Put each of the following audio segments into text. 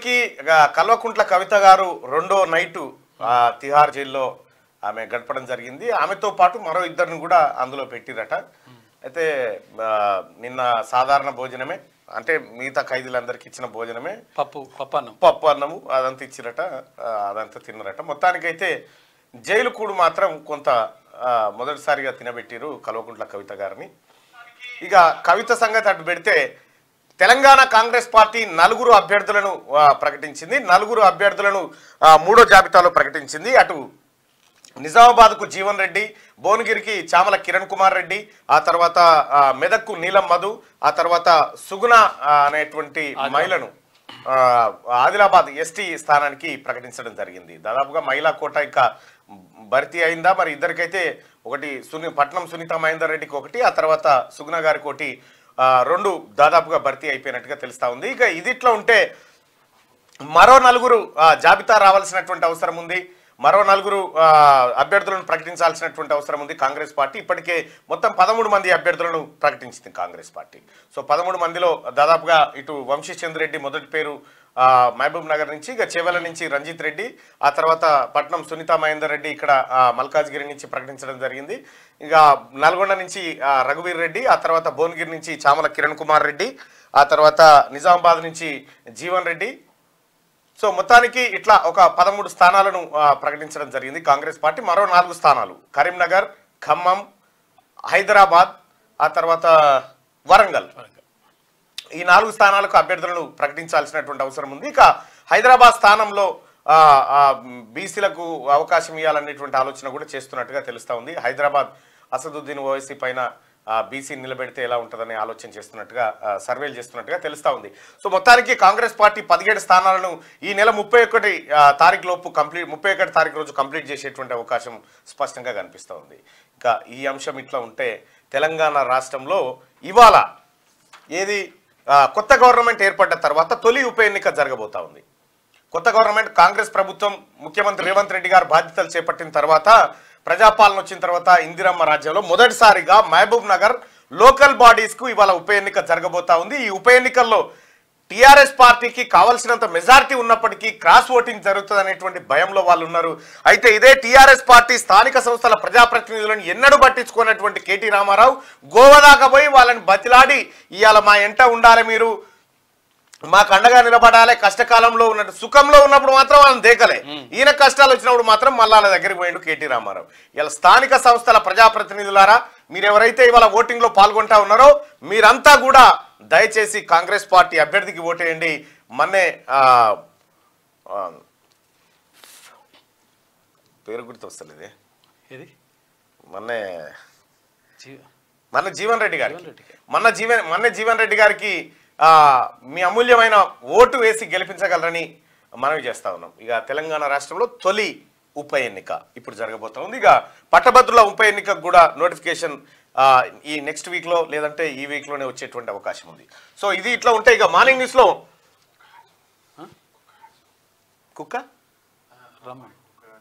మొత్తానికి ఇక కల్వకుంట్ల కవిత గారు రెండో నైటు ఆ, తిహార్ జైల్లో ఆమె గడపడం జరిగింది ఆమెతో పాటు మరో ఇద్దరిని కూడా అందులో పెట్టిరట అయితే ఆ, నిన్న సాధారణ భోజనమే అంటే మిగతా ఖైదీలందరికీ ఇచ్చిన భోజనమే పప్పు పప్పు అన్నం పప్పు అన్నము అదంతా ఇచ్చిరట ఆ, అదంతా తిన్నరట మొత్తానికైతే జైలు కూడు మాత్రం కొంత ఆ, మొదటిసారిగా తినబెట్టిరు కల్వకుంట్ల కవిత గారిని ఇక కవిత సంగతి అటు పెడితే తెలంగాణ కాంగ్రెస్ పార్టీ నలుగురు అభ్యర్థులను ఆ, ప్రకటించింది నలుగురు అభ్యర్థులను ఆ, మూడో జాబితాలో ప్రకటించింది అటు నిజామాబాద్కు జీవన్ రెడ్డి భువనగిరికి చామల కిరణ్ కుమార్ రెడ్డి ఆ తర్వాత ఆ, మెదక్కు నీలం మధు ఆ తర్వాత సుగుణ ఆ, అనేటువంటి మహిళను ఆ, ఆదిలాబాద్ ఎస్టీ స్థానానికి ప్రకటించడం జరిగింది దాదాపుగా మహిళా కోట ఇంకా భర్తీ అయిందా మరి ఇద్దరికైతే ఒకటి సుని పట్నం సునీత మహేందర్ రెడ్డికి ఒకటి ఆ తర్వాత సుగుణ గారికి ఒకటి ఆ, రెండు దాదాపుగా భర్తీ అయిపోయినట్టుగా తెలుస్తా ఉంది ఇక ఇది ఇట్లా ఉంటే మరో నలుగురు ఆ, జాబితా రావాల్సినటువంటి అవసరం ఉంది మరో నలుగురు ఆ, అభ్యర్థులను ప్రకటించాల్సినటువంటి అవసరం ఉంది కాంగ్రెస్ పార్టీ ఇప్పటికే మొత్తం పదమూడు మంది అభ్యర్థులను ప్రకటించింది కాంగ్రెస్ పార్టీ సో పదమూడు మందిలో దాదాపుగా ఇటు వంశీచంద్ర రెడ్డి మొదటి పేరు ఆ, మహబూబ్ నగర్ నుంచి ఇక చేవెల నుంచి రంజిత్ రెడ్డి ఆ తర్వాత పట్నం సునీత మహేందర్ రెడ్డి ఇక్కడ ఆ, మల్కాజ్గిరి నుంచి ప్రకటించడం జరిగింది ఇక నల్గొండ నుంచి ఆ, రఘువీర్ రెడ్డి ఆ తర్వాత భువనగిరి నుంచి చామల కిరణ్ కుమార్ రెడ్డి ఆ తర్వాత నిజామాబాద్ నుంచి జీవన్ రెడ్డి సో మొత్తానికి ఇట్లా ఒక పదమూడు స్థానాలను ఆ, ప్రకటించడం జరిగింది కాంగ్రెస్ పార్టీ మరో నాలుగు స్థానాలు కరీంనగర్ ఖమ్మం హైదరాబాద్ ఆ తర్వాత వరంగల్ ఈ నాలుగు స్థానాలకు అభ్యర్థులను ప్రకటించాల్సినటువంటి అవసరం ఉంది ఇక హైదరాబాద్ స్థానంలో ఆ, ఆ, బీసీలకు అవకాశం ఇవ్వాలనేటువంటి ఆలోచన కూడా చేస్తున్నట్టుగా తెలుస్తా ఉంది హైదరాబాద్ అసదుద్దీన్ ఓవైసీ పైన బీసీ నిలబెడితే ఎలా ఉంటుందనే ఆలోచన చేస్తున్నట్టుగా ఆ, సర్వేలు చేస్తున్నట్టుగా తెలుస్తా ఉంది సో మొత్తానికి కాంగ్రెస్ పార్టీ పదిహేడు స్థానాలను ఈ నెల ముప్పై ఒకటి తారీఖు లోపు కంప్లీట్ ముప్పై ఒకటి తారీఖు రోజు కంప్లీట్ చేసేటువంటి అవకాశం స్పష్టంగా కనిపిస్తూ ఉంది ఇంకా ఈ అంశం ఇట్లా ఉంటే తెలంగాణ రాష్ట్రంలో ఇవాళ ఏది ఆ, కొత్త గవర్నమెంట్ ఏర్పడ్డ తర్వాత తొలి ఉప ఎన్నిక జరగబోతా ఉంది కొత్త గవర్నమెంట్ కాంగ్రెస్ ప్రభుత్వం ముఖ్యమంత్రి రేవంత్ రెడ్డి గారు బాధ్యతలు చేపట్టిన తర్వాత ప్రజాపాలన వచ్చిన తర్వాత ఇందిరమ్మ రాజ్యంలో మొదటిసారిగా మహబూబ్ నగర్ లోకల్ బాడీస్ కు ఇవాళ ఉప ఎన్నిక జరగబోతా ఉంది ఈ ఉప ఎన్నికల్లో టీఆర్ఎస్ పార్టీకి కావాల్సినంత మెజారిటీ ఉన్నప్పటికీ క్రాస్ ఓటింగ్ జరుగుతుంది అనేటువంటి భయంలో వాళ్ళు ఉన్నారు అయితే ఇదే టీఆర్ఎస్ పార్టీ స్థానిక సంస్థల ప్రజాప్రతినిధులను ఎన్నడూ పట్టించుకున్నటువంటి కేటీ రామారావు గోవా దాకా పోయి వాళ్ళని బతిలాడి ఇవాళ మా ఎంట ఉండాలి మీరు మాకు అండగా నిలబడాలి కష్టకాలంలో ఉన్నట్టు సుఖంలో ఉన్నప్పుడు మాత్రం వాళ్ళని దేకలే ఈయన కష్టాలు వచ్చినప్పుడు మాత్రం మళ్ళా వాళ్ళ దగ్గరికి పోయిండు కేటీ రామారావు ఇలా స్థానిక సంస్థల ప్రజాప్రతినిధులారా మీరు ఎవరైతే ఇవాళ ఓటింగ్ లో పాల్గొంటా ఉన్నారో మీరంతా కూడా దయచేసి కాంగ్రెస్ పార్టీ అభ్యర్థికి ఓటేయండి మొన్నే ఆ, ఆ, పేరు గుర్తు వస్తలేదే ఏది మొన్నే జీ- మన జీవన్ రెడ్డి గారికి జీవన్ రెడ్డికి. మన జీవన్ మొన్న జీవన్ రెడ్డి గారికి ఆ, మీ అమూల్యమైన ఓటు వేసి గెలిపించగలరని మనవి చేస్తా ఉన్నాం ఇక తెలంగాణ రాష్ట్రంలో తొలి ఉప ఎన్నిక ఇప్పుడు జరగబోతా ఉంది ఇక పట్టభద్రుల ఉప ఎన్నికకు కూడా నోటిఫికేషన్ ఆ, ఈ నెక్స్ట్ వీక్లో లేదంటే ఈ వీక్లోనే వచ్చేటువంటి అవకాశం ఉంది సో ఇది ఇట్లా ఉంటే ఇక మార్నింగ్ న్యూస్లో కుక్క రమ్మని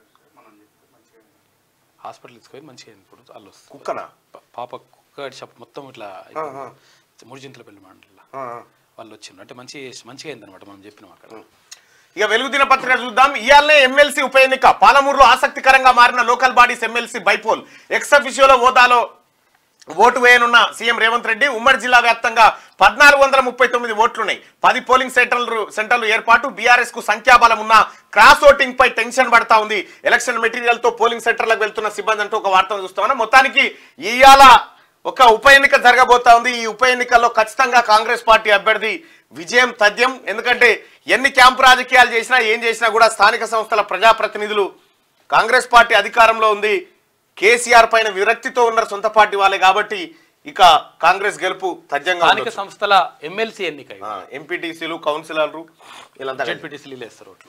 హాస్పిటల్ తీసుకొని మంచిగా అయింది ఇప్పుడు వాళ్ళు వస్తారు కుక్కనా పా- పాప కుక్క షాప్ మొత్తం ఇట్లా అయిపోయింది. మూడు చింతల పెళ్లి మండలిలో ఆ, ఆ. వాళ్ళు వచ్చిండ్రు అంటే మంచి మంచిగా అయింది అనమాట మనం చెప్పినాం అక్కడ ఇక వెలుగు దినపత్రిక చూద్దాం ఇయాలనే ఎమ్మెల్సీ ఉప ఎన్నిక పాలమూరులో ఆసక్తికరంగా మారిన local bodies MLC bypoll ex అఫిషియోలో హోదాలో ఓటు వేయనున్న సీఎం రేవంత్ రెడ్డి ఉమ్మడి జిల్లా వ్యాప్తంగా పద్నాలుగు వందల ముప్పై తొమ్మిది ఓట్లున్నాయి పది పోలింగ్ సెంటర్లు సెంటర్లు ఏర్పాటు బీఆర్ఎస్ కు సంఖ్యాబలం ఉన్న క్రాస్ ఓటింగ్ పై టెన్షన్ పడతా ఉంది ఎలక్షన్ మెటీరియల్ తో పోలింగ్ సెంటర్లకు వెళ్తున్న సిబ్బంది అంటూ ఒక వార్తను చూస్తామన్నా మొత్తానికి ఇవాళ ఒక ఉప ఎన్నిక జరగబోతా ఉంది ఈ ఉప ఎన్నికల్లో ఖచ్చితంగా కాంగ్రెస్ పార్టీ అభ్యర్థి విజయం తథ్యం ఎందుకంటే ఎన్ని క్యాంపు రాజకీయాలు చేసినా ఏం చేసినా కూడా స్థానిక సంస్థల ప్రజాప్రతినిధులు కాంగ్రెస్ పార్టీ అధికారంలో ఉంది కేసీఆర్ పైన విరక్తితో ఉన్నారు సొంత పార్టీ వాళ్ళే కాబట్టి ఇక కాంగ్రెస్ గెలుపు తథ్యంగా స్థానిక సంస్థల ఎమ్మెల్సీ ఎన్నిక ఎంపీటీసీలు కౌన్సిలర్లు వీళ్ళంతా కలిసి. జెడ్పీటీసీలు వేస్తారు ఓట్లు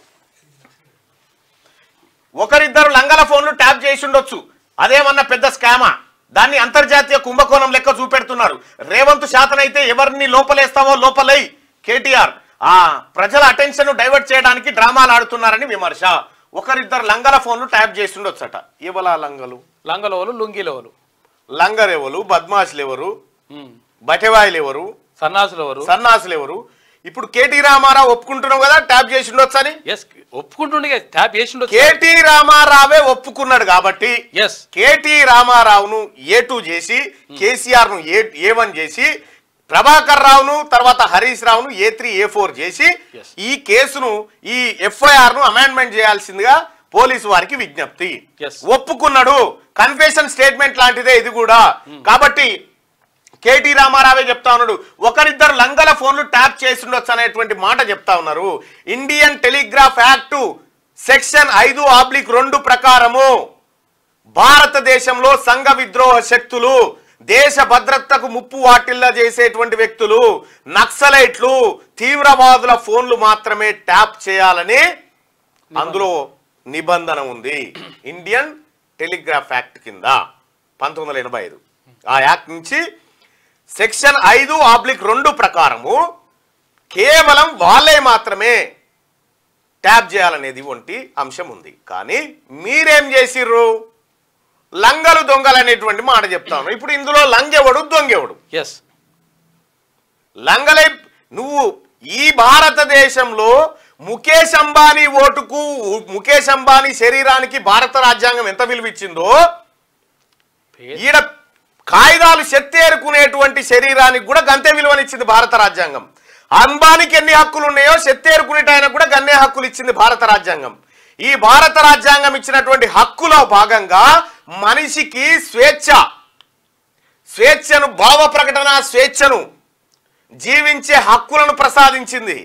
ఒకరిద్దరు లంగల ఫోన్లు ట్యాప్ చేసి ఉండొచ్చు అదేమన్నా పెద్ద స్కామా దాన్ని అంతర్జాతీయ కుంభకోణం లెక్క చూపెడుతున్నారు రేవంత్ శాతనైతే ఎవరిని లోపలేస్తావో లోపలై కేటీఆర్ ఆ ప్రజల అటెన్షన్ డైవర్ట్ చేయడానికి డ్రామాలు ఆడుతున్నారని విమర్శ ఒకరిద్దరు లంగల ఫోన్లు ట్యాప్ చేసి ఉండొచ్చట ఇవలా లంగలు లంగలోలు లుంగిలోలు లంగరెవరు బద్మాషులు ఎవరు బటెవాయిలు ఎవరు సన్నాసులు ఎవరు సన్నాసులు ఎవరు ఇప్పుడు కేటీ రామారావు ఒప్పుకుంటున్నావు కదా ట్యాప్ చేసి ఉండొచ్చు అని ఎస్ ఒప్పుకుంటుండే ట్యాప్ చేసిండు కేటీ రామారావే ఒప్పుకున్నాడు కాబట్టి ఎస్ కేటీ రామారావును ఏ టూ చేసి కేసీఆర్ ను ఏ ఏ వన్ చేసి ప్రభాకర్ రావును తర్వాత హరీష్ రావును ఏ త్రీ ఏ ఫోర్ చేసి Yes. ఈ కేసును ఈ ఎఫ్ఐఆర్ ను అమెండ్మెంట్ చేయాల్సిందిగా పోలీసు వారికి విజ్ఞప్తి Yes. ఒప్పుకున్నాడు కన్ఫెషన్ స్టేట్మెంట్ లాంటిదే ఇది కూడా కాబట్టి కేటీ రామారావే చెప్తా ఉన్నాడు ఒకరిద్దరు లంగల ఫోన్లు ట్యాప్ చేసి ఉండొచ్చు అనేటువంటి మాట చెప్తా ఉన్నారు ఇండియన్ టెలిగ్రాఫ్ యాక్ట్ సెక్షన్ ఐదు ఆబ్లిక్ రెండు ప్రకారము భారతదేశంలో సంఘ విద్రోహ శక్తులు దేశ భద్రతకు ముప్పు వాటిల్లా చేసేటువంటి వ్యక్తులు నక్సలైట్లు తీవ్రవాదుల ఫోన్లు మాత్రమే ట్యాప్ చేయాలని అందులో నిబంధన ఉంది ఇండియన్ టెలిగ్రాఫ్ యాక్ట్ కింద పంతొమ్మిది వందల ఎనభై ఐదు ఆ యాక్ట్ నుంచి సెక్షన్ ఐదు ఆబ్లిక్ రెండు ప్రకారము కేవలం వాళ్ళే మాత్రమే ట్యాప్ చేయాలనేది వంటి అంశం ఉంది కానీ మీరేం చేసిర్రు లంగలు దొంగలు అనేటువంటి మాట చెప్తాను ఇప్పుడు ఇందులో లంగెవడు దొంగెవడు ఎస్ లంగలై నువ్వు ఈ భారతదేశంలో ముఖేష్ అంబానీ ఓటుకు ముఖేష్ అంబానీ శరీరానికి భారత రాజ్యాంగం ఎంత విలువ ఇచ్చిందో ఈడ కాగితాలు చెత్తేరుకునేటువంటి శరీరానికి కూడా గంతే విలువనిచ్చింది భారత రాజ్యాంగం అంబానికి ఎన్ని హక్కులు ఉన్నాయో చెత్తేరుకునేట ఆయనకు కూడా గన్నే హక్కులు ఇచ్చింది భారత రాజ్యాంగం ఈ భారత రాజ్యాంగం ఇచ్చినటువంటి హక్కులో భాగంగా మనిషికి స్వేచ్ఛ స్వేచ్ఛను భావ ప్రకటన స్వేచ్ఛను జీవించే హక్కులను ప్రసాదించింది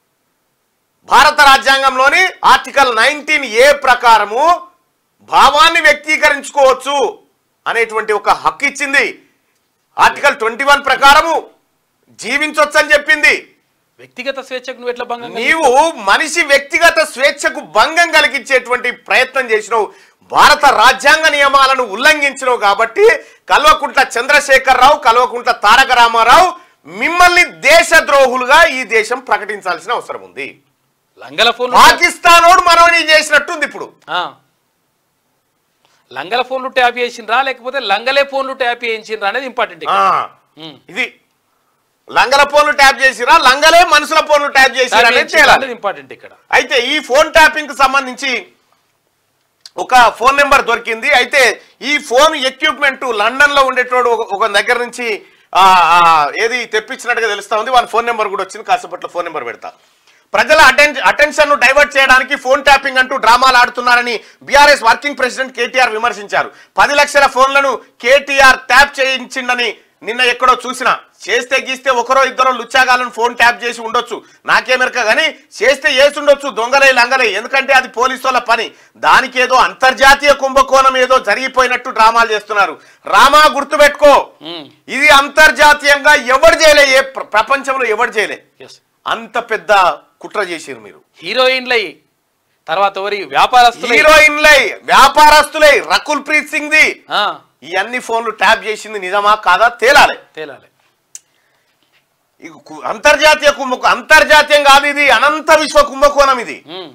భారత రాజ్యాంగంలోని ఆర్టికల్ నైన్టీన్ ఏ ప్రకారము భావాన్ని వ్యక్తీకరించుకోవచ్చు అనేటువంటి ఒక హక్కు ఇచ్చింది ఆర్టికల్ ట్వంటీ వన్ ప్రకారము జీవించవచ్చు అని చెప్పింది వ్యక్తిగత స్వేచ్ఛకు నువ్వు ఎట్లా భంగం నీవు మనిషి వ్యక్తిగత స్వేచ్ఛకు భంగం కలిగించేటువంటి ప్రయత్నం చేసినావు భారత రాజ్యాంగ నియమాలను ఉల్లంఘించినావు కాబట్టి కల్వకుంట్ల చంద్రశేఖర్ రావు కల్వకుంట్ల తారక రామారావు మిమ్మల్ని దేశద్రోహులుగా ఈ దేశం ప్రకటించాల్సిన అవసరం ఉంది లంగల ఫోన్లు పాకిస్తానోడు మనవని చేసినట్టుంది ఇప్పుడు ఆ. లంగల ఫోన్లు ట్యాప్ చేసిండ్రా లేకపోతే లంగలే ఫోన్లు ట్యాప్ చేయించిండ్రా అనేది ఇంపార్టెంట్ ఆ, ఇది లంగల ఫోన్లు ట్యాప్ చేసిరా లంగలే మనుషుల ఫోన్లు ట్యాప్ చేసిరా అనేది తేలాలి అనేది ఇంపార్టెంట్ ఇక్కడ అయితే ఈ ఫోన్ ట్యాపింగ్ కి సంబంధించి ఒక ఫోన్ నెంబర్ దొరికింది అయితే ఈ ఫోన్ ఎక్విప్మెంట్ లండన్ లో ఉండేటోడు ఒక- ఒక దగ్గర నుంచి ఆ, ఆ, ఏది తెప్పించినట్టుగా తెలుస్తా ఉంది వాళ్ళ ఫోన్ నెంబర్ కూడా వచ్చింది కాసేపట్లో ఫోన్ నెంబర్ పెడతా ప్రజల అటెన్ అటెన్షన్ ను డైవర్ట్ చేయడానికి ఫోన్ ట్యాపింగ్ అంటూ డ్రామాలు ఆడుతున్నారని బీఆర్ఎస్ వర్కింగ్ ప్రెసిడెంట్ కేటీఆర్ విమర్శించారు పది లక్షల ఫోన్లను కేటీఆర్ ట్యాప్ చేయించిండని నిన్న ఎక్కడో చూసిన చేస్తే గీస్తే ఒకరో ఇద్దరో లుచ్చాగాలను ఫోన్ ట్యాప్ చేసి ఉండొచ్చు నాకేమెరక కానీ చేస్తే చేసి ఉండొచ్చు దొంగలే లంగలే ఎందుకంటే అది పోలీసు వాళ్ళ పని దానికి ఏదో అంతర్జాతీయ కుంభకోణం ఏదో జరిగిపోయినట్టు డ్రామాలు చేస్తున్నారు రామా గుర్తుపెట్టుకో ఉమ్, ఇది అంతర్జాతీయంగా ఎవరు చేయలే ఏ ప్ర- ప్రపంచంలో ఎవరు చేయలే ఎస్ అంత పెద్ద కుట్ర చేసిరు మీరు హీరోయిన్లై తర్వాత ఎవరి వ్యాపారస్తులై హీరోయిన్లై వ్యాపారస్తులై రకుల్ ప్రీత్ సింగ్ ది ఆ, ఈ అన్ని ఫోన్లు ట్యాప్ చేసింది నిజమా కాదా తేలాలి తేలాలి ఈ కు- అంతర్జాతీయ కుంభకో అంతర్జాతీయం కాదు ఇది అనంత విశ్వ కుంభకోణం ఇది ఉమ్,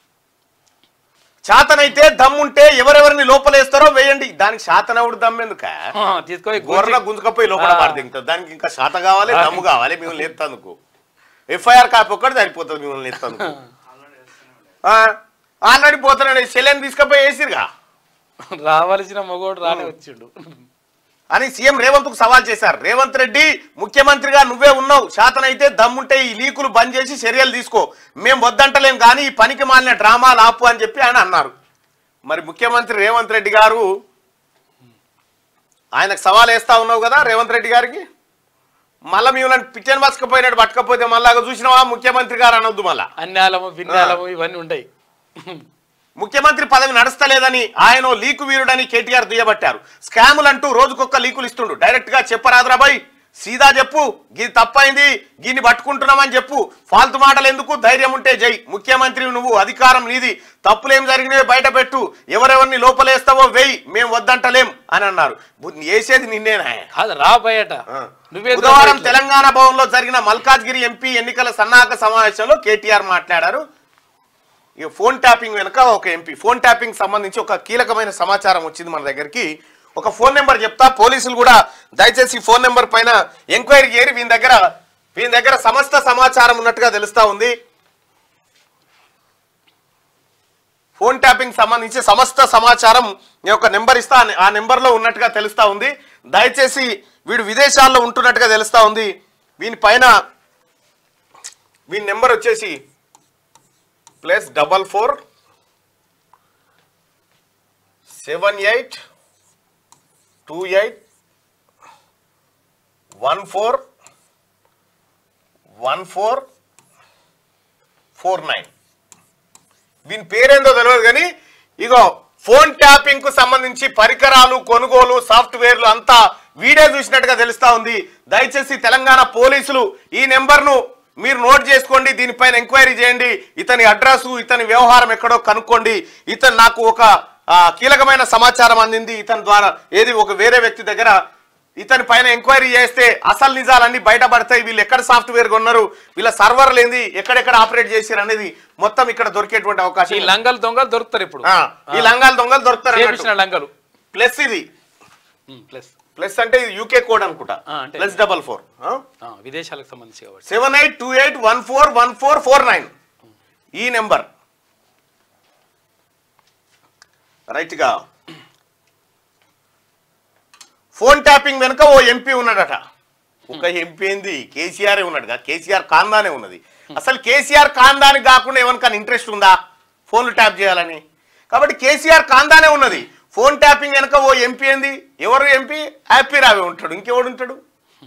శాతనైతే దమ్ముంటే ఎవరెవరిని లోపలేస్తారో వేయండి దానికి శాతనవుడు దమ్ ఎందుక ఆ, తీసుకొని గోర్ల గుంజుకపోయి లోపల ఆ. పడదింగుతుంది దానికి ఇంకా శాత కావాలి దమ్ము కావాలి మిమ్మల్ని ఎత్తందుకు ఎఫ్ఐఆర్ కాపీ ఒక్కటి సరిపోతుంది మిమ్మల్ని ఎత్తందుకు ఆల్రెడీ పోతున్నాడు సెలెన్ తీసుకపోయి వేసిరుగా రావాల్సిన మగోడు రానే వచ్చిండు అని సీఎం రేవంత్ కు సవాల్ చేశారు రేవంత్ రెడ్డి ముఖ్యమంత్రిగా నువ్వే ఉన్నావు శాతనైతే దమ్ముంటే ఈ లీకులు బంద్ చేసి చర్యలు తీసుకో మేము వద్దంటలేం కానీ ఈ పనికి మాలిన డ్రామాలు ఆపు అని చెప్పి ఆయన అన్నారు మరి ముఖ్యమంత్రి రేవంత్ రెడ్డి గారు ఆయనకు సవాల్ వేస్తా ఉన్నావు కదా రేవంత్ రెడ్డి గారికి మళ్ళీ మిమ్మల్ని పిచ్చని బతకపోయినట్టు పట్టకపోతే మళ్ళా చూసినావా ముఖ్యమంత్రి గారు అనొద్దు మళ్ళా అన్యాలము విన్యాలము ఇవన్నీ ఉంటాయి ముఖ్యమంత్రి పదవి నడుస్తలేదని ఆయన ఓ లీకు వీరుడని కేటీఆర్ దుయ్యబట్టారు స్కాములు అంటూ రోజుకొక్క లీకులు ఇస్తుండు డైరెక్ట్ గా చెప్పరాదురా బాయ్ సీదా చెప్పు గీ తప్పైంది గీని పట్టుకుంటున్నామని చెప్పు ఫాల్తు మాటలు ఎందుకు ధైర్యం ఉంటే జై ముఖ్యమంత్రి నువ్వు అధికారం నీది తప్పులేం జరిగినవి బయట పెట్టు ఎవరెవరిని లోపలేస్తావో వెయ్యి మేము వద్దంటలేం అని అన్నారు బు- వేసేది నిన్నేనా కాదు రా బయట నువ్వే బుధవారం తెలంగాణ భవన్ లో జరిగిన మల్కాజ్గిరి ఎంపీ ఎన్నికల సన్నాహక సమావేశంలో కేటీఆర్ మాట్లాడారు ఇక ఫోన్ ట్యాపింగ్ వెనుక ఒక ఎంపీ ఫోన్ ట్యాపింగ్ సంబంధించి ఒక కీలకమైన సమాచారం వచ్చింది మన దగ్గరికి ఒక ఫోన్ నెంబర్ చెప్తా పోలీసులు కూడా దయచేసి ఈ ఫోన్ నెంబర్ పైన ఎంక్వైరీ చేయరు వీని దగ్గర వీని దగ్గర సమస్త సమాచారం ఉన్నట్టుగా తెలుస్తా ఉంది ఫోన్ ట్యాపింగ్ సంబంధించి సమస్త సమాచారం నేను ఒక నెంబర్ ఇస్తా ఆ- ఆ నెంబర్లో ఉన్నట్టుగా తెలుస్తా ఉంది దయచేసి వీడు విదేశాల్లో ఉంటున్నట్టుగా తెలుస్తా ఉంది వీని పైన వీని నెంబర్ వచ్చేసి plus double four seven eight two eight one four one four four nine వీని పేరేందో తెలియదు కానీ ఇగో ఫోన్ ట్యాపింగ్ కు సంబంధించి పరికరాలు కొనుగోలు సాఫ్ట్వేర్లు అంతా వీడియో చూసినట్టుగా తెలుస్తా ఉంది దయచేసి తెలంగాణ పోలీసులు ఈ నెంబర్ను మీరు నోట్ చేసుకోండి దీనిపైన ఎంక్వైరీ చేయండి ఇతని అడ్రస్ ఇతని వ్యవహారం ఎక్కడో కనుక్కోండి ఇతను నాకు ఒక ఆ, కీలకమైన సమాచారం అందింది ఇతని ద్వారా ఏది ఒక వేరే వ్యక్తి దగ్గర ఇతని పైన ఎంక్వైరీ చేస్తే అసలు నిజాలన్నీ బయటపడతాయి వీళ్ళు ఎక్కడ సాఫ్ట్వేర్ కొన్నారు వీళ్ళ సర్వర్లు ఏంది ఎక్కడెక్కడ ఆపరేట్ చేశారు అనేది మొత్తం ఇక్కడ దొరికేటువంటి అవకాశం ఈ ఉంది. లంగలు దొంగలు దొరుకుతారు ఇప్పుడు ఆ, ఈ లంగాలు దొంగలు దొరుకుతారు చేపించిన లంగలు ప్లస్ ఇది ప్లస్ ప్లస్ అంటే ఇది యూకే కోడ్ అనుకుంటా ఆ, అంటే- ప్లస్ డబల్ ఫోర్ విదేశాలకు సంబంధించి కాబట్టి seven eight two eight one four one four four nine ఈ నెంబర్ రైట్గా ఫోన్ ట్యాపింగ్ వెనుక ఓ ఎంపీ ఉన్నాడట ఒక ఎంపీ ఏంది కేసీఆర్ ఉన్నాడుగా కేసీఆర్ కాందానే ఉన్నది అసలు కేసీఆర్ కాందానికి కాకుండా ఎవరికైనా ఇంట్రెస్ట్ ఉందా ఫోన్లు ట్యాప్ చేయాలని కాబట్టి కేసీఆర్ కాందానే ఉన్నది ఫోన్ ట్యాపింగ్ వెనుక ఓ ఎంపీ ఏంది ఎవరు ఎంపీ హ్యాపీ రావే ఉంటాడు ఇంకెవడు ఉంటాడు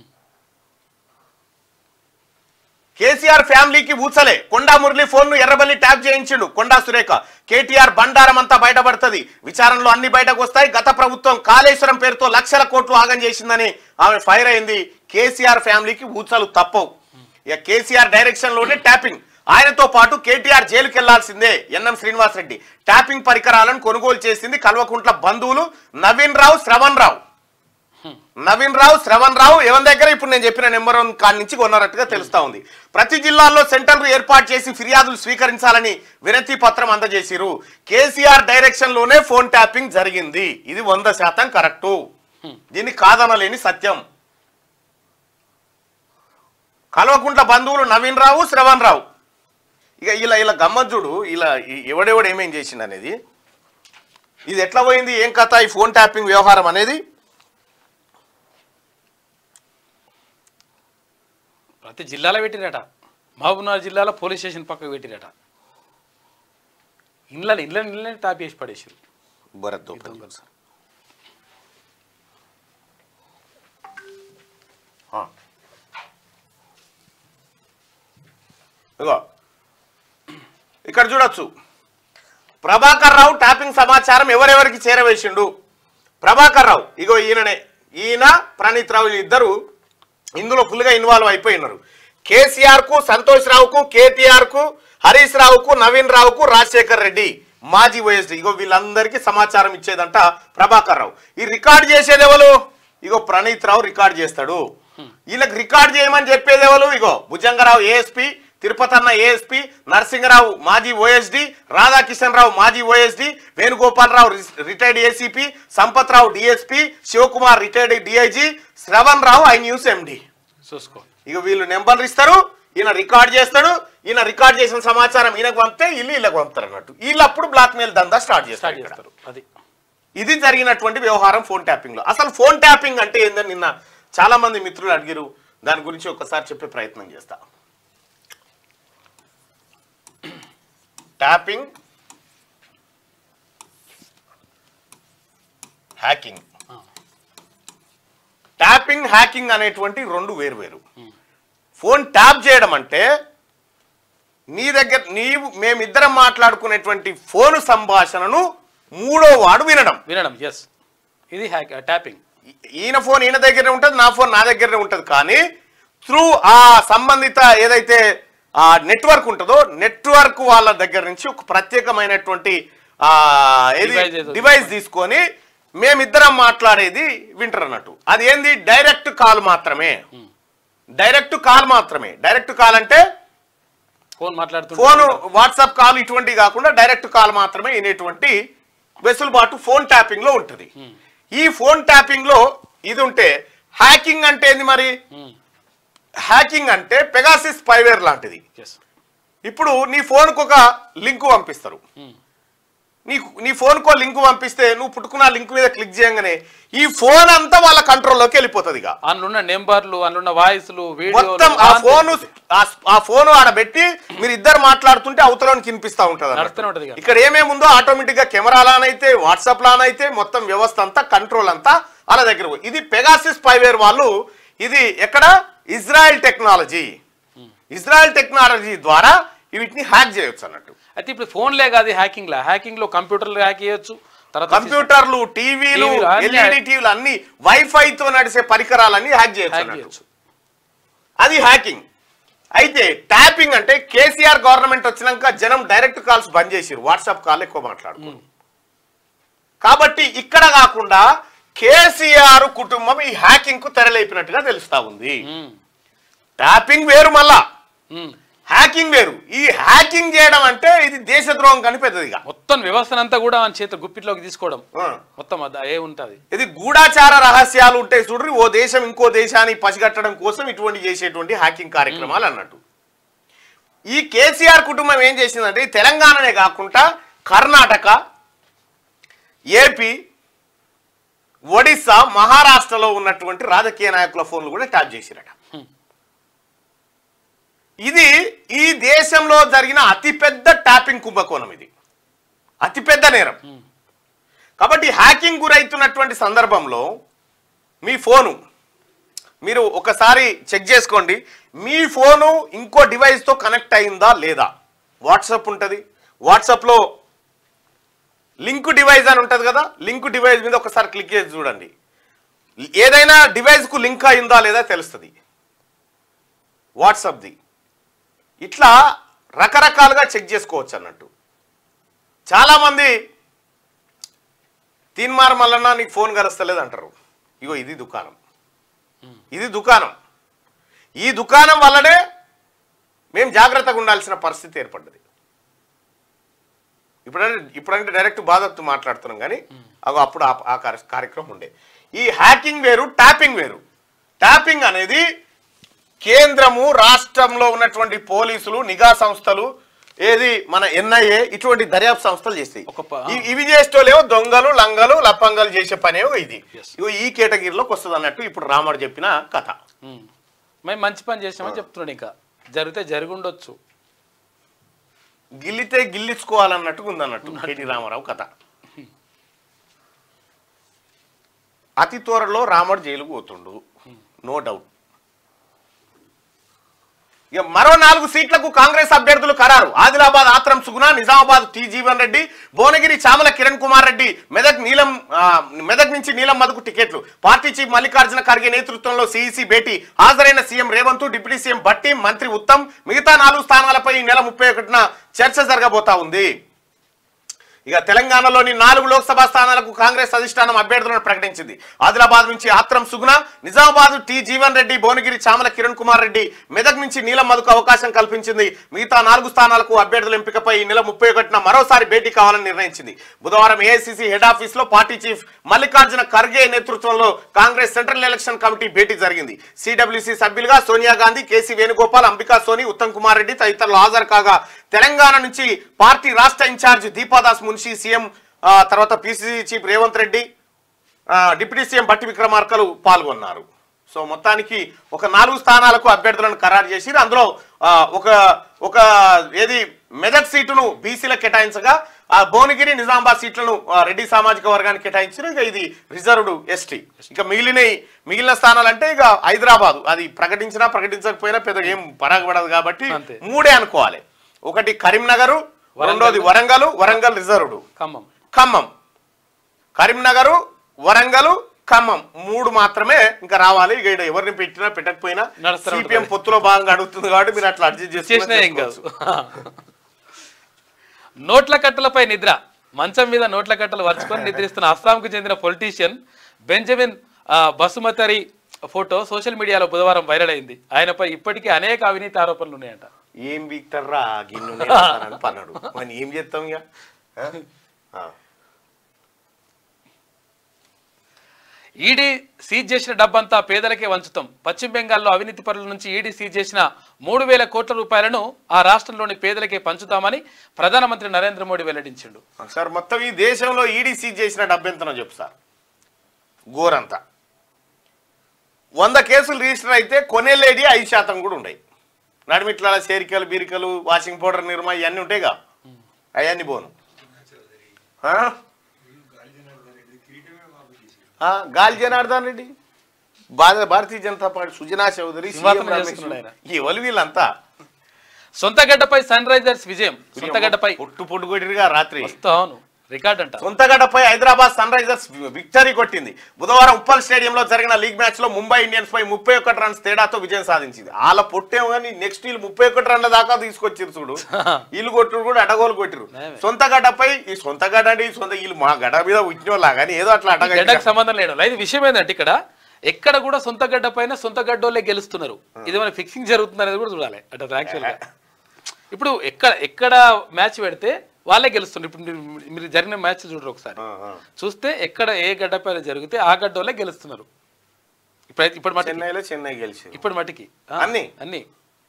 కేసీఆర్ ఫ్యామిలీకి ఊచలే కొండా మురళి ఫోన్ ను ఎర్రబల్లి ట్యాప్ చేయించిండు కొండా సురేఖ కేటీఆర్ బండారం అంతా బయటపడుతుంది విచారణలో అన్ని బయటకు వస్తాయి గత ప్రభుత్వం కాళేశ్వరం పేరుతో లక్షల కోట్లు ఆగం చేసిందని ఆమె ఫైర్ అయింది కేసీఆర్ ఫ్యామిలీకి ఊచలు తప్పవు ఇక కేసీఆర్ డైరెక్షన్ లోనే ట్యాపింగ్ ఆయనతో పాటు కేటీఆర్ జైలుకి వెళ్లాల్సిందే ఎన్ఎం శ్రీనివాస్ రెడ్డి ట్యాపింగ్ పరికరాలను కొనుగోలు చేసింది కల్వకుంట్ల బంధువులు నవీన్ రావు శ్రవణ్ రావు నవీన్ రావు శ్రవణ్ రావు ఎవరి దగ్గర ఇప్పుడు నేను చెప్పిన నెంబర్ వన్ కాడి నుంచి కొన్నారట్టుగా తెలుస్తా ఉంది ప్రతి జిల్లాల్లో సెంటర్లు ఏర్పాటు చేసి ఫిర్యాదులు స్వీకరించాలని వినతి పత్రం అందజేసిరు కేసీఆర్ డైరెక్షన్ లోనే ఫోన్ ట్యాపింగ్ జరిగింది ఇది వంద శాతం కరెక్టు దీన్ని కాదనలేని సత్యం కల్వకుంట్ల బంధువులు నవీన్ రావు శ్రవణ్ రావు ఇక ఇలా ఇలా గమ్మజ్జుడు ఇలా ఈ- ఎవడెవడు ఏమేం చేసిండు అనేది ఇది ఎట్లా పోయింది ఏం కథ ఈ ఫోన్ ట్యాపింగ్ వ్యవహారం అనేది ప్రతి జిల్లాలో పెట్టిరట మహబూబ్నగర్ జిల్లాలో పోలీస్ స్టేషన్ పక్కకు పెట్టిరట ఇండ్ల ఇండ్ల ఇండ్లని టాప్ చేసి పడేసారు భరత్ దోపల్ సార్ ఇగో ఇక్కడ చూడొచ్చు ప్రభాకర్ రావు ట్యాపింగ్ సమాచారం ఎవరెవరికి చేరవేసిండు ప్రభాకర్ రావు ఇగో ఈయననే ఈయన ప్రణీత్ రావు ఇద్దరు ఇందులో ఫుల్గా ఇన్వాల్వ్ అయిపోయినారు కేసీఆర్ కు సంతోష్ రావుకు కేటీఆర్ కు హరీష్ రావుకు నవీన్ రావుకు రాజశేఖర్ రెడ్డి మాజీ వైఎస్డి ఇగో వీళ్ళందరికీ సమాచారం ఇచ్చేదంట ప్రభాకర్ రావు ఈ రికార్డ్ చేసేది ఎవరు ఇగో ప్రణీత్ రావు రికార్డ్ చేస్తాడు వీళ్ళకి రికార్డ్ చేయమని చెప్పేది ఎవరు ఇగో భుజంగరావు ఏఎస్పి తిరుపతన్న ఏఎస్పి నరసింహరావు మాజీ ఓఎస్డి రాధాకిషన్ రావు మాజీ OSD Venugopalarao retired ACP Sampath Rao DSP Shivakumar retired DIG Shravan Rao I news MD చూసుకో ఇక వీళ్ళు నెంబర్లు ఇస్తారు ఈయన రికార్డ్ చేస్తాడు ఈయన రికార్డ్ చేసిన సమాచారం ఈయనకు పంపితే వీళ్ళు వీళ్ళకి పంపుతారు అన్నట్టు వీళ్ళు అప్పుడు బ్లాక్ మెయిల్ దందా స్టార్ట్ చేస్తారు స్టార్ట్ ఇక్కడ. చేస్తారు అది ఇది జరిగినటువంటి వ్యవహారం ఫోన్ ట్యాపింగ్ లో అసలు ఫోన్ ట్యాపింగ్ అంటే ఏందని నిన్న చాలా మంది మిత్రులు అడిగారు దాని గురించి ఒకసారి చెప్పే ప్రయత్నం చేస్తా ట్యాపింగ్ హ్యాకింగ్ ఆ. ట్యాపింగ్ హ్యాకింగ్ అనేటువంటి రెండు వేరు ఫోన్ ట్యాప్ చేయడం అంటే నీ దగ్గర నీవు మేమిద్దరం మాట్లాడుకునేటువంటి ఫోన్ సంభాషణను మూడో వాడు వినడం వినడం ఎస్ ఇది హ్యాక్ ట్యాపింగ్ ఈ- ఈయన ఫోన్ ఈయన దగ్గరే ఉంటుంది నా ఫోన్ నా దగ్గరే ఉంటుంది కానీ త్రూ ఆ సంబంధిత ఏదైతే ఆ నెట్వర్క్ ఉంటుందో నెట్వర్క్ వాళ్ళ దగ్గర నుంచి ఒక ప్రత్యేకమైనటువంటి ఆ ఏది Device ఏదో డివైస్ తీసుకొని మేమిద్దరం మాట్లాడేది వింటారు అన్నట్టు అది ఏంది డైరెక్ట్ కాల్ మాత్రమే డైరెక్ట్ కాల్ మాత్రమే డైరెక్ట్ కాల్ అంటే ఫోన్ మాట్లాడుతుంటే ఫోన్ వాట్సాప్ కాల్ ఇటువంటివి కాకుండా డైరెక్ట్ కాల్ మాత్రమే వినేటువంటి వెసులుబాటు ఫోన్ ట్యాపింగ్ లో ఉంటుంది ఈ ఫోన్ ట్యాపింగ్ లో ఇది ఉంటే హ్యాకింగ్ అంటే ఏంది మరి ఉమ్. హ్యాకింగ్ అంటే పెగాసిస్ స్పైవేర్ లాంటిది ఎస్ ఇప్పుడు నీ ఫోన్కు ఒక లింక్ పంపిస్తారు నీ నీ ఫోన్కో లింక్ పంపిస్తే నువ్వు పుట్టుకున్న లింక్ మీద క్లిక్ చేయగానే ఈ ఫోన్ అంతా వాళ్ళ కంట్రోల్లోకి వెళ్ళిపోతుంది ఇక అందులో నెంబర్లు అందులో వాయిస్లు మొత్తం ఆ ఫోన్ ఆ ఫోన్ ఆడ పెట్టి మీరు ఇద్దరు మాట్లాడుతుంటే అవతలోనికి వినిపిస్తా ఉంటది అన్నట్టు. నడుస్తూనే ఉంటది ఇక. ఇక్కడ ఏమేముందో ఆటోమేటిక్ గా కెమెరా లానైతే వాట్సాప్ లానైతే మొత్తం వ్యవస్థ అంతా కంట్రోల్ అంతా వాళ్ళ దగ్గర పోయి. ఇది పెగాసిస్ స్పైవేర్ వాళ్ళు ఇది ఎక్కడ ఇజ్రాయెల్ టెక్నాలజీ ఇజ్రాయెల్ టెక్నాలజీ ద్వారా వీటిని హ్యాక్ చేయొచ్చు అన్నట్టు అయితే ఇప్పుడు ఫోన్లే కాదు హ్యాకింగ్ లా హ్యాకింగ్ లో కంప్యూటర్లు హ్యాక్ చేయొచ్చు తర్వాత కంప్యూటర్లు టీవీలు టీవీలు అన్ని ఎల్ఈడి టీవీలు అన్ని వైఫై తో నడిచే పరికరాలన్నీ హ్యాక్ చేయొచ్చు హ్యాక్ అన్నట్టు చేయొచ్చు అది హ్యాకింగ్ అయితే ట్యాపింగ్ అంటే కేసీఆర్ గవర్నమెంట్ వచ్చినాక జనం డైరెక్ట్ కాల్స్ బంద్ చేసిరు వాట్సాప్ కాల్ ఎక్కువ మాట్లాడుకున్నారు కాబట్టి ఇక్కడ కాకుండా కేసీఆర్ కుటుంబం ఈ హ్యాకింగ్ కు తెరలేపినట్టుగా తెలుస్తా ఉంది ఉమ్, ట్యాపింగ్ వేరు మళ్ళా ఉమ్. హ్యాకింగ్ వేరు ఈ హ్యాకింగ్ చేయడం అంటే ఇది దేశద్రోహం కని పెద్దదిగా మొత్తం వ్యవస్థనంతా కూడా మన చేతి గుప్పిట్లోకి తీసుకోవడం ఆ. మొత్తం అది ఏ ఉంటది ఇది గూఢాచార రహస్యాలు ఉంటాయి చూడ్రి ఓ దేశం ఇంకో దేశాన్ని పసిగట్టడం కోసం ఇటువంటి చేసేటువంటి హ్యాకింగ్ కార్యక్రమాలు అన్నట్టు ఈ కేసీఆర్ కుటుంబం ఏం చేసిందంటే ఈ తెలంగాణనే కాకుండా కర్ణాటక ఏపీ ఒడిస్సా మహారాష్ట్రలో ఉన్నటువంటి రాజకీయ నాయకుల ఫోన్లు కూడా ట్యాప్ చేసిరట ఇది ఈ దేశంలో జరిగిన అతిపెద్ద ట్యాపింగ్ కుంభకోణం ఇది అతిపెద్ద నేరం కాబట్టి హ్యాకింగ్ గురైతున్నటువంటి సందర్భంలో మీ ఫోను మీరు ఒకసారి చెక్ చేసుకోండి మీ ఫోను ఇంకో డివైస్తో కనెక్ట్ అయిందా లేదా వాట్సాప్ ఉంటుంది వాట్సాప్లో లింక్ డివైస్ అని ఉంటుంది కదా లింక్ డివైస్ మీద ఒకసారి క్లిక్ చేసి చూడండి ఏదైనా డివైస్కు లింక్ అయిందా లేదా తెలుస్తుంది వాట్సాప్ది ఇట్లా రకరకాలుగా చెక్ చేసుకోవచ్చు అన్నట్టు చాలామంది తీన్మార్ మల్లన్న నీకు ఫోన్ కలుస్తలేదు అంటారు ఇగో ఇది దుకాణం ఇది దుకాణం ఈ దుకాణం వల్లనే మేము జాగ్రత్తగా ఉండాల్సిన పరిస్థితి ఏర్పడ్డది ఇప్పుడంటే ఇప్పుడంటే డైరెక్ట్ బాధతో మాట్లాడుతున్నాం కానీ అగో అప్పుడు ఆ- ఆ కార్య- కార్యక్రమం ఉండే ఈ హ్యాకింగ్ వేరు ట్యాపింగ్ వేరు ట్యాపింగ్ అనేది కేంద్రము రాష్ట్రంలో ఉన్నటువంటి పోలీసులు నిఘా సంస్థలు ఏది మన ఎన్ఐఏ ఇటువంటి దర్యాప్తు సంస్థలు చేస్తాయి ఒక ప- ఇ- ఇవి చేసేటోళ్ళేమో దొంగలు లంగలు లప్పంగలు చేసే పనేమో ఇది Yes. ఇగో ఈ కేటగిరీలోకి వస్తుంది అన్నట్టు ఇప్పుడు రాముడు చెప్పిన కథ ఉమ్. మేము మంచి పని చేసామని చెప్తున్నాడు ఇంకా జరిగితే జరిగి ఉండొచ్చు గిల్లితే గిల్లించుకోవాలన్నట్టు ఉందన్నట్టు కేటీ రామారావు కథ అతి త్వరలో రాముడు జైలుకు పోతుండు నో డౌట్ ఇక మరో నాలుగు సీట్లకు కాంగ్రెస్ అభ్యర్థులు ఖరారు ఆదిలాబాద్ ఆత్రం సుగుణ నిజామాబాద్ టి జీవన్ రెడ్డి భువనగిరి చామల కిరణ్ కుమార్ రెడ్డి మెదక్ నీలం ఆ, మెదక్ నుంచి నీలం మధుకు టికెట్లు పార్టీ చీఫ్ మల్లికార్జున ఖర్గే నేతృత్వంలో సీఈసీ భేటీ హాజరైన CM Revanth deputy CM Bhatti మంత్రి ఉత్తమ్ మిగతా నాలుగు స్థానాలపై ఈ నెల ముప్పై ఒకటిన చర్చ జరగబోతా ఉంది ఇక తెలంగాణలోని నాలుగు లోక్సభ స్థానాలకు కాంగ్రెస్ అధిష్టానం అభ్యర్థులను ప్రకటించింది ఆదిలాబాద్ నుంచి ఆత్రం సుగుణ నిజామాబాద్ టి జీవన్ రెడ్డి భువనగిరి చామల కిరణ్ కుమార్ రెడ్డి మెదక్ నుంచి నీలం మధుకు అవకాశం కల్పించింది మిగతా నాలుగు స్థానాలకు అభ్యర్థుల ఎంపికపై ఈ నెల ముప్పై ఒకటిన మరోసారి భేటీ కావాలని నిర్ణయించింది బుధవారం ఏఐసిసి హెడ్ ఆఫీస్ లో పార్టీ చీఫ్ మల్లికార్జున ఖర్గే నేతృత్వంలో కాంగ్రెస్ సెంట్రల్ ఎలక్షన్ కమిటీ భేటీ జరిగింది సిడబ్ల్యూసి సభ్యులుగా సోనియా గాంధీ కేసీ వేణుగోపాల్ అంబికా సోని ఉత్తమ్ కుమార్ రెడ్డి తదితరులు హాజరు కాగా తెలంగాణ నుంచి పార్టీ రాష్ట్ర ఇన్ఛార్జ్ దీపాదాస్ మున్షి సీఎం ఆ, తర్వాత పిసిసి చీఫ్ రేవంత్ రెడ్డి ఆ, డిప్యూటీ సీఎం బట్టి విక్రమార్కలు పాల్గొన్నారు సో మొత్తానికి ఒక నాలుగు స్థానాలకు అభ్యర్థులను ఖరారు చేసి అందులో ఆ, ఒక ఒక ఏది మెదక్ సీటును బీసీలకు కేటాయించగా ఆ భువనగిరి నిజామాబాద్ సీట్లను ఆ, రెడ్డి సామాజిక వర్గానికి కేటాయించారు ఇక ఇది రిజర్వ్డ్ ఎస్టీ ఇక మిగిలిన మిగిలిన స్థానాలు అంటే ఇక హైదరాబాద్ అది ప్రకటించినా ప్రకటించకపోయినా పెద్దగా ఏం పరాగపడదు కాబట్టి అంతే. మూడే అనుకోవాలి ఒకటి కరీంనగర్ రెండోది వరంగల్ వరంగల్ రిజర్వ్డ్ ఖమ్మం ఖమ్మం కరీంనగరు వరంగల్ ఖమ్మం మూడు మాత్రమే ఇంకా రావాలి ఇక ఈడ ఎవరిని పెట్టినా పెట్టకపోయినా నడుస్తూనే సిపిఎం ఉంటుంది. పొత్తులో భాగంగా అడుగుతుంది కాబట్టి మీరు అట్లా అడ్జస్ట్ చేసినా ఏం కాదు చేసుకోవచ్చు నోట్ల కట్టలపై నిద్ర మంచం మీద నోట్ల కట్టలు వరుచుకొని నిద్రిస్తున్న అస్సాంకు చెందిన పొలిటీషియన్ బెంజమిన్ ఆ, బసుమతరి ఫోటో సోషల్ మీడియాలో బుధవారం వైరల్ అయింది ఆయనపై ఇప్పటికీ అనేక అవినీతి ఆరోపణలు ఉన్నాయంట ఏం బీక్తారా గిన్నె నేస్తానని పన్నాడు మనం ఏం చేస్తాం ఇక ఆ? ఆ. ఈడీ సీజ్ చేసిన డబ్బంతా పేదలకే వంచుతాం పశ్చిమ బెంగాల్లో అవినీతి పరుల నుంచి ఈడీ సీజ్ చేసిన మూడు వేల కోట్ల రూపాయలను ఆ రాష్ట్రంలోని పేదలకే పంచుతామని ప్రధానమంత్రి నరేంద్ర మోడీ వెల్లడించిండు సార్ మొత్తం ఈ దేశంలో ఈడీసీ చేసిన డబ్బు ఎంతనో చెప్పు సార్ గోరంతా వంద కేసులు రిజిస్టర్ అయితే కొనేలేడి ఐదు శాతం కూడా ఉన్నాయి నడిమిట్ల చేరికలు బీరికలు వాషింగ్ పౌడర్ నిర్మా ఇవన్నీ ఉంటాయిగా అవన్నీ పోను ఆ? ఆ, గాలి జనార్దన్ రెడ్డి భారత భారతీయ జనతా పార్టీ సుజనా చౌదరి సింహాసనం సీఎం రమేష్ చేసుకున్నాడు ఆయన. ఈ ఒలి వీళ్ళంతా సొంత గడ్డపై సన్ రైజర్స్ విజయం సొంత గడ్డపై పొట్టు పొట్టు కొట్టిరుగా రాత్రి వస్తా అవును రికార్డ్ అంట సొంతగడ్డపై హైదరాబాద్ సన్ రైజర్స్ విక్టరీ కొట్టింది బుధవారం ఉప్పల్ స్టేడియంలో జరిగిన లీగ్ మ్యాచ్ లో ముంబై ఇండియన్స్ పై ముప్పై ఒక్కటి రన్స్ తేడాతో విజయం సాధించింది వాళ్ళ పొట్టేమో కానీ నెక్స్ట్ వీళ్ళు ముప్పై ఒక్కటి రన్ల దాకా తీసుకొచ్చారు చూడు వీళ్ళు కొట్టుడు కూడా అడగోలు కొట్టిరు నేమే. సొంత గడ్డపై ఈ సొంత గడ్డ అంటే ఈ సొంత వీళ్ళు మా గడ్డ మీద ఉచ్చినోళ్ళ కానీ ఏదో అట్లా అడగ గడ్డకు సంబంధం లేదు అయితే విషయం ఏంటంటే ఇక్కడ ఎక్కడ కూడా సొంత గడ్డ పైన సొంత గడ్డోళ్ళే గెలుస్తున్నారు ఇది మన ఫిక్సింగ్ జరుగుతుంది అనేది కూడా చూడాలి అంటే యాక్చువల్ గా ఇప్పుడు ఎక్కడ ఎక్కడ మ్యాచ్ పెడితే వాళ్ళే గెలుస్తున్నారు ఇప్పుడు మీరు- మీరు జరిగిన మ్యాచ్ చూడరు ఒకసారి చూస్తే ఎక్కడ ఏ గడ్డ పైన జరిగితే ఆ గడ్డోళ్ళే గెలుస్తున్నారు ఇప్పుడు ఇప్పుడు మటుకి చెన్నైలో చెన్నై గెలిచింది ఇప్పుడు మటుకి ఆ, అన్ని? అన్ని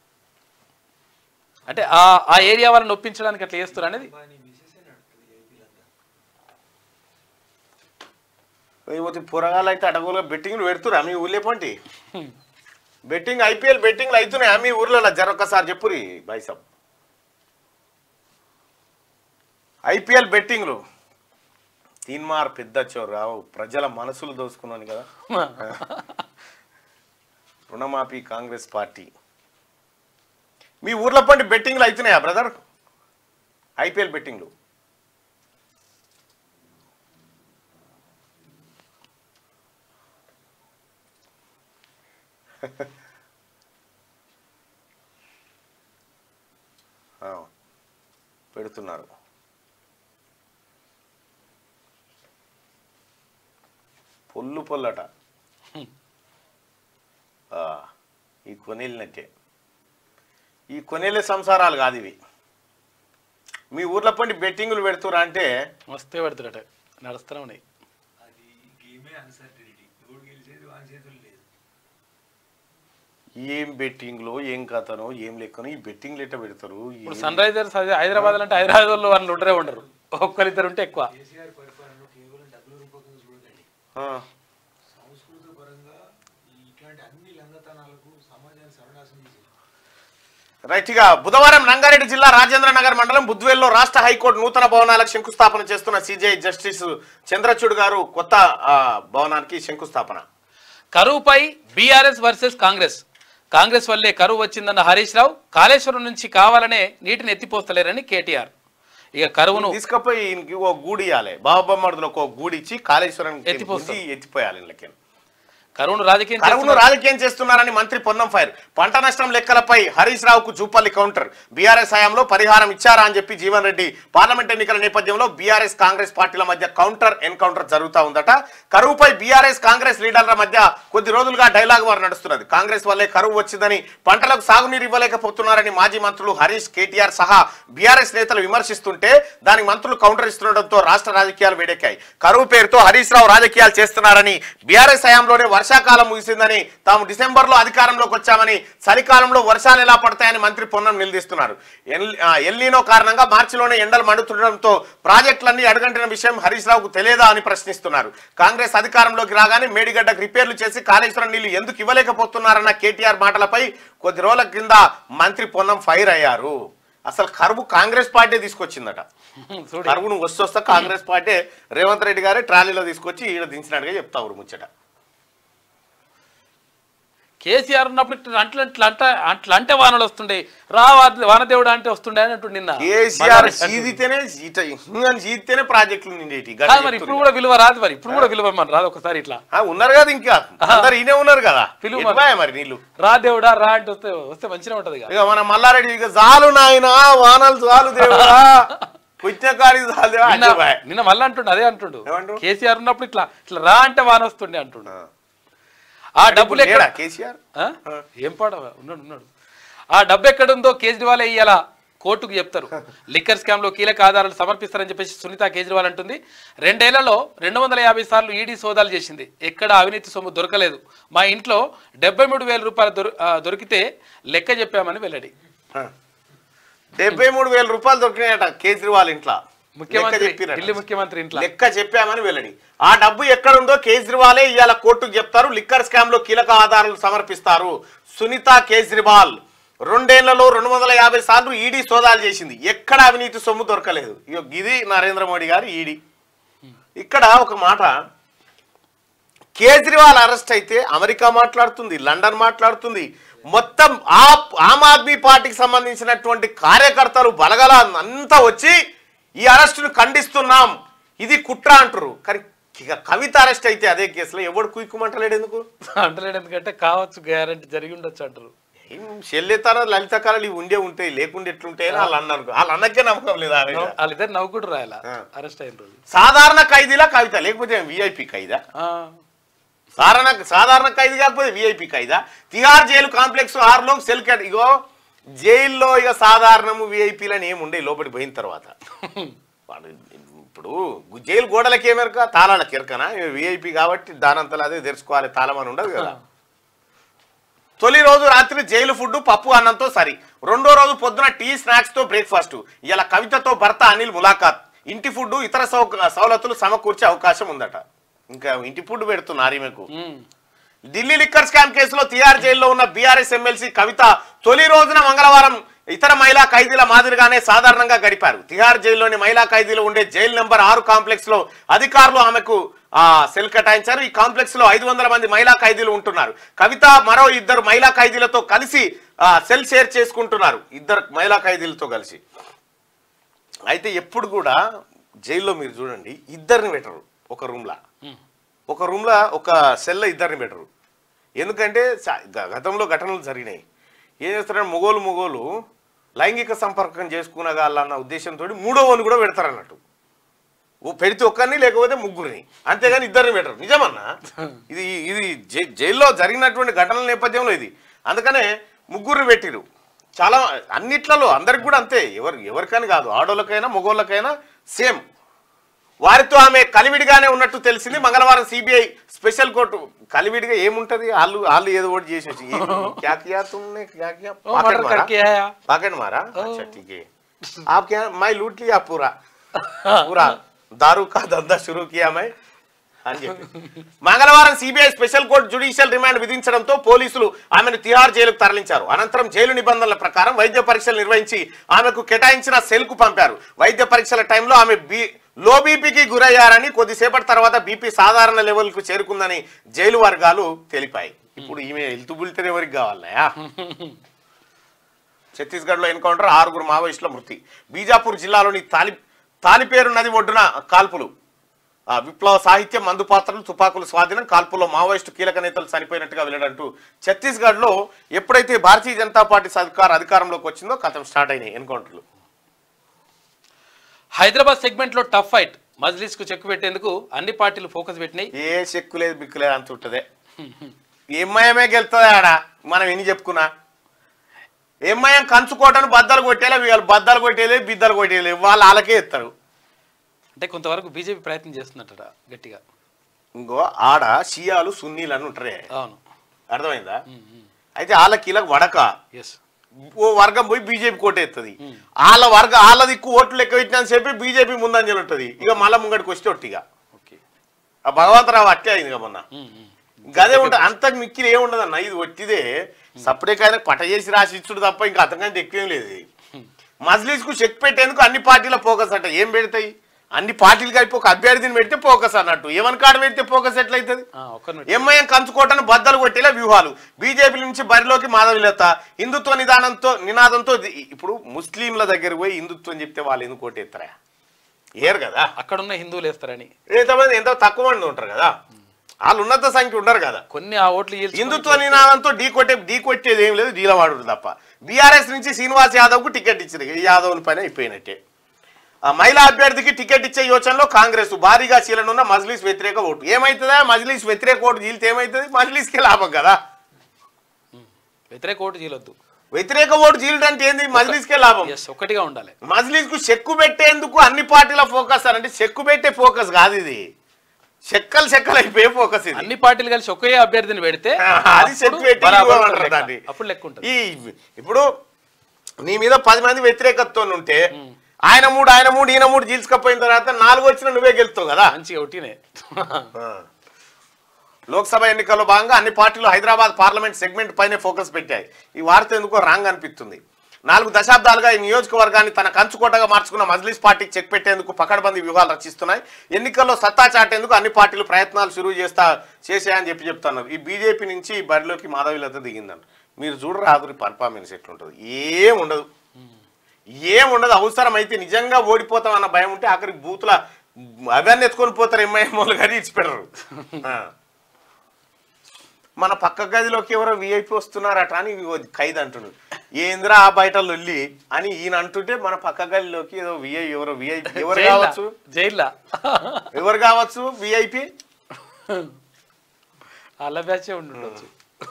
అంటే ఆ ఆ ఏరియా వాళ్ళని ఒప్పించడానికి అట్లా చేస్తారు అనేది లేకపోతే పురగాలు అయితే అడగోలుగా బెట్టింగ్లు పెడుతురా మీ ఊళ్ళే పంటి బెట్టింగ్ ఐపీఎల్ బెట్టింగ్లు అవుతున్నాయా మీ ఊర్లో జరొక్కసారి చెప్పురి బైసబ్ ఐపీఎల్ బెట్టింగ్లు తీన్మార్ పెద్ద చోరావు ప్రజల మనసులు దోసుకున్నాను కదా రుణమాఫీ కాంగ్రెస్ పార్టీ మీ ఊర్లో పండి బెట్టింగ్లు అవుతున్నాయా బ్రదర్ ఐపీఎల్ బెట్టింగ్లు ఆ, పెడుతున్నారు పొల్లు పొల్లట ఆ, ఈ కొనేళ్ళనట్టే ఈ కొనేళ్ళ సంసారాలు కాదు ఇవి మీ ఊర్లో పండి బెట్టింగులు పెడుతురా అంటే మస్తే పెడతారట నడుస్తూనే ఉన్నాయి అది గేమే అన్సర్టనిటీ ఎవడు గెలిచేది వాని చేతులు లేదు ఏం బెట్టింగ్లో ఏం కథనో ఏం లెక్కనో ఈ బెట్టింగ్లు ఎట్ట పెడతారు ఇప్పుడు ఏం- సన్ రైజర్స్ అదే హైదరాబాద్ అంటే హైదరాబాద్ వాళ్ళు వాళ్ళు ఉండరే ఉండరు ఒక్కరిద్దరు ఉంటే ఎక్కువ కేసీఆర్ పరిపాలనలో కేవలం డబ్బుల రూపకంగా చూడకండి ఆ, సంస్కృత పరంగా ఈ ఇట్లాంటి అన్ని లంగతనాలకు సమాజాన్ని సర్వనాశనం చేసేది రైట్ ఇక బుధవారం రంగారెడ్డి జిల్లా రాజేంద్ర నగర్ మండలం బుద్వేల్లో రాష్ట్ర హైకోర్టు నూతన భవనాలకు శంకుస్థాపన చేస్తున్న సిజే జస్టిస్ చంద్రచూడ్ గారు కొత్త ఆ, భవనానికి శంకుస్థాపన కరువుపై బీఆర్ఎస్ వర్సెస్ కాంగ్రెస్ కాంగ్రెస్ వల్లే కరువు వచ్చిందన్న హరీష్ రావు కాళేశ్వరం నుంచి కావాలనే నీటిని ఎత్తిపోస్తలేరని కేటీఆర్ ఇక కరువును తీసుకపోయి ఈయనకి ఓ గూడి ఇవ్వాలి బాబాబమ్మడులకు ఒక గూడి ఇచ్చి కాళేశ్వరం ఎత్తిపోస్తాం. ఎత్తిపోయాలి వీళ్ళకి కరువును రాజకీయం కరువును చేస్తున్నారు. రాజకీయం చేస్తున్నారని మంత్రి పొన్నం ఫైర్ పంట నష్టం లెక్కలపై హరీష్ రావుకు జూపల్లి కౌంటర్ బీఆర్ఎస్ హయాంలో పరిహారం ఇచ్చారా అని చెప్పి జీవన్ రెడ్డి పార్లమెంట్ ఎన్నికల నేపథ్యంలో బీఆర్ఎస్ కాంగ్రెస్ పార్టీల మధ్య కౌంటర్ ఎన్కౌంటర్ జరుగుతా ఉందట కరువుపై బీఆర్ఎస్ కాంగ్రెస్ లీడర్ల మధ్య కొద్ది రోజులుగా డైలాగ్ వారు నడుస్తున్నది కాంగ్రెస్ వల్లే కరువు వచ్చిందని పంటలకు సాగునీరు ఇవ్వలేకపోతున్నారని మాజీ మంత్రులు హరీష్ కేటీఆర్ సహా బీఆర్ఎస్ నేతలు విమర్శిస్తుంటే దానికి మంత్రులు కౌంటర్ ఇస్తుండటంతో రాష్ట్ర రాజకీయాలు వేడెక్కాయి కరువు పేరుతో హరీష్ రావు రాజకీయాలు చేస్తున్నారని బీఆర్ఎస్ హయాంలోనే వర్షాకాలం ముగిసిందని తాము డిసెంబర్లో అధికారంలోకి వచ్చామని చలికాలంలో వర్షాలు ఎలా పడతాయని మంత్రి పొన్నం నిలదీస్తున్నారు ఎల్- ఆ, ఎల్నీనో కారణంగా మార్చిలోనే ఎండలు మండుతుండటంతో ప్రాజెక్టులన్నీ అడుగంటిన విషయం హరీష్ రావుకు తెలియదా అని ప్రశ్నిస్తున్నారు కాంగ్రెస్ అధికారంలోకి రాగానే మేడిగడ్డకు రిపేర్లు చేసి కాళేశ్వరం నీళ్లు ఎందుకు ఇవ్వలేకపోతున్నారన్న కేటీఆర్ మాటలపై కొద్ది రోజుల కింద మంత్రి పొన్నం ఫైర్ అయ్యారు అసలు కరువు కాంగ్రెస్ పార్టీ తీసుకొచ్చిందట చూడు కరువును వస్తూ వస్తా కాంగ్రెస్ పార్టీ రేవంత్ రెడ్డి గారే ట్రాలీలో తీసుకొచ్చి ఈడ దించినట్టుగా చెప్తా ఊరు ముచ్చట కేసీఆర్ ఉన్నప్పుడు ఇట్లా అంటే ఇట్లా అంటే అట్లా అంటే వానలు వస్తుండే రా వా- వానదేవుడు అంటే వస్తుండే అని అంటుండు నిన్న కేసీఆర్ మళ్ళా చీదితేనే ఇట ఇంగని చీదితేనే ప్రాజెక్టులు నిండేటి గట్ల కాదు మరి ఇప్పుడు చెప్తున్నారు. కూడా విలువ రాదు మరి ఇప్పుడు కూడా విలువ మన రాదు ఒకసారి ఇట్లా ఆ, ఉన్నారు కదా ఇంకా అందరు ఈయనే ఉన్నారు కదా పిలువు ఎటుపోయా మరి నీళ్ళు రా దేవుడా రా అంటే వస్తే వస్తే మంచిగా ఉంటది ఇక. ఇక మన మల్లారెడ్డి ఇక చాలు నాయన వానలు చాలు దేవుడా పుణ్యకారి చాలు దేవుడా నిన్న అజ్జబాయ్. నిన్న మళ్ళీ అంటుండు అదే అంటుండు ఏమంటుండు? కేసీఆర్ ఉన్నప్పుడు ఇట్లా ఇట్లా రా అంటే వాన వస్తుండే అంటుండు ఆ డబ్బులు ఎక్కడ లేడా కేసీఆర్ ఆ? ఏం పాడ ఉన్నాడు ఉన్నాడు ఆ డబ్బు ఎక్కడుందో కేజ్రీవాల్ ఇయ్యాలా కోర్టుకు చెప్తారు లిక్కర్ స్కామ్ లో కీలక ఆధారాలు సమర్పిస్తారని చెప్పేసి సునీత కేజ్రీవాల్ అంటుంది రెండేళ్లలో రెండు వందల యాభై సార్లు ఈడీ సోదాలు చేసింది ఎక్కడ అవినీతి సొమ్ము దొరకలేదు మా ఇంట్లో డెబ్బై మూడు వేల రూపాయలు దొరి ఆ, దొరికితే లెక్క చెప్పామని వెల్లడి డెబ్బై మూడు వేల రూపాయలు దొరికినాయట కేజ్రీవాల్ ఇంట్లో ముఖ్యమంత్రి లెక్క చెప్పిరట. ఢిల్లీ ముఖ్యమంత్రి ఇంట్లో లెక్క చెప్పామని వెల్లడి ఆ డబ్బు ఎక్కడుందో కేజ్రీవాలే ఇవాళ కోర్టుకు చెప్తారు లిక్కర్ స్కామ్ లో కీలక ఆధారాలు సమర్పిస్తారు సునీత కేజ్రీవాల్ రెండేళ్లలో రెండు వందల యాభై సార్లు ఈడీ సోదాలు చేసింది ఎక్కడ అవినీతి సొమ్ము దొరకలేదు ఇగో ఇది నరేంద్ర మోడీ గారు ఈడీ ఇక్కడ ఒక మాట కేజ్రీవాల్ అరెస్ట్ అయితే అమెరికా మాట్లాడుతుంది లండన్ మాట్లాడుతుంది మొత్తం ఆ ఆమ్ ఆద్మీ పార్టీకి సంబంధించినటువంటి కార్యకర్తలు బలగల అంతా వచ్చి ఈ అరెస్టును ఖండిస్తున్నాం ఇది కుట్ర అంటారు కానీ ఇక కవిత అరెస్ట్ అయితే అదే కేసులో ఎవడు కుయ్యమంటలేడు ఎందుకు అంటలేడు ఎందుకంటే కావచ్చు గ్యారంటీ జరిగి ఉండొచ్చు అంటారు ఏం శల్యతార లలిత కళలు ఇవి ఉండే ఉంటాయి లేకుంటే ఎట్లుంటాయని వాళ్ళు అన్నారు వాళ్ళు అన్నకే నమ్మకం లేదు ఆ మీద. వాళ్ళిద్దరు నవ్వుకుడు రాయాల ఆ. అరెస్ట్ అయిన రోజు సాధారణ ఖైదీలా కవిత లేకపోతే విఐపి ఖైదా ఆ, సాధారణ సాధారణ ఖైదీ కాకపోతే విఐపి ఖైదా తిహార్ జైలు కాంప్లెక్స్ ఆరులో సెల్ క్యాట్ ఇగో జైల్లో ఇక సాధారణము విఐపీలని ఏమి ఉండే లోపలికి పోయిన తర్వాత వాడు ఇప్పుడు గు- జైలు గోడలకి ఏమెరక తాళాలకి ఎరకనా విఐపి కాబట్టి దానంతలా అదే తెరుచుకోవాలి తాళం అని ఉండదు కదా తొలి రోజు రాత్రి జైలు ఫుడ్ పప్పు అన్నంతో సరి రెండో రోజు పొద్దున టీ స్నాక్స్ తో బ్రేక్ఫాస్ట్ ఇలా కవితతో భర్త అనిల్ ములాఖాత్ ఇంటి ఫుడ్ ఇతర సౌక సవలతులు సమకూర్చే అవకాశం ఉందట ఇంకా ఇంటి ఫుడ్ పెడుతున్నారు ఈమెకు ఉమ్. ఢిల్లీ లిక్కర్ స్కామ్ కేసులో తిహార్ జైల్లో ఉన్న బీఆర్ఎస్ ఎమ్మెల్సీ కవిత తొలి రోజున మంగళవారం ఇతర మహిళా ఖైదీల మాదిరిగానే సాధారణంగా గడిపారు తిహార్ జైల్లోని మహిళా ఖైదీలు ఉండే జైలు నెంబర్ ఆరు కాంప్లెక్స్ లో అధికారులు ఆమెకు ఆ, సెల్ కేటాయించారు ఈ కాంప్లెక్స్ లో ఐదు వందల మంది మహిళా ఖైదీలు ఉంటున్నారు కవిత మరో ఇద్దరు మహిళా ఖైదీలతో కలిసి ఆ, సెల్ షేర్ చేసుకుంటున్నారు ఇద్దరు మహిళా ఖైదీలతో కలిసి అయితే ఎప్పుడు కూడా జైల్లో మీరు చూడండి ఇద్దరిని పెట్టరు ఒక రూమ్లా ఉమ్. ఒక రూమ్లో ఒక సెల్లో ఇద్దరిని పెట్టరు ఎందుకంటే చ- గ- గతంలో ఘటనలు జరిగినాయి ఏం చేస్తారంటే మొగోలు మొగోలు లైంగిక సంపర్కం చేసుకునగాలన్న ఉద్దేశంతో మూడో వన్ కూడా పెడతారు అన్నట్టు ఓ పెడితే ఒక్కరిని లేకపోతే ముగ్గురిని అంతేగాని ఇద్దరిని పెట్టరు నిజమన్నా ఇది ఇది జై- జైల్లో జరిగినటువంటి ఘటనల నేపథ్యంలో ఇది అందుకనే ముగ్గురిని పెట్టిరు చాలా అన్నిట్లలో అందరికి కూడా అంతే ఎవరు ఎవరికని కాదు ఆడోళ్ళకైనా మగోళ్ళకైనా సేమ్ వారితో ఆమె కలివిడిగానే ఉన్నట్టు తెలిసింది మంగళవారం సిబిఐ స్పెషల్ కోర్టు కలివిడిగా ఏముంటది వాళ్ళు వాళ్ళు ఏదో ఒకటి చేసేసి ఏం- క్యా కియా తుమ్నే క్యా కియా ఓ, పాకెట్ మర్డర్ మారా? करके आया पाकेट मारा अच्छा ठीक है आप क्या मैं लूट लिया पूरा पूरा दारू का धंधा शुरू किया मैं అని చెప్పి మంగళవారం CBI special court judicial remand విధించడంతో పోలీసులు ఆమెను తిహార్ జైలుకు తరలించారు అనంతరం జైలు నిబంధనల ప్రకారం వైద్య పరీక్షలు నిర్వహించి ఆమెకు కేటాయించిన సెల్ కు పంపారు వైద్య పరీక్షల టైంలో ఆమె బీ లో బీపీకి గురయ్యారని కొద్దిసేపటి తర్వాత బీపీ సాధారణ లెవెల్కు చేరుకుందని జైలు వర్గాలు తెలిపాయి ఇప్పుడు ఈమె హెల్త్ బులెటిన్ ఎవరికి కావాలయా ఛత్తీస్గఢ్లో ఎన్కౌంటర్ ఆరుగురు మావోయిస్టుల మృతి బీజాపూర్ జిల్లాలోని తాలి తాలిపేరు నది ఒడ్డున కాల్పులు ఆ, విప్లవ సాహిత్యం మందు పాత్రలు తుపాకులు స్వాధీనం కాల్పుల్లో మావోయిస్టు కీలక నేతలు చనిపోయినట్టుగా వెళ్ళడంటూ ఛత్తీస్గఢ్లో ఎప్పుడైతే భారతీయ జనతా పార్టీ సర్కార్ అధికారంలోకి వచ్చిందో కథం స్టార్ట్ అయినాయి ఎన్కౌంటర్లు హైదరాబాద్ సెగ్మెంట్ లో టఫ్ ఫైట్ మజ్లిస్ కు చెక్ పెట్టేందుకు అన్ని పార్టీలు ఫోకస్ పెట్టినాయి ఏ చెక్కు లేదు బిక్కు లేదు అంత ఉంటుందే ఎంఐఎంఏ గెలుతుంది ఆడ మనం ఎన్ని చెప్పుకున్నా ఎంఐఎం కంచుకోటను బద్దలు కొట్టేలే వీళ్ళు బద్దలు కొట్టేలే బిద్దలు కొట్టేలే వాళ్ళు వాళ్ళకే ఇస్తారు అంటే కొంతవరకు బీజేపీ ప్రయత్నం చేస్తున్నట్ట గట్టిగా ఇంకో ఆడ షియాలు సున్నీలు అని ఉంటారే అవును అర్థమైందా అయితే వాళ్ళ కీలకు వడక ఎస్ ఓ వర్గం పోయి బీజేపీ కోటేస్తుంది వాళ్ళ వర్గ వాళ్ళ దిక్కు ఓట్లు లెక్క పెట్టినా చెప్పి బీజేపీ ముందంజలు ఉంటుంది ఇక మళ్ళా ముంగడికి వస్తే ఒట్టిగా ఓకే ఆ భగవంతరావు అట్టే అయింది ఇక మొన్న గదే ఉంటుంది అంతకు మిక్కిలి ఏముండదు అన్న ఇది ఒట్టిదే సపరేట్ పట చేసి రాసి ఇచ్చుడు తప్ప ఇంకా అంతకంటే ఎక్కువేం లేదు ఇది. మజ్లిస్ కు చెక్ పెట్టేందుకు అన్ని పార్టీల ఫోకస్ అంట ఏం పెడతాయి అన్ని పార్టీలు కలిపి ఒక అభ్యర్థిని పెడితే ఫోకస్ అన్నట్టు ఏమని కాడ పెడితే ఫోకస్ ఎట్లయితుంది ఒక్క ఎంఐఎం కంచుకోటను బద్దలు కొట్టేలా వ్యూహాలు బీజేపీ నుంచి బరిలోకి మాధవిలత హిందుత్వ నిదానంతో నినాదంతో ఇది- ఇప్పుడు ముస్లింల దగ్గర పోయి హిందుత్వం చెప్తే వాళ్ళు ఎందుకు కొట్టేస్తారా ఏరు కదా అక్కడ ఉన్న హిందువులు వేస్తారని ఎంతమంది ఎంతో తక్కువ మంది ఉంటారు కదా వాళ్ళు ఉన్నత సంఖ్య ఉండరు కదా కొన్ని ఆ ఓట్లు గెలుచుకొని హిందుత్వ నినాదంతో ఢీ కొట్టే ఢీ కొట్టేది ఏం లేదు డీలవాడు తప్ప బీఆర్ఎస్ నుంచి శ్రీనివాస్ యాదవ్ కు టికెట్ ఇచ్చారు ఈ యాదవ్ పైన అయిపోయినట్టే ఆ మహిళా అభ్యర్థికి టికెట్ ఇచ్చే యోచనలో కాంగ్రెస్ భారీగా చీలనున్న మజ్లీస్ వ్యతిరేక ఓటు ఏమవుతుందా మజ్లీస్ వ్యతిరేక ఓటు చీలితే ఏమవుతుంది మజ్లీస్కి లాభం కదా వ్యతిరేక ఓటు చేయలొద్దు వ్యతిరేక ఓటు చీలడం అంటే ఏంది మజ్లిస్కే లాభం ఎస్ ఒకటిగా ఉండాలి మజ్లిస్ కు చెక్కు పెట్టేందుకు అన్ని పార్టీల ఫోకస్ అని అంటే చెక్కు పెట్టే ఫోకస్ కాదు ఇది చెక్కలు చెక్కలు అయిపోయే ఫోకస్ ఇది అన్ని పార్టీలు కలిసి ఒకే అభ్యర్థిని పెడితే అది చెక్ అప్పుడు పెట్టి బరాబర్ ఇవ్వమంటారు ఉంటుంది దాన్ని. లెక్క. అప్పుడు లెక్క ఉంటుంది ఈ ఇప్పుడు నీ మీద పది మంది వ్యతిరేకతతో ఉంటే ఆయన మూడు ఆయన మూడు ఈయన మూడు జీల్చుకపోయిన తర్వాత నాలుగు వచ్చిన నువ్వే గెలుస్తావు కదా మంచిగా ఒకటినే ఆ. లోక్సభ ఎన్నికల్లో భాగంగా అన్ని పార్టీలు హైదరాబాద్ పార్లమెంట్ సెగ్మెంట్ పైనే ఫోకస్ పెట్టాయి ఈ వార్త ఎందుకో రాంగ్ అనిపిస్తుంది నాలుగు దశాబ్దాలుగా ఈ నియోజకవర్గాన్ని తన కంచుకోటగా మార్చుకున్న మజ్లిస్ పార్టీకి చెక్ పెట్టేందుకు పకడ్బందీ వ్యూహాలు రచిస్తున్నాయి ఎన్నికల్లో సత్తా చాటేందుకు అన్ని పార్టీలు ప్రయత్నాలు షురూ చేస్తా చేసాయని చెప్పి చెప్తున్నారు ఈ బీజేపీ నుంచి ఈ బరిలోకి మాధవిలత దిగిందని మీరు చూడరు ఆదురి పర్ఫార్మెన్స్ ఎట్లుంటుంది ఏం ఉండదు ఏం ఉండదు అవసరమైతే నిజంగా ఓడిపోతాం అన్న భయం ఉంటే ఆఖరికి బూతుల అవన్నీ ఎత్తుకొని పోతారు ఎంఐఎం వాళ్ళు కానీ ఇచ్చిపెడరు ఆ. మన పక్క గదిలోకి ఎవరో విఐపి వస్తున్నారట అని ఇగో ఖైద్ అంటున్నాడు ఏంద్రా ఆ బయట లొల్లి అని ఈయన అంటుంటే మన పక్క గదిలోకి ఏదో విఐ ఎవరో విఐపి ఎవరు జైల్లా కావచ్చు జైల్లా ఎవరు కావచ్చు విఐపి అల్ల బ్యాచే ఉండుండొచ్చు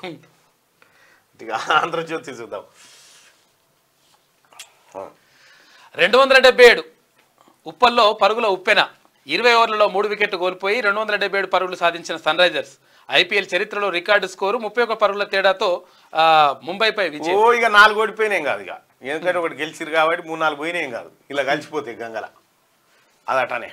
ఇక ఆంధ్రజ్యోతి చూద్దాం ఆ. రెండు వందల డెబ్బై ఏడు ఉప్పల్లో పరుగుల ఉప్పెన ఇరవై ఓవర్లలో మూడు వికెట్లు కోల్పోయి రెండు వందల డెబ్బై ఏడు పరుగులు సాధించిన సన్ రైజర్స్ ఐపీఎల్ చరిత్రలో రికార్డు స్కోరు ముప్పై ఒక్క పరుగుల తేడాతో ఆ, ముంబైపై ఓ విజయం ఇక నాలుగు ఓడిపోయినాయి కాదు ఇక ఎందుకంటే ఒకటి గెలిచిరు కాబట్టి మూడు నాలుగు పోయినాయి కాదు ఇలా కలిసిపోతాయి గంగల అదటనే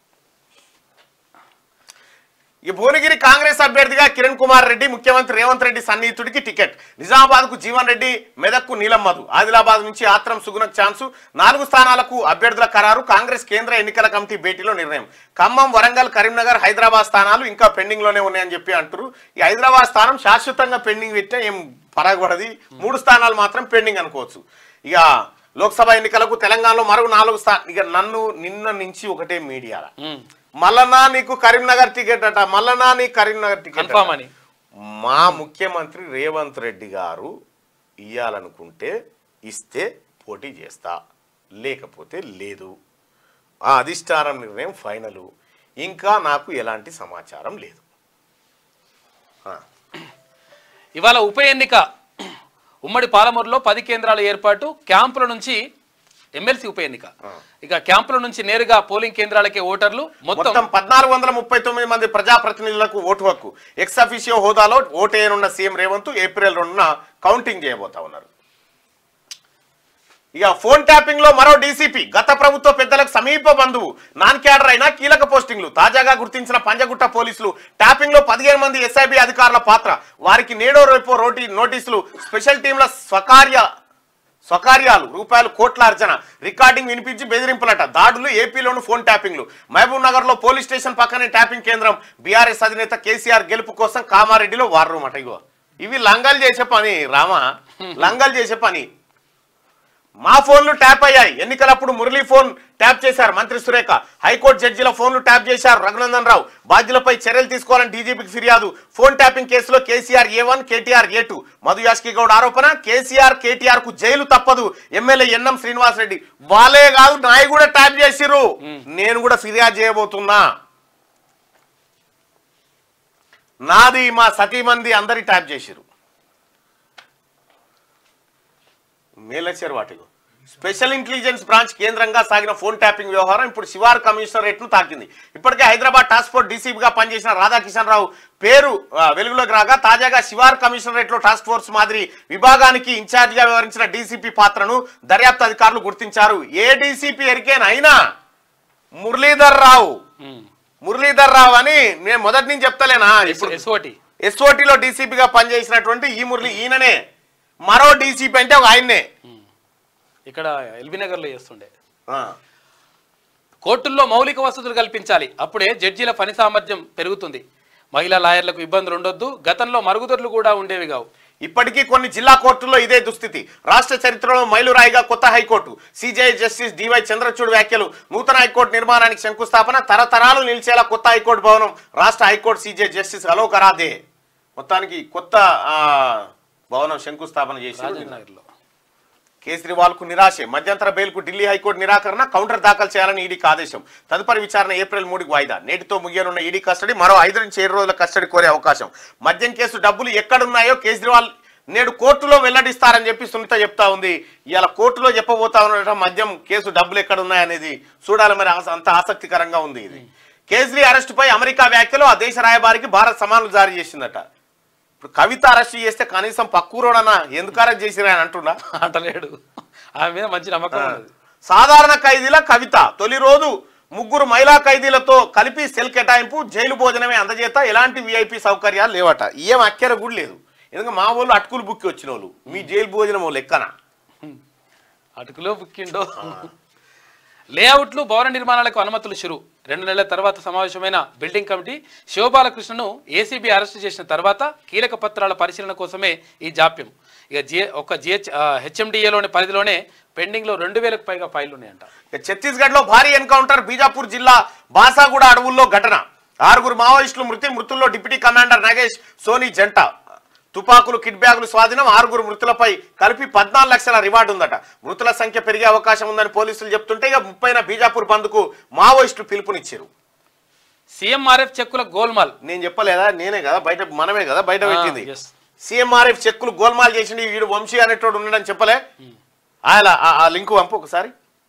ఈ భువనగిరి కాంగ్రెస్ అభ్యర్థిగా కిరణ్ కుమార్ రెడ్డి ముఖ్యమంత్రి రేవంత్ రెడ్డి సన్నిహితుడికి టికెట్ నిజామాబాద్ కు జీవన్ రెడ్డి మెదక్కు నీలం మధు ఆదిలాబాద్ నుంచి ఆత్రం సుగుణకు ఛాన్సు నాలుగు స్థానాలకు అభ్యర్థుల ఖరారు కాంగ్రెస్ కేంద్ర ఎన్నికల కమిటీ భేటీలో నిర్ణయం ఖమ్మం వరంగల్ కరీంనగర్ హైదరాబాద్ స్థానాలు ఇంకా పెండింగ్ లోనే ఉన్నాయని చెప్పి అంటారు ఈ హైదరాబాద్ స్థానం శాశ్వతంగా పెండింగ్ పెట్టినా ఏం పరగబడది మూడు స్థానాలు మాత్రం పెండింగ్ అనుకోవచ్చు ఇక లోక్సభ ఎన్నికలకు తెలంగాణలో మరో నాలుగు స్థా ఇక నన్ను నిన్న నుంచి ఒకటే మీడియా ఉమ్, మల్లనా నీకు కరీంనగర్ టికెట్ అట మల్లనా నీ కరీంనగర్ టికెట్ అట. కన్ఫామ్ అని మా ముఖ్యమంత్రి రేవంత్ రెడ్డి గారు ఇయ్యాలనుకుంటే ఇస్తే పోటీ చేస్తా లేకపోతే లేదు ఆ అధిష్టానం నిర్ణయం ఫైనలు ఇంకా నాకు ఎలాంటి సమాచారం లేదు ఆ, ఇవాళ ఉప ఎన్నిక ఉమ్మడి పాలమూరులో పది కేంద్రాల ఏర్పాటు క్యాంపుల నుంచి ఎమ్మెల్సీ ఉప ఎన్నిక ఇక క్యాంపుల నుంచి నేరుగా పోలింగ్ కేంద్రాలకే ఓటర్లు మొత్తం మొత్తం పద్నాలుగు వందల ముప్పై తొమ్మిది మంది ప్రజాప్రతినిధులకు ఓటు హక్కు ఎక్స్ అఫీషియో హోదాలో ఓటేయనున్న సీఎం రేవంత్ ఏప్రిల్ రెండున కౌంటింగ్ చేయబోతా ఉన్నారు ఇక ఫోన్ ట్యాపింగ్ లో మరో డీసీపీ గత ప్రభుత్వ పెద్దలకు సమీప బంధువు నాన్ క్యాడర్ అయినా కీలక పోస్టింగ్లు తాజాగా గుర్తించిన పంజగుట్ట పోలీసులు ట్యాపింగ్ లో పదిహేను మంది ఎస్ఐబి అధికారుల పాత్ర వారికి నేడో రేపో రోటీ నోటీసులు స్పెషల్ టీంల స్వకార్య స్వకార్యాలు రూపాయలు కోట్ల అర్జన రికార్డింగ్ వినిపించి బెదిరింపులట దాడులు ఏపీలోను ఫోన్ ట్యాపింగ్లు మహబూబ్ నగర్ లో పోలీస్ స్టేషన్ పక్కనే ట్యాపింగ్ కేంద్రం బీఆర్ఎస్ అధినేత కేసీఆర్ గెలుపు కోసం కామారెడ్డిలో వార్ రూమ్ అట ఇగో ఇవి లంగాలు చేసే పని రామా లంగాలు చేసే పని మా ఫోన్లు ట్యాప్ అయ్యాయి ఎన్నికలప్పుడు మురళీ ఫోన్ ట్యాప్ చేశారు మంత్రి సురేఖ హైకోర్టు జడ్జిల ఫోన్లు ట్యాప్ చేశారు రఘునందన్ రావు బాధ్యులపై చర్యలు తీసుకోవాలని డీజీపీకి ఫిర్యాదు ఫోన్ ట్యాపింగ్ కేసులో KCR A one KTR A two Madhu Yashki Goud ఆరోపణ కేసీఆర్ కేటీఆర్ కు జైలు తప్పదు ఎమ్మెల్యే ఎన్ఎం శ్రీనివాస్ రెడ్డి వాళ్ళే కాదు నాయి కూడా ట్యాప్ చేసిర్రు నేను కూడా ఫిర్యాదు చేయబోతున్నా నాది మా సతీమంది అందరి ట్యాప్ చేసిర్రు మేలచ్చారు వాటిలో స్పెషల్ ఇంటెలిజెన్స్ బ్రాంచ్ కేంద్రంగా సాగిన ఫోన్ ట్యాపింగ్ వ్యవహారం ఇప్పుడు శివారు కమిషనరేట్ ను తాకింది ఇప్పటికే హైదరాబాద్ టాస్క్ ఫోర్స్ డీసీపీగా పనిచేసిన రాధాకిషన్ రావు పేరు ఆ, వెలుగులోకి రాగా తాజాగా శివారు కమిషనరేట్ లో టాస్క్ ఫోర్స్ మాదిరి విభాగానికి ఇన్ఛార్జ్ గా వ్యవహరించిన డీసీపీ పాత్రను దర్యాప్తు అధికారులు గుర్తించారు ఏ డీసీపీ ఎరికేనైనా మురళీధర్ రావు ఉమ్, మురళీధర్ రావు అని నేను మొదటి నుంచి చెప్తలేనా ఇప్పుడు ఎస్ఓటి ఎస్ఓటీలో డీసీపీగా పనిచేసినటువంటి ఈ మురళి ఈయననే మరో డీసీపీ అంటే ఒక ఆయన్నే ఇక్కడ ఎల్బీ నగర్లో చేస్తుండే ఆ. కోర్టుల్లో మౌలిక వసతులు కల్పించాలి అప్పుడే జడ్జీల పని సామర్థ్యం పెరుగుతుంది మహిళా లాయర్లకు ఇబ్బందులు ఉండొద్దు గతంలో మరుగుదొడ్లు కూడా ఉండేవి కావు ఇప్పటికీ కొన్ని జిల్లా కోర్టుల్లో ఇదే దుస్థితి రాష్ట్ర చరిత్రలో మైలురాయిగా కొత్త high court CJ justice DY Chandrachud వ్యాఖ్యలు నూతన హైకోర్టు నిర్మాణానికి శంకుస్థాపన తరతరాలు నిలిచేలా కొత్త హైకోర్టు భవనం రాష్ట్ర high court CJ justice Alok Aradhe మొత్తానికి కొత్త ఆ, భవనం శంకుస్థాపన చేసి రాజేంద్ర నగర్లో కేజ్రీవాల్ కు నిరాశే మధ్యంతర బెయిల్కు ఢిల్లీ హైకోర్టు నిరాకరణ కౌంటర్ దాఖలు చేయాలని ఈడీకి ఆదేశం తదుపరి విచారణ ఏప్రిల్ మూడుకి వాయిదా నేటితో ముగియనున్న ఈడీ కస్టడీ మరో ఐదు నుంచి ఏడు రోజుల కస్టడీ కోరే అవకాశం మద్యం కేసు డబ్బులు ఎక్కడున్నాయో కేజ్రీవాల్ నేడు కోర్టులో వెల్లడిస్తారని చెప్పి సునీత చెప్తా ఉంది ఇవాళ కోర్టులో చెప్పబోతా ఉండటం మద్యం కేసు డబ్బులు ఎక్కడ ఉన్నాయనేది చూడాలి మరి ఆస- అంత ఆసక్తికరంగా ఉంది ఇది కేజ్రీ అరెస్టుపై అమెరికా వ్యాఖ్యలో ఆ దేశ రాయబారికి భారత్ సమానులు జారీ చేసిందట ఇప్పుడు కవిత అరెస్ట్ చేస్తే కనీసం పక్కూరోడన్నా ఎందుకు అరెస్ట్ చేసిరా అని అంటున్నా అంటలేడు ఆమె మీద మంచి నమ్మకం ఉన్నది సాధారణ ఖైదీల కవిత తొలి రోజు ముగ్గురు మహిళా ఖైదీలతో కలిపి సెల్ కేటాయింపు జైలు భోజనమే అందజేత ఎలాంటి విఐపి సౌకర్యాలు లేవట ఏం అక్కర కూడా లేదు ఎందుకంటే మా వాళ్ళు అటుకులు బుక్కి వచ్చిన వాళ్ళు మీ జైలు భోజనం లెక్కన అటుకులో బుక్కిండో లేఅవుట్లు భవన నిర్మాణాలకు అనుమతులు షురు రెండు నెలల తర్వాత సమావేశమైన బిల్డింగ్ కమిటీ శివబాలకృష్ణను ఏసీబీ అరెస్టు చేసిన తర్వాత కీలక పత్రాల పరిశీలన కోసమే ఈ జాప్యం ఇక జిఏ ఒక జిహెచ్ హెచ్ఎండిఏలోని పరిధిలోనే పెండింగ్లో రెండు వేలకు పైగా ఫైళ్లు ఉన్నాయంట ఇక ఛత్తీస్గఢ్ లో భారీ ఎన్కౌంటర్ బీజాపూర్ జిల్లా బాసాగూడ అడవుల్లో ఘటన ఆరుగురు మావోయిస్టులు మృతి మృతుల్లో డిప్యూటీ కమాండర్ నాగేష్ సోనీ జంట తుపాకులు కిట్ బ్యాగులు స్వాధీనం ఆరుగురు మృతులపై కలిపి పద్నాలుగు లక్షల రివార్డు ఉందట మృతుల సంఖ్య పెరిగే అవకాశం ఉందని పోలీసులు చెప్తుంటే ఇక ముప్పైన బీజాపూర్ బంద్కు మావోయిస్టులు పిలుపునిచ్చారు సీఎంఆర్ఎఫ్ చెక్కుల గోల్మాల్ నేను చెప్పలేదా నేనే కదా బయట మనమే కదా బయట ఆ, పెట్టింది yes. సీఎంఆర్ఎఫ్ చెక్కులు గోల్మాల్ చేసింది వీడు వంశీ అనేటోడు ఉన్నాడని చెప్పలే ఆయన ఆ- ఆ లింక్ పంపు ఒకసారి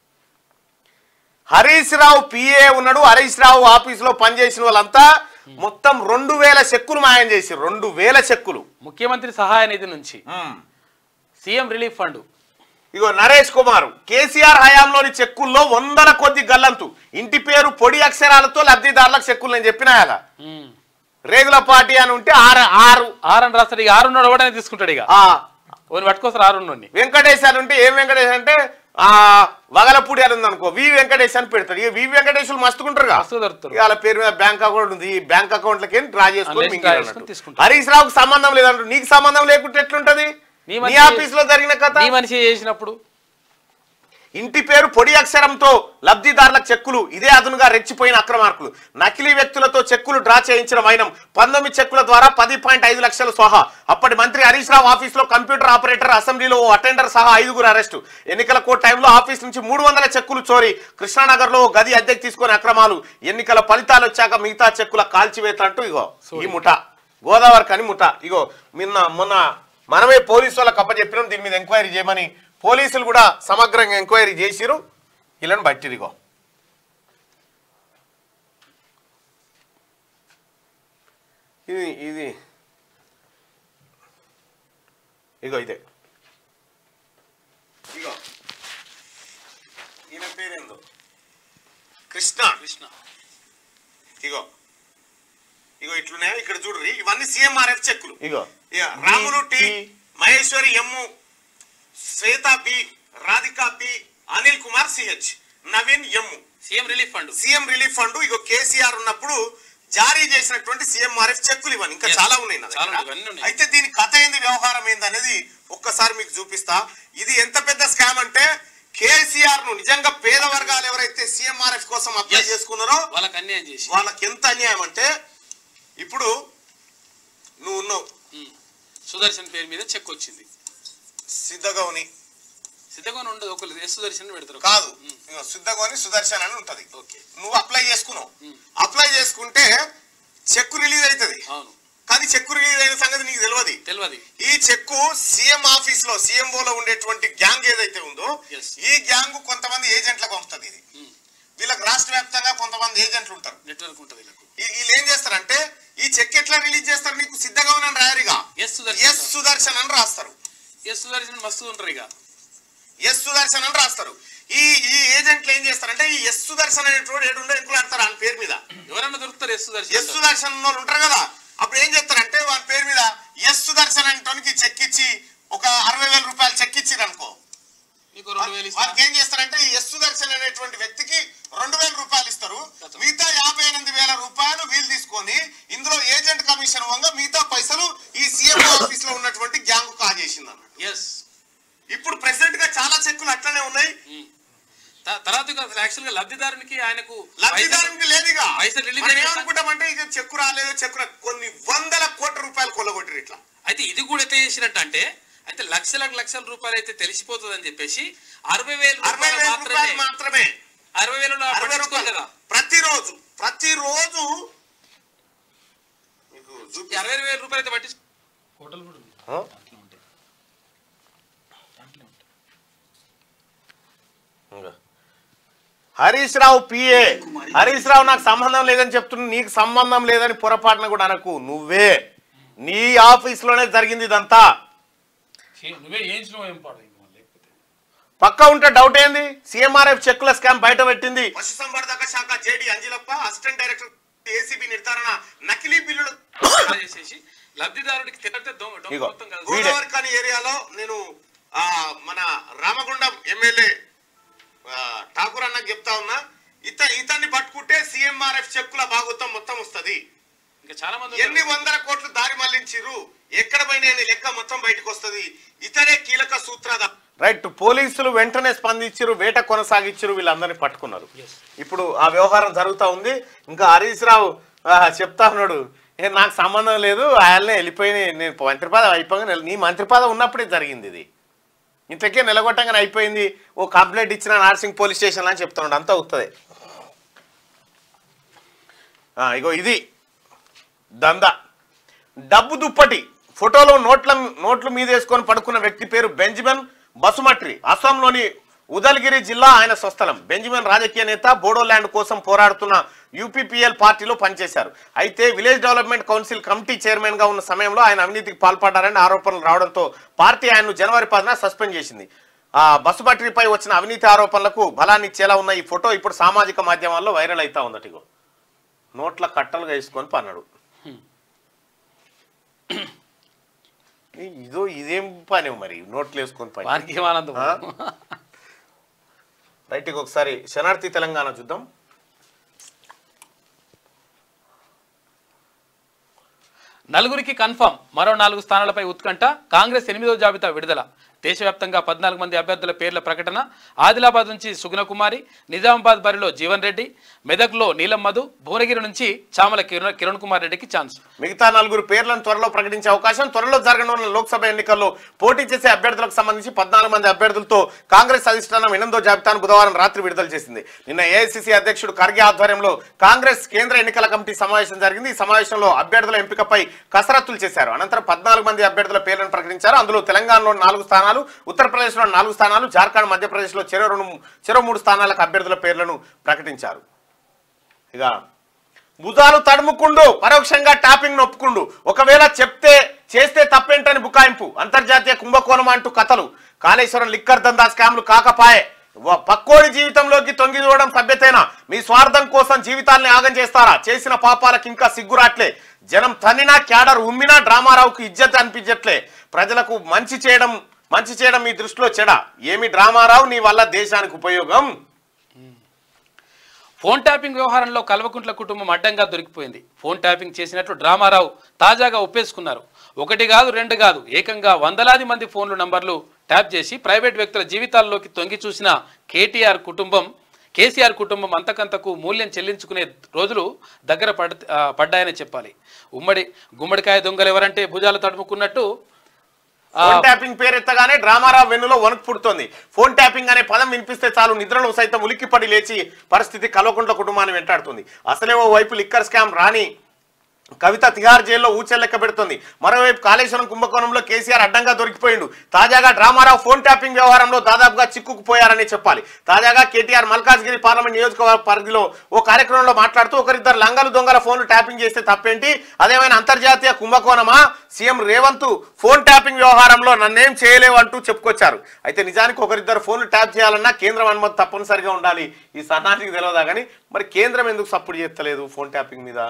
హరీష్ రావు పిఏ ఉన్నాడు హరీష్ రావు ఆఫీసులో పనిచేసిన వాళ్ళంతా మొత్తం రెండు వేల చెక్కులు మాయం చేసి రెండు వేల చెక్కులు ముఖ్యమంత్రి సహాయ నిధి నుంచి మ్మ్. సీఎం రిలీఫ్ ఫండ్ ఇగో నరేష్ కుమార్ కేసీఆర్ హయాంలోని చెక్కుల్లో వందల కొద్ది గల్లంతు ఇంటి పేరు పొడి అక్షరాలతో లబ్ధిదారులకు చెక్కులు నేను చెప్పినా కదా రేగుల పార్టీ అని ఉంటే ఆరు ఆరు ఆరు అని రాస్తాడు ఇక ఆరున్నాడు ఒకటే తీసుకుంటాడు ఇక ఆ ఓని పట్టుకోస్తారు ఆరున్నోడిని వెంకటేష్ అని ఉంటే ఏం వెంకటేష్ అంటే ఆ వగలపూడి అని ఉందనుకో వి వెంకటేష్ అని పెడతాడు ఇక వి వెంకటేశ్వరు మస్తుకుంటారుగా మస్తు దొరుకుతారు ఇక వాళ్ళ పేరు మీద బ్యాంక్ అకౌంట్ ఉంది ఈ బ్యాంక్ అకౌంట్ లకి డ్రా చేసుకొని అందులో మింగేయాలి డ్రా చేసుకొని అన్నట్టు. తీసుకుంటారు. హరీష్ రావుకు సంబంధం లేదంటారు నీకు సంబంధం లేకుంటే ఎట్లుంటది నీ నీ మనిషి- ఆఫీస్ లో జరిగిన కథ నీ మనిషి చేసినప్పుడు ఇంటి పేరు పొడి అక్షరంతో లబ్ధిదారుల చెక్కులు ఇదే అదునుగా రెచ్చిపోయిన అక్రమార్కులు నకిలీ వ్యక్తులతో చెక్కులు డ్రా చేయించిన వైనం పంతొమ్మిది చెక్కుల ద్వారా పది పాయింట్ ఐదు లక్షలు సహా అప్పటి మంత్రి హరీష్ రావు ఆఫీసులో కంప్యూటర్ ఆపరేటర్ అసెంబ్లీలో ఓ అటెండర్ సహా ఐదుగురు అరెస్టు ఎన్నికల కోడ్ టైంలో ఆఫీస్ నుంచి మూడు వందల చెక్కులు చోరీ కృష్ణానగర్ లో ఓ గది అద్దెకు తీసుకునే అక్రమాలు ఎన్నికల ఫలితాలు వచ్చాక మిగతా చెక్కుల కాల్చివేత అంటూ ఇగో ఈ ముఠ గోదావరి కని ముఠ ఇగో నిన్న మొన్న మనమే పోలీసు వాళ్ళకి అప్పచెప్పినాం దీని మీద ఎంక్వైరీ చేయమని పోలీసులు కూడా సమగ్రంగా ఎంక్వైరీ చేసిరు వీళ్ళని బట్టిరిగో ఇది ఇది ఇగో ఇదే ఇగో ఈయన పేరేందో కృష్ణ కృష్ణ ఇగో ఇగో ఇట్లున్నాయి ఇక్కడ చూడ్రి ఇవన్నీ సీఎంఆర్ఎఫ్ చెక్కులు ఇగో ఇక Ramulu T Maheshwari M Shweta B Radhika B Anil Kumar CH Naveen M CM relief fund CM relief fund ఇగో కేసీఆర్ ఉన్నప్పుడు జారీ చేసినటువంటి సీఎంఆర్ఎఫ్ చెక్కులు ఇవన్నీ ఇంకా Yes. చాలా ఉన్నాయి నా చాలా దగ్గర. ఉన్నాయి, ఇవన్నీ ఉన్నాయి. అయితే దీని కథ ఏంది వ్యవహారం ఏంది అనేది ఒక్కసారి మీకు చూపిస్తా ఇది ఎంత పెద్ద స్కామ్ అంటే కేసీఆర్ ను నిజంగా పేద వర్గాలు ఎవరైతే సీఎంఆర్ఎఫ్ కోసం అప్లై Yes. చేసుకున్నారో వాళ్ళకి అన్యాయం చేసి వాళ్ళకి ఎంత అన్యాయం అంటే ఇప్పుడు నువ్వు ఉన్నావు ఉమ్. సుదర్శన్ పేరు మీద చెక్ వచ్చింది సిద్ధగౌని సిద్ధంగా ఉండదు ఒకరు ఎస్ సుదర్శన్ పెడతారు కాదు ఉమ్. ఇగో సిద్ధగౌని సుదర్శన్ అని ఉంటది ఓకే నువ్వు అప్లై చేసుకున్నావు ఉమ్. అప్లై చేసుకుంటే చెక్కు రిలీజ్ అవుతుంది అవును కానీ చెక్కు రిలీజ్ అయిన సంగతి నీకు తెలియదు తెలియదు ఈ చెక్కు సీఎం ఆఫీస్ లో సీఎంఓ లో ఉండేటువంటి గ్యాంగ్ ఏదైతే ఉందో Yes. ఈ గ్యాంగ్ కొంతమంది ఏజెంట్లకు పంపుతుంది ఇది ఉమ్. వీళ్ళకి రాష్ట్ర వ్యాప్తంగా కొంతమంది ఏజెంట్లు ఉంటారు నెట్వర్క్ ఉంటుంది వీళ్ళకు ఈ- వీళ్ళు ఏం చేస్తారంటే ఈ చెక్ ఎట్లా రిలీజ్ చేస్తారు నీకు సిద్ధంగా అని రాయరుగా ఎస్ సుదర్శన్ ఎస్ సుదర్శన్ అని రాస్తారు ఎస్ సుదర్శన్ మస్తు ఉంటారు ఇక ఎస్ సుదర్శన్ అని రాస్తారు ఈ ఈ ఏజెంట్లు ఏం చేస్తారంటే ఈ ఎస్ సుదర్శన్ అనేటువంటి ఏడు ఎక్కువ ఆడతారు ఆయన పేరు మీద ఎవరన్నా దొరుకుతారు ఎస్ ఎస్ సుదర్శన్ సుదర్శన్ ఉన్న వాళ్ళు ఉంటారు కదా అప్పుడు ఏం చేస్తారంటే వాళ్ళ పేరు మీద ఎస్ సుదర్శన్ అనేటోనికి చెక్ ఇచ్చి ఒక అరవై వేల రూపాయలు చెక్ ఇచ్చిరు అనుకో మీకు రెండు వేలు ఇస్తా వాళ్ళకి ఏం చేస్తారంటే ఈ ఎస్ సుదర్శన్ అనేటువంటి వ్యక్తికి రెండు వేల రూపాయలు ఇస్తారు ఖతం. మిగతా యాభై ఎనిమిది వేల రూపాయలు వీళ్ళు తీసుకొని ఇందులో ఏజెంట్ కమిషన్ వంగ మిగతా పైసలు ఈ సీఎం ఆఫీస్ లో ఉన్నటువంటి గ్యాంగ్ కాజేసింది అన్నట్టు ఎస్ ఇప్పుడు ప్రెసెంట్ గా చాలా చెక్కులు అట్లనే ఉన్నాయి తర్వాత ఇక అసలు యాక్చువల్ గా లబ్ధిదారునికి ఆయనకు లబ్ధిదారునికి లేదుగా పైసలు release మనం అయిపోతా- ఏమనుకుంటామంటే ఇక చెక్కు రాలేదు చెక్కు రా కొన్ని వందల కోట్ల రూపాయలు కొల్లగొట్టారు ఇట్లా అయితే ఇది కూడా ఎట్లా చేసినట్టు అంటే అయితే లక్షలకు లక్షల రూపాయలు అయితే తెలిసిపోతుంది అని చెప్పేసి అరవై వేలు అరవై రూపాయలు వేల మాత్రమే రూపాయలు మాత్రమే అరవై వేలు అరవై పట్టించుకోరు రూపాయలు కదా ప్రతిరోజు ప్రతిరోజు మీకు ఈ అరవై వేల రూపాయలు అయితే పట్టించు హోటల్ కూడా ఉంది ఆ? అట్లా ఉంటాయి ఇంకా. హరీష్ రావు పిఏ హరీష్ రావు నాకు సంబంధం లేదని చెప్తున్నా నీకు సంబంధం లేదని పొరపాటున కూడా అనకు నువ్వే నీ ఆఫీస్లోనే జరిగింది ఇదంతా నువ్వే ఏంచినావు ఏం పాడు ఇంక మళ్ళీ లేకపోతే పక్క ఉంటే డౌట్ ఏంది సీఎంఆర్ఎఫ్ చెక్కుల స్కామ్ బయట పెట్టింది పశుసంవర్ధక శాఖ JD Anjilappa assistant director ACB నిర్ధారణ నకిలీ బిల్లులు అలా చేసేసి లబ్ధిదారుడికి తిరిగితే దొంగ దొంగ ఇగో. మొత్తం కలిసి వీడే. గోదావరిఖని ఏరియాలో నేను ఆ, మన రామగుండం ఎమ్మెల్యే ఠాకూర్ అన్నకు చెప్తా ఉన్నా ఇత ఇతన్ని పట్టుకుంటే సీఎంఆర్ఎఫ్ చెక్కుల భాగవతం మొత్తం వస్తది ఇంకా చాలా మంది ఎన్ని వందల కోట్లు దారి మళ్లించిర్రు ఎక్కడ పోయినా అనే లెక్క మొత్తం బయటకు వస్తది ఇతనే కీలక సూత్రధార రైట్ పోలీసులు వెంటనే స్పందించారు వేట కొనసాగించారు వీళ్ళందరినీ పట్టుకున్నారు Yes. ఇప్పుడు ఆ వ్యవహారం జరుగుతూ ఉంది ఇంకా హరీష్ రావు ఆ, చెప్తా ఉన్నాడు ఏ నాకు సంబంధం లేదు ఆయననే వెళ్ళిపోయి నేను మంత్రి పదవి అయిపోగా నీ మంత్రి పదవి ఉన్నప్పుడే జరిగింది ఇది ఇంతకే నిలగొట్టంగానే అయిపోయింది ఓ కంప్లైంట్ ఇచ్చిన నార్సింగ్ పోలీస్ స్టేషన్ అని చెప్తున్నాడు అంతా అవుతుంది ఇగో ఇది దందా డబ్బు దుప్పటి ఫోటోలో నోట్ల నోట్ల మీద వేసుకొని పడుకున్న వ్యక్తి పేరు బెంజమిన్ బసుమట్రి అస్సాంలోని ఉదల్గిరి జిల్లా ఆయన స్వస్థలం బెంజమిన్ రాజకీయ నేత బోడోల్యాండ్ కోసం పోరాడుతున్న యూపీపీఎల్ పార్టీలో పనిచేశారు అయితే village development council committee chairman గా ఉన్న సమయంలో ఆయన అవినీతికి పాల్పడ్డారని ఆరోపణలు రావడంతో పార్టీ ఆయన్ను జనవరి పదిన సస్పెండ్ చేసింది ఆ బసుమట్రిపై వచ్చిన అవినీతి ఆరోపణలకు బలాన్ని ఇచ్చేలా ఉన్న ఈ ఫోటో ఇప్పుడు సామాజిక మాధ్యమాల్లో వైరల్ అవుతా ఉందట ఇగో నోట్ల కట్టలుగా వేసుకొని పన్నాడు ఈ- ఇదో ఇదేం పని మరి నోట్లు వేసుకొని పని వానికి ఏం ఆనందం ఆ? రైట్ ఇక ఒకసారి శనార్థి తెలంగాణ చూద్దాం నలుగురికి కన్ఫర్మ్ మరో నాలుగు స్థానాలపై ఉత్కంఠ కాంగ్రెస్ ఎనిమిదో జాబితా విడుదల దేశవ్యాప్తంగా పద్నాలుగు మంది అభ్యర్థుల పేర్ల ప్రకటన ఆదిలాబాద్ నుంచి సుగుణకుమారి నిజామాబాద్ బరిలో జీవన్ రెడ్డి మెదక్లో నీలం మధు భువనగిరి నుంచి చామల కిరణ్ కిరణ్ కుమార్ రెడ్డికి ఛాన్స్ మిగతా నలుగురు పేర్లను త్వరలో ప్రకటించే అవకాశం త్వరలో జరగనున్న లోక్సభ ఎన్నికల్లో పోటీ చేసే అభ్యర్థులకు సంబంధించి పద్నాలుగు మంది అభ్యర్థులతో కాంగ్రెస్ అధిష్టానం ఎనిమిదో జాబితాను బుధవారం రాత్రి విడుదల చేసింది నిన్న ఏఐసిసి అధ్యక్షుడు ఖర్గే ఆధ్వర్యంలో కాంగ్రెస్ కేంద్ర ఎన్నికల కమిటీ సమావేశం జరిగింది ఈ సమావేశంలో అభ్యర్థుల ఎంపికపై కసరత్తులు చేశారు అనంతరం పద్నాలుగు మంది అభ్యర్థుల పేర్లను ప్రకటించారు అందులో తెలంగాణలో నాలుగు స్థానాలు ఉత్తరప్రదేశ్లో నాలుగు స్థానాలు జార్ఖండ్ మధ్యప్రదేశ్లో చెరో రెండు చెరో మూడు స్థానాలకు అభ్యర్థుల పేర్లను ప్రకటించారు ఇక భుజాలు తడుముకుండు పరోక్షంగా టాపింగ్ నొప్పుకుండు ఒకవేళ చెప్తే చేస్తే తప్పేంటని బుకాయింపు అంతర్జాతీయ కుంభకోణం అంటూ కథలు కాళేశ్వరం లిక్కర్ దందా స్కామ్లు కాకపాయే వ- పక్కోడి జీవితంలోకి తొంగి చూడడం సభ్యతేనా మీ స్వార్థం కోసం జీవితాల్ని ఆగం చేస్తారా చేసిన పాపాలకు ఇంకా సిగ్గురాట్లే జనం తన్నినా క్యాడర్ ఉమ్మినా డ్రామారావుకు ఇజ్జత్ అనిపించట్లే ప్రజలకు మంచి చేయడం మంచి చేయడం మీ దృష్టిలో చెడ ఏమి డ్రామారావు నీ వల్ల దేశానికి ఉపయోగం ఫోన్ ట్యాపింగ్ వ్యవహారంలో కల్వకుంట్ల కుటుంబం అడ్డంగా దొరికిపోయింది ఫోన్ ట్యాపింగ్ చేసినట్లు డ్రామారావు తాజాగా ఒప్పేసుకున్నారు ఒకటి కాదు రెండు కాదు ఏకంగా వందలాది మంది ఫోన్లు నంబర్లు ట్యాప్ చేసి ప్రైవేట్ వ్యక్తుల జీవితాల్లోకి తొంగి చూసిన కేటీఆర్ కుటుంబం కేసీఆర్ కుటుంబం అంతకంతకు మూల్యం చెల్లించుకునే రోజులు దగ్గర పడ్ ఆ, పడ్డాయని చెప్పాలి ఉమ్మడి గుమ్మడికాయ దొంగలు ఎవరంటే భుజాలు తడుముకున్నట్టు ఆ, ఫోన్ ట్యాపింగ్ పేరెత్తగానే డ్రామారావు వెన్నులో వణుకు పుడుతోంది ఫోన్ ట్యాపింగ్ అనే పదం వినిపిస్తే చాలు నిద్రలో సైతం ఉలిక్కిపడి లేచి పరిస్థితి కల్వకుంట్ల కుటుంబాన్ని వెంటాడుతుంది అసలే ఓ వైపు లిక్కర్ స్కామ్ రాని కవిత తిహార్ జైల్లో ఊచెల్లెక్క పెడుతుంది మరోవైపు కాళేశ్వరం కుంభకోణంలో కేసీఆర్ అడ్డంగా దొరికిపోయిండు తాజాగా డ్రామారావు ఫోన్ ట్యాపింగ్ వ్యవహారంలో దాదాపుగా చిక్కుకుపోయారని చెప్పాలి తాజాగా కేటీఆర్ మల్కాజ్గిరి పార్లమెంట్ నియోజకవర్గ పరిధిలో ఓ కార్యక్రమంలో మాట్లాడుతూ ఒకరిద్దరు లంగలు దొంగల ఫోన్లు ట్యాపింగ్ చేస్తే తప్పేంటి అదేమైనా అంతర్జాతీయ కుంభకోణమా సీఎం రేవంత్ ఫోన్ ట్యాపింగ్ వ్యవహారంలో నన్నేం చేయలేవు అంటూ చెప్పుకొచ్చారు అయితే నిజానికి ఒకరిద్దరు ఫోన్లు ట్యాప్ చేయాలన్నా కేంద్రం అనుమతి తప్పనిసరిగా ఉండాలి ఈ సన్నాసికి తెలియదా కానీ మరి కేంద్రం ఎందుకు సపోర్ట్ చేస్తలేదు ఫోన్ ట్యాపింగ్ మీద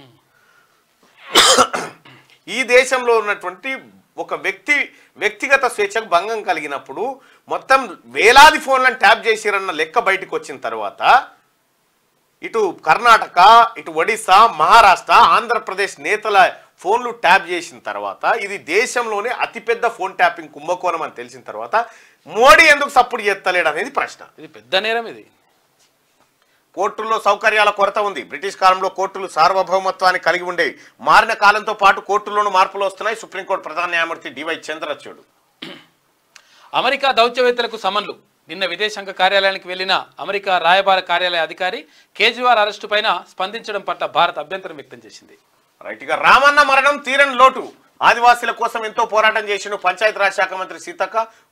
ఈ దేశంలో ఉన్నటువంటి ఒక వ్యక్తి వ్యక్తిగత స్వేచ్ఛకు భంగం కలిగినప్పుడు మొత్తం వేలాది ఫోన్లను ట్యాప్ చేసిరన్న లెక్క బయటకు వచ్చిన తర్వాత ఇటు కర్ణాటక ఇటు ఒడిశా మహారాష్ట్ర ఆంధ్రప్రదేశ్ నేతల ఫోన్లు ట్యాప్ చేసిన తర్వాత ఇది దేశంలోనే అతిపెద్ద ఫోన్ ట్యాపింగ్ కుంభకోణం అని తెలిసిన తర్వాత మోడీ ఎందుకు సపోర్ట్ చేస్తలేడు అనేది ప్రశ్న ఇది పెద్ద నేరం ఇది కోర్టుల్లో సౌకర్యాల కొరత ఉంది బ్రిటిష్ కాలంలో కోర్టులు సార్వభౌమత్వాన్ని కలిగి ఉండేవి మారిన కాలంతో పాటు కోర్టుల్లోనూ మార్పులు వస్తున్నాయి సుప్రీంకోర్టు ప్రధాన న్యాయమూర్తి డివై చంద్రచూడ్ అమెరికా దౌత్యవేత్తలకు సమన్లు నిన్న విదేశాంగ కార్యాలయానికి వెళ్లిన అమెరికా రాయబార కార్యాలయ అధికారి కేజ్రీవాల్ అరెస్టు పైన స్పందించడం పట్ల భారత్ అభ్యంతరం వ్యక్తం చేసింది రైట్ ఇక రామన్న మరణం తీరని లోటు ఆదివాసీల కోసం ఎంతో పోరాటం చేసిన పంచాయతీరాజ్ శాఖ మంత్రి సీతక్క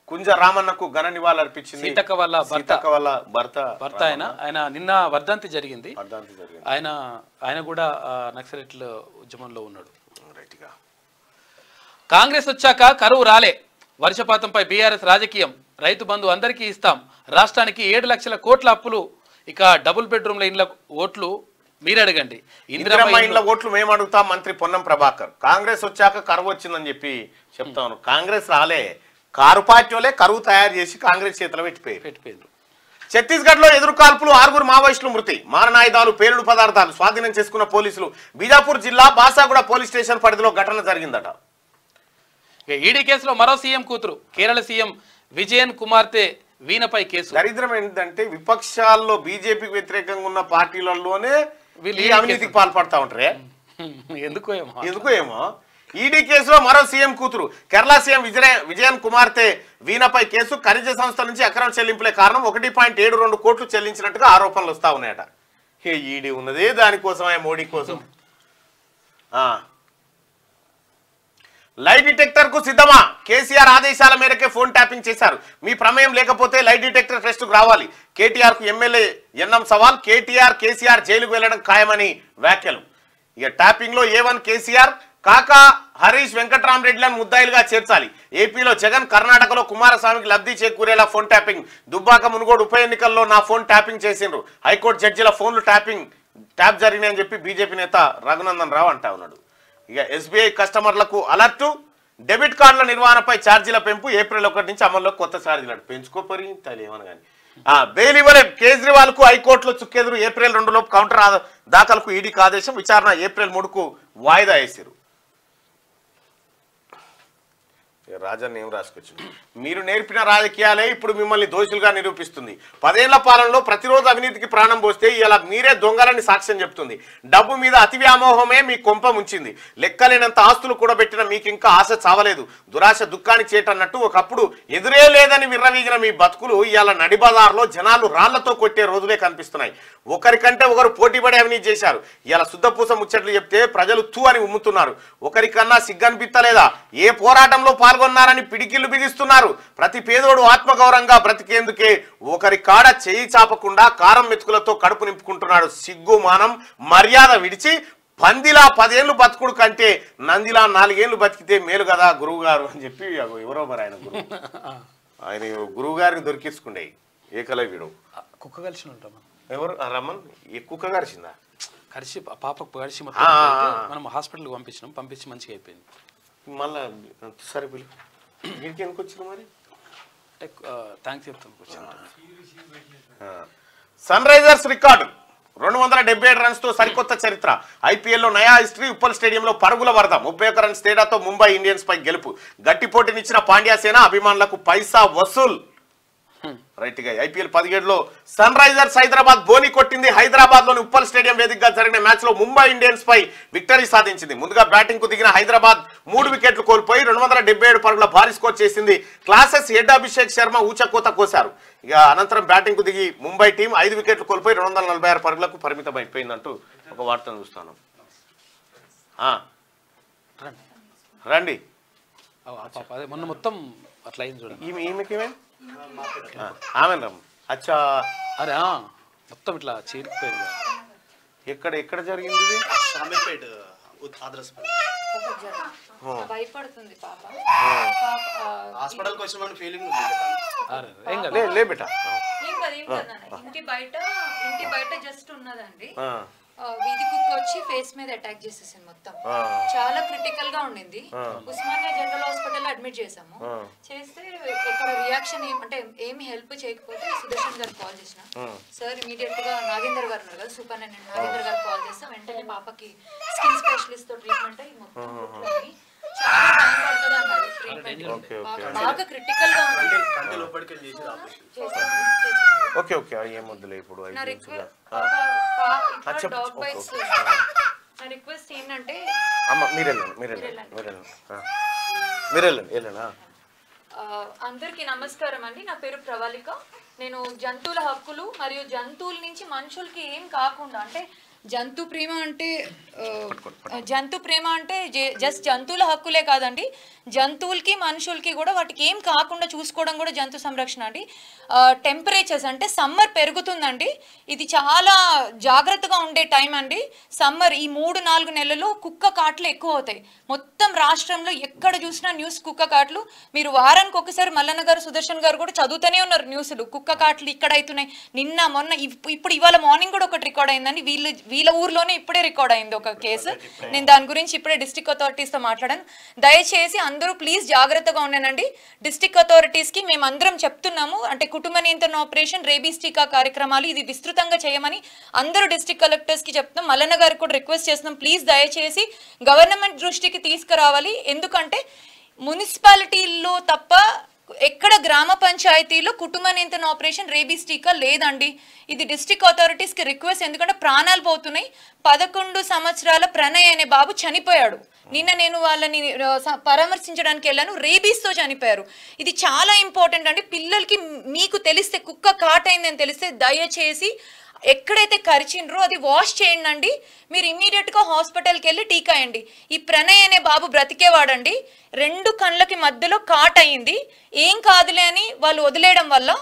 కుంజ రామన్నకు ఘన నివాళులు అర్పించింది సీతక్క వాళ్ళ భర్త. సీతక్క వాళ్ళ భర్త భర్త ఆయన ఆయన నిన్న వర్ధంతి జరిగింది వర్ధంతి జరిగింది ఆయన ఆయన కూడా ఆ, నక్సలైట్ల ఉద్యమంలో ఉన్నాడు రైట్గా కాంగ్రెస్ వచ్చాక కరువు రాలే వర్షపాతంపై బీఆర్ఎస్ రాజకీయం రైతు బంధు అందరికీ ఇస్తాం రాష్ట్రానికి ఏడు లక్షల కోట్ల అప్పులు ఇక డబుల్ బెడ్రూమ్ల ఇండ్ల ఓట్లు మీరు అడగండి ఇందిరమ్మ ఇందిరమ్మ ఇండ్లు- ఇండ్ల ఓట్లు మేము అడుగుతాం మంత్రి పొన్నం ప్రభాకర్ కాంగ్రెస్ వచ్చాక కరువు వచ్చిందని చెప్పి చెప్తాను కాంగ్రెస్ రాలే కారు పార్టీ వాళ్ళే కరువు తయారు చేసి కాంగ్రెస్ చేతిలో పెట్టిపోయారు పెట్టిపోయిండ్రు ఛత్తీస్గఢ్ లో ఎదురు కాల్పులు ఆరుగురు మావోయిస్టులు మృతి మారణాయుధాలు పేలుడు పదార్థాలు స్వాధీనం చేసుకున్న పోలీసులు బీజాపూర్ జిల్లా బాసాగూడ పోలీస్ స్టేషన్ పరిధిలో ఘటన జరిగిందట ఇక ఈడీ కేసులో మరో సీఎం కూతురు కేరళ సీఎం విజయన్ కుమార్తె వీణపై కేసు దరిద్రం ఏంటంటే విపక్షాల్లో బీజేపీకి వ్యతిరేకంగా ఉన్న పార్టీలలోనే వీళ్ళు ఈ ఈ అవినీతికి పాల్పడతా ఉంటారే ఎందుకో ఏమో ఎందుకో ఏమో ఈడీ కేసులో మరో సీఎం కూతురు కేరళ సీఎం విజయ విజయన్ కుమార్తె వీణపై కేసు ఖనిజ సంస్థ నుంచి అక్రమ చెల్లింపులే కారణం ఒకటి పాయింట్ ఏడు రెండు కోట్లు చెల్లించినట్టుగా ఆరోపణలు వస్తా ఉన్నాయట హే ఈడీ ఉన్నదే దానికోసమే మోడీ కోసం ఆ. లైట్ డిటెక్టర్ కు సిద్ధమా కేసీఆర్ ఆదేశాల మేరకే ఫోన్ ట్యాపింగ్ చేశారు మీ ప్రమేయం లేకపోతే లైట్ డిటెక్టర్ టెస్ట్ కు రావాలి కేటీఆర్ కు ఎమ్మెల్యే ఎన్ఎం సవాల్ కేటీఆర్ కేసీఆర్ జైలుకు వెళ్లడం ఖాయమని వ్యాఖ్యలు ఇక ట్యాపింగ్ లో ఏ వన్ కేసీఆర్ కాకా హరీష్ వెంకట్రామరెడ్డిలను ముద్దాయిలుగా చేర్చాలి ఏపీలో జగన్ కర్ణాటకలో కుమారస్వామికి లబ్ధి చేకూరేలా ఫోన్ ట్యాపింగ్ దుబ్బాక మునుగోడు ఉప ఎన్నికల్లో నా ఫోన్ ట్యాపింగ్ చేసిండ్రు హైకోర్టు జడ్జిల ఫోన్లు ట్యాపింగ్ ట్యాప్ జరిగినాయని చెప్పి బీజేపీ నేత రఘునందన్ రావు అంటా ఉన్నాడు ఇక ఎస్బీఐ కస్టమర్లకు అలర్టు డెబిట్ కార్డుల నిర్వహణపై ఛార్జీల పెంపు ఏప్రిల్ ఒకటి నుంచి అమల్లో కొత్త ఛార్జీలు అటు పెంచుకోపరి తెలియమని కానీ బెయిల్ ఇవ్వలేదు కేజ్రీవాల్ కు హైకోర్టులో చుక్కెదురు ఏప్రిల్ రెండు లోపు కౌంటర్ ఆ- దాఖలకు ఈడీకి ఆదేశం విచారణ ఏప్రిల్ మూడుకు వాయిదా వేసారు రాజాన్ని ఏం రాసుకొచ్చింది మీరు నేర్పిన రాజకీయాలే ఇప్పుడు మిమ్మల్ని దోషులుగా నిరూపిస్తుంది పదేళ్ల పాలనలో ప్రతిరోజు అవినీతికి ప్రాణం పోస్తే ఇలా మీరే దొంగలని సాక్ష్యం చెప్తుంది డబ్బు మీద అతి వ్యామోహమే మీ కొంప ముంచింది లెక్కలేనంత ఆస్తులు కూడా పెట్టిన మీకు ఇంకా ఆశ చావలేదు దురాశ దుఃఖానికి చేటన్నట్టు ఒకప్పుడు ఎదురే లేదని విర్రవీగిన మీ బతుకులు ఇవాళ నడిబజార్లో జనాలు రాళ్లతో కొట్టే రోజులే కనిపిస్తున్నాయి ఒకరికంటే ఒకరు పోటీపడి అవినీతి చేశారు ఇలా శుద్ధపూస ముచ్చట్లు చెప్తే ప్రజలు తూ అని ఉమ్ముతున్నారు ఒకరికన్నా సిగ్గనిపిస్తలేదా ఏ పోరాటంలో పాల్గొన్నారని పిడికిళ్లు బిగిస్తున్నారు ప్రతి పేదోడు ఆత్మగౌరవంగా బ్రతికేందుకే ఒకరి కాడ చేయి చాపకుండా కారం మెతుకులతో కడుపు నింపుకుంటున్నాడు సిగ్గు మానం మర్యాద విడిచి పందిలా పదేళ్ళు బతుకుడు కంటే నందిలా నాలుగేళ్లు బతికితే మేలు కదా గురువు గారు అని చెప్పి అగో ఎవరో మరి ఆయన గురువు ఆయన గురువు గారిని దొరికించుకుండే ఏకలవ్యుడు కుక్క కలిసి ఉంటాం మనం ఎవరు ఆ రమన్ ఈ కుక్క గారిచిందా కరిచి ఆ పాపకు కరిచి ఆ, మొత్తం ఆ, అయితే ఆ. మనం హాస్పిటల్కి పంపించినాం పంపించి మంచిగా అయిపోయింది మళ్ళా సరే పిలు వీడికి ఎందుకు వచ్చింది మరి అంటే థ్యాంక్స్ చెప్తాను కూర్చొని సన్ రైజర్స్ రికార్డు రెండు వందల డెబ్బై ఏడు రన్స్ తో సరికొత్త చరిత్ర ఐపీఎల్ లో నయా హిస్టరీ ఉప్పల్ స్టేడియంలో పరుగుల వరద ముప్పై ఒక్క రన్స్ తేడాతో ముంబై ఇండియన్స్ పై గెలుపు గట్టి పోటీనిచ్చిన పాండ్యా సేన అభిమానులకు పైసా వసూల్ రైట్ గా ఐపీఎల్ పదిహేడులో సన్ రైజర్స్ హైదరాబాద్ బోని కొట్టింది హైదరాబాద్ లోని ఉప్పల్ స్టేడియం వేదికగా జరిగిన మ్యాచ్ లో ముంబై ఇండియన్స్ పై విక్టరీ సాధించింది ముందుగా బ్యాటింగ్ కు దిగిన హైదరాబాద్ మూడు వికెట్లు కోల్పోయి రెండు వందల డెబ్బై ఏడు పరుగుల భారీ స్కోర్ చేసింది క్లాసెస్ హెడ్ అభిషేక్ శర్మ ఊచకోత కోశారు ఇక అనంతరం బ్యాటింగ్ కు దిగి ముంబై టీం ఐదు వికెట్లు కోల్పోయి రెండు వందల నలభై ఆరు పరుగులకు పరిమితం అయిపోయిందంటూ ఒక వార్తను చూస్తాను ఆ, రండి రండి ఆ, ఆ పాప అదే మొన్న మొత్తం అట్లా అయింది చూడండి ఈమె ఈమెకేమే ఆమె రమ్మ అచ్చా అరే ఆ, మొత్తం ఇట్లా చీరిపోయింది ఎక్కడ ఎక్కడ జరిగింది ఇది షామీర్పేట్ ఆదర్శ భయపడుతుంది పాప హాస్పిటల్కి వచ్చిన ఫీలింగ్ ఉంది అరే ఏం లే కదా లే బేటా ఏం కాదు ఏం కాదు నాన్న. ఇంటి బయట ఇంటి బయట జస్ట్ ఉన్నదండి ఆ, ఆ, వీధి కుక్క వచ్చి ఫేస్ మీద అటాక్ చేసేసింది మొత్తం ఆ. చాలా క్రిటికల్ గా ఉండింది ఉస్మానియా జనరల్ హాస్పిటల్ అడ్మిట్ చేసాము చేస్తే ఇక్కడ రియాక్షన్ ఏం అంటే ఏమి హెల్ప్ చేయకపోతే సుదర్శన్ గారు కాల్ చేసిన సార్ ఇమీడియట్ గా నాగేందర్ గారు ఉన్నారు కదా సూపరింటెండెంట్ నాగేందర్ గారు కాల్ చేస్తే వెంటనే పాపకి స్కిన్ స్పెషలిస్ట్ తో ట్రీట్మెంట్ అయ్యి మొత్తం కుట్లని చాలా టైం పడుతుంది అన్నారు ట్రీట్మెంట్ ఓకే, ఓకే. బాగా బాగా క్రిటికల్ గా ఉంది కంటి లోపలికి వెళ్ళి చేసి ఆపరేషన్ చేసాము చేసాము ఓకే ఓకే ఆ, ఏం వద్దులే ఇప్పుడు నా ఐదు రిక్వెస్ట్ ఆ, ఇట్లా చెప్పు, డాగ్ చెప్పు. బైట్స్ ఓకే, నా రిక్వెస్ట్ ఏంటంటే అమ్మ మీరు వెళ్ళండి మీరు వెళ్ళండి మీరు వెళ్ళండి ఆ. మీరు వెళ్ళండి వెళ్ళండి ఆ. ఆ, అందరికీ నమస్కారం అండి నా పేరు ప్రవళిక నేను జంతువుల హక్కులు మరియు జంతువుల నుంచి మనుషులకి ఏం కాకుండా అంటే జంతు ప్రేమ అంటే ఆ, జంతు ప్రేమ అంటే జే- జస్ట్ జంతువుల హక్కులే కాదండి జంతువులకి మనుషులకి కూడా వాటికి ఏం కాకుండా చూసుకోవడం కూడా జంతు సంరక్షణ అండి టెంపరేచర్స్ అంటే సమ్మర్ పెరుగుతుందండి ఇది చాలా జాగ్రత్తగా ఉండే టైం అండి సమ్మర్ ఈ మూడు నాలుగు నెలలు కుక్క కాట్లు ఎక్కువ అవుతాయి మొత్తం రాష్ట్రంలో ఎక్కడ చూసినా న్యూస్ కుక్క కాట్లు మీరు వారానికి ఒకసారి మల్లన్న గారు సుదర్శన్ గారు కూడా చదువుతూనే ఉన్నారు న్యూస్లు కుక్క కాట్లు ఇక్కడ అవుతున్నాయి నిన్న మొన్న ఇప్- ఇప్పుడు ఇవాళ మార్నింగ్ కూడా ఒకటి రికార్డ్ అయిందండి వీళ్ళు వీళ్ళ ఊర్లోనే ఇప్పుడే రికార్డ్ అయింది ఒక కేసు నేను దాని గురించి ఇప్పుడే డిస్ట్రిక్ట్ అథారిటీస్తో మాట్లాడాను దయచేసి అందరూ ప్లీజ్ జాగ్రత్తగా ఉండండి డిస్ట్రిక్ట్ అథారిటీస్కి మేము అందరం చెప్తున్నాము అంటే కుటుంబ నియంత్రణ ఆపరేషన్ రేబీస్ టీకా కార్యక్రమాలు ఇది విస్తృతంగా చేయమని అందరూ డిస్ట్రిక్ట్ కలెక్టర్స్కి చెప్తున్నాం మల్లన్న గారికి కూడా రిక్వెస్ట్ చేస్తున్నాం ప్లీజ్ దయచేసి గవర్నమెంట్ దృష్టికి తీసుకురావాలి ఎందుకంటే మున్సిపాలిటీల్లో తప్ప ఎక్కడ గ్రామ పంచాయతీలో కుటుంబ నియంత్రణ ఆపరేషన్ రేబీస్ టీకా లేదండి ఇది డిస్ట్రిక్ట్ అథారిటీస్కి రిక్వెస్ట్ ఎందుకంటే ప్రాణాలు పోతున్నాయి పదకొండు సంవత్సరాల ప్రణయ్ అనే బాబు చనిపోయాడు నిన్న నేను వాళ్ళని ఆ, స- పరామర్శించడానికి వెళ్ళాను రేబీస్తో చనిపోయారు ఇది చాలా ఇంపార్టెంట్ అండి పిల్లలకి మీకు తెలిస్తే కుక్క కాటైందని తెలిస్తే దయచేసి ఎక్కడైతే కరిచిండ్రో అది వాష్ చేయండి అండి మీరు ఇమీడియట్గా హాస్పిటల్కి వెళ్ళి టీకా వేయండి ఈ ప్రణయ్ అనే బాబు బ్రతికేవాడండి రెండు కళ్ళకి మధ్యలో కాట్ అయింది ఏం కాదులే అని వాళ్ళు వదిలేయడం వల్ల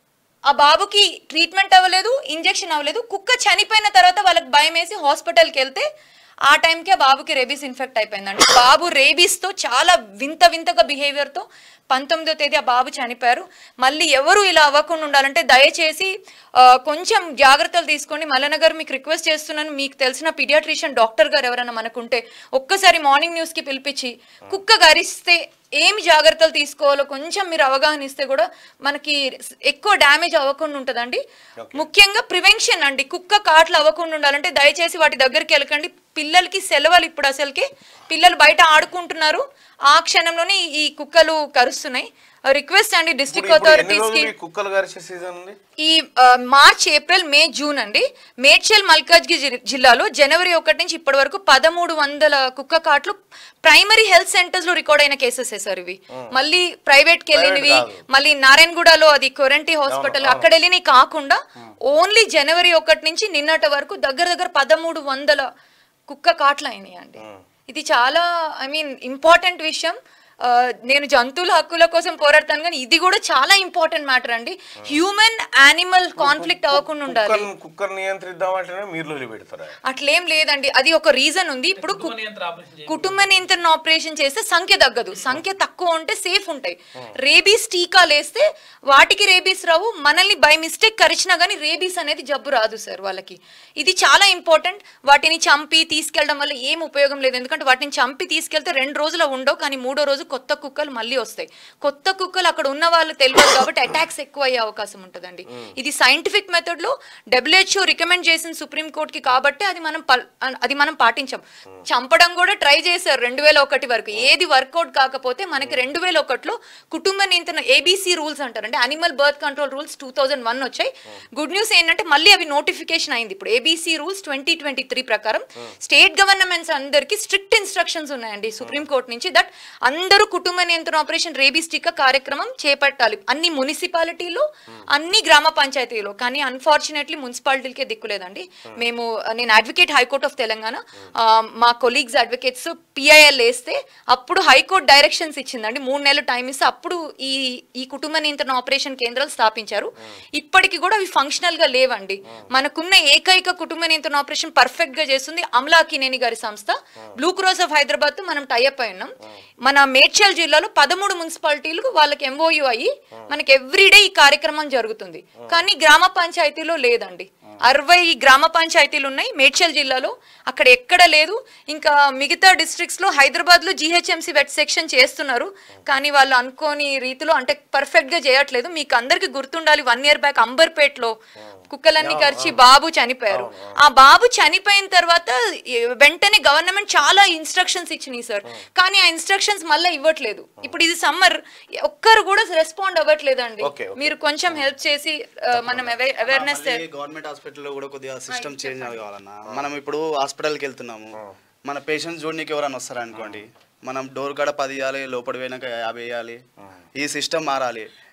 ఆ బాబుకి ట్రీట్మెంట్ అవ్వలేదు ఇంజెక్షన్ అవ్వలేదు కుక్క చనిపోయిన తర్వాత వాళ్ళకి భయం వేసి హాస్పిటల్కి వెళ్తే ఆ టైంకి ఆ బాబుకి రేబీస్ ఇన్ఫెక్ట్ అయిపోయిందండి బాబు రేబీస్తో చాలా వింత వింతగా బిహేవియర్తో పంతొమ్మిదో తేదీ ఆ బాబు చనిపోయారు మళ్ళీ ఎవరు ఇలా అవ్వకుండా ఉండాలంటే దయచేసి ఆ, కొంచెం జాగ్రత్తలు తీసుకోండి మల్లన్న గారు మీకు రిక్వెస్ట్ చేస్తున్నాను మీకు తెలిసిన పీడియాట్రిషియన్ డాక్టర్ గారు ఎవరైనా మనకుంటే ఒక్కసారి మార్నింగ్ న్యూస్కి పిలిపించి కుక్క గరిస్తే ఏమి జాగ్రత్తలు తీసుకోవాలో కొంచెం మీరు అవగాహన ఇస్తే కూడా మనకి ఎక్కువ డ్యామేజ్ అవ్వకుండా ఉంటుందండి ముఖ్యంగా ప్రివెన్షన్ అండి కుక్క కాట్లు అవ్వకుండా ఉండాలంటే దయచేసి వాటి దగ్గరికి వెళ్ళకండి పిల్లలకి సెలవులు ఇప్పుడు అసలుకి పిల్లలు బయట ఆడుకుంటున్నారు ఆ క్షణంలోనే ఈ- ఈ కుక్కలు కరుస్తున్నాయి రిక్వెస్ట్ అండి డిస్ట్రిక్ట్ ఇప్పుడు ఎన్ని అథారిటీస్ కి రోజులు ఈ కుక్కలు గరిచే సీజన్ ఉంది ఈ ఆ, మార్చ్ ఏప్రిల్ మే జూన్ అండి మేడ్చల్ మల్కాజ్గి జి- జిల్లాలో జనవరి ఒకటి నుంచి ఇప్పటి వరకు పదమూడు వందల కుక్క కాట్లు ప్రైమరీ హెల్త్ సెంటర్స్ లో రికార్డ్ అయిన కేసెస్ సార్ ఇవి మళ్ళీ ప్రైవేట్ కి వెళ్ళినవి కాదు. మళ్ళీ నారాయణగూడలో అది కొరంటి హాస్పిటల్ అక్కడ వెళ్ళినవి కాకుండా ఓన్లీ జనవరి ఒకటి నుంచి నిన్నటి వరకు దగ్గర దగ్గర పదమూడు వందల కుక్క కాట్లు అయినాయి అండి ఇది చాలా ఐ మీన్ ఇంపార్టెంట్ విషయం ఆ, నేను జంతువుల హక్కుల కోసం పోరాడతాను కానీ ఇది కూడా చాలా ఇంపార్టెంట్ మ్యాటర్ అండి హ్యూమన్ యానిమల్ కాన్ఫ్లిక్ట్ అవ్వకుండా ఉండాలి కుక్కర్ కుక్కర్ నియంత్రిద్దామంటేనే మీరు వదిలిపెడతారా అట్లేం లేదండి అది ఒక రీజన్ ఉంది ఇప్పుడు కు- కుటుంబ నియంత్రణ ఆపరేషన్ చేస్తే సంఖ్య తగ్గదు సంఖ్య తక్కువ ఉంటే సేఫ్ ఉంటాయి రేబీస్ టీకాలు వేస్తే వాటికి రేబీస్ రావు మనల్ని బై మిస్టేక్ కరిచినా కానీ రేబీస్ అనేది జబ్బు రాదు సార్ వాళ్ళకి ఇది చాలా ఇంపార్టెంట్ వాటిని చంపి తీసుకెళ్ళడం వల్ల ఏం ఉపయోగం లేదు ఎందుకంటే వాటిని చంపి తీసుకెళ్తే రెండు రోజులు ఉండవు కానీ మూడో రోజు కొత్త కుక్కలు మళ్ళీ వస్తాయి కొత్త కుక్కలు అక్కడ ఉన్న వాళ్ళు తెలియదు కాబట్టి అటాక్స్ ఎక్కువ అయ్యే అవకాశం ఉంటుందండి ఇది సైంటిఫిక్ మెథడ్ లో డబ్ల్యూహెచ్ఓ రికమెండ్ చేసిన సుప్రీం కోర్టుకి కాబట్టి అది మనం పల్- అది మనం పాటించాం చంపడం కూడా ట్రై చేశారు రెండు వేల ఒకటి వరకు ఏది వర్కౌట్ కాకపోతే మనకి రెండు వేల ఒకటిలో కుటుంబ నియంత్రణ ఏబీసీ రూల్స్ అంటారు అంటే animal birth control rules two thousand one వచ్చాయి గుడ్ న్యూస్ ఏంటంటే మళ్ళీ అవి నోటిఫికేషన్ అయింది ఇప్పుడు ABC rules twenty twenty three ప్రకారం స్టేట్ గవర్నమెంట్స్ అందరికీ స్ట్రిక్ట్ ఇన్స్ట్రక్షన్స్ ఉన్నాయండి సుప్రీం కోర్ట్ నుంచి దట్ అందరూ కుటుంబ నియంత్రణ ఆపరేషన్ రేబీస్ టీకా కార్యక్రమం చేపట్టాలి అన్ని మున్సిపాలిటీలో అన్ని గ్రామ పంచాయతీలో కానీ అన్ఫార్చునేట్లీ మున్సిపాలిటీలకే దిక్కులేదండి మేము నేను అడ్వకేట్ హైకోర్ట్ ఆఫ్ తెలంగాణ ఆ, మా కొలీగ్స్ అడ్వకేట్స్ పిఐఎల్ వేస్తే అప్పుడు హైకోర్టు డైరెక్షన్స్ ఇచ్చిందండి మూడు నెలలు టైం ఇస్తే అప్పుడు ఈ ఈ కుటుంబ నియంత్రణ ఆపరేషన్ కేంద్రాలు స్థాపించారు ఇప్పటికి కూడా అవి ఫంక్షనల్ గా లేవండి మనకున్న ఏకైక కుటుంబ నియంత్రణ ఆపరేషన్ పర్ఫెక్ట్ గా చేస్తుంది అమలా కినేని గారి సంస్థ బ్లూ క్రాస్ ఆఫ్ హైదరాబాద్ తో మనం టైఅప్ అయి ఉన్నాం మన మేడ్చల్ జిల్లాలో పదమూడు మున్సిపాలిటీలు వాళ్ళకి ఎంఓయు అయ్యి మనకి ఎవ్రీడే ఈ కార్యక్రమం జరుగుతుంది కానీ గ్రామ పంచాయతీలో లేదండి అరవై గ్రామ పంచాయతీలు ఉన్నాయి మేడ్చల్ జిల్లాలో అక్కడ ఎక్కడ లేదు ఇంకా మిగతా డిస్ట్రిక్ట్స్ లో హైదరాబాద్ లో జిహెచ్ఎంసీ వెట్ సెక్షన్ చేస్తున్నారు కానీ వాళ్ళు అనుకోని రీతిలో అంటే పర్ఫెక్ట్ గా చేయట్లేదు మీకు అందరికి గుర్తుండాలి వన్ ఇయర్ బ్యాక్ అంబర్పేటలో కుక్కలన్నీ కరిచి బాబు చనిపోయారు ఆ బాబు చనిపోయిన తర్వాత ఏ- వెంటనే గవర్నమెంట్ చాలా ఇన్స్ట్రక్షన్స్ ఇచ్చినాయి సార్ కానీ ఆ ఇన్స్ట్రక్షన్స్ మళ్ళీ ఇవ్వట్లేదు ఇప్పుడు ఇది సమ్మర్ ఒక్కరు కూడా రెస్పాండ్ అవ్వట్లేదండి Okay, okay. మీరు కొంచెం హెల్ప్ చేసి ఆ, మనం అవేర్నెస్ మళ్ళీ గవర్నమెంట్ హాస్పిటల్లో కూడా కొద్దిగా సిస్టమ్ చేంజ్ కావాలన్న మనం ఇప్పుడు హాస్పిటల్కి వెళ్తున్నాము మన పేషెంట్స్ చూడడానికి ఎవరైనా వస్తారు అనుకోండి మనం డోర్ కాడ పది ఇవ్వాలి లోపల పోయినాక యాభై వేయాలి ఈ సిస్టమ్ మారాలి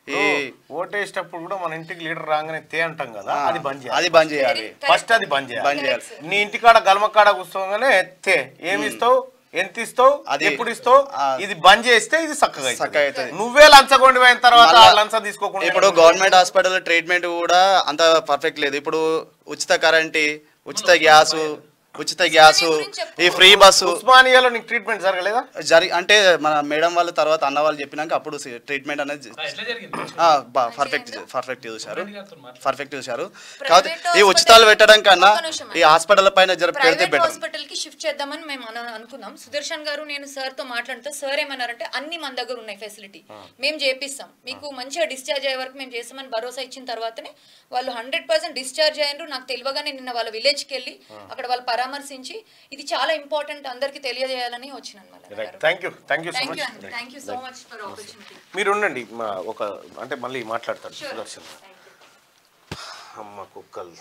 ఈ ఓటేసేటప్పుడు కూడా మన ఇంటికి లీడర్ రాగానే తే అంటాం కదా అది బంద్ చేయాలి అది బంద్ చేయాలి ఫస్ట్ అది బంద్ చేయాలి బంద్ చేయాలి నీ ఇంటికాడ గల్మకాడ కూర్చోగానే తే ఏమి ఇస్తావు ఎంత ఇస్తావు అది- ఎప్పుడు ఇస్తావు ఆ. ఇది బంద్ చేస్తే ఇది చక్కగా అవుతుంది. చక్కగా అవుతుంది. నువ్వే లంచగొండి పోయిన తర్వాత మళ్ళా ఆ లంచం తీసుకోకుండా ఇప్పుడు గవర్నమెంట్ హాస్పిటల్ ట్రీట్మెంట్ కూడా అంత పర్ఫెక్ట్ లేదు ఇప్పుడు ఉచిత కరెంట్ ఉచిత గ్యాస్ ఉచిత గ్యాస్ ఈ ఫ్రీ బస్సు ఉస్మానియాలో నీకు ట్రీట్మెంట్ జరగలేదా జరి అంటే మన మేడం వాళ్ళ తర్వాత అన్న వాళ్ళు చెప్పినాక అప్పుడు ట్రీట్మెంట్ అనేది ఎట్లా జరిగింది పర్ఫెక్ట్ పర్ఫెక్ట్ చూశారు మాట్లాడు. పర్ఫెక్ట్ చూశారు కాబట్టి Private ఈ ఉచితాలు పెట్టడం కన్నా ఒక్క నిమిషం ఈ హాస్పిటల్ పైన జర పెడితే ప్రైవేట్ బెటర్ హాస్పిటల్ కి షిఫ్ట్ చేద్దామని మేము అన- అనుకున్నాం సుదర్శన్ గారు నేను సార్ తో మాట్లాడితే సార్ ఏమన్నారంటే అన్ని మన దగ్గర ఉన్నాయి ఫెసిలిటీ మేము చేపిస్తాం మీకు మంచిగా డిశ్చార్జ్ అయ్యే వరకు మేము చేస్తామని భరోసా ఇచ్చిన తర్వాతనే వాళ్ళు హండ్రెడ్ పర్సెంట్ డిశ్చార్జ్ అయ్యారు నాకు తెలియగానే నిన్న వాళ్ళ విలేజ్ కి వెళ్ళి అక్కడ వాళ్ళు పరామర్శించి ఇది చాలా ఇంపార్టెంట్ అందరికి తెలియజేయాలని వచ్చినాను మళ్ళీ thank you thank you so thank you much అండి thank you so much for opportunity మీరు ఉండండి మా ఒక అంటే మళ్ళీ మాట్లాడతాడు సుదర్శన్ అమ్మ కుక్కలు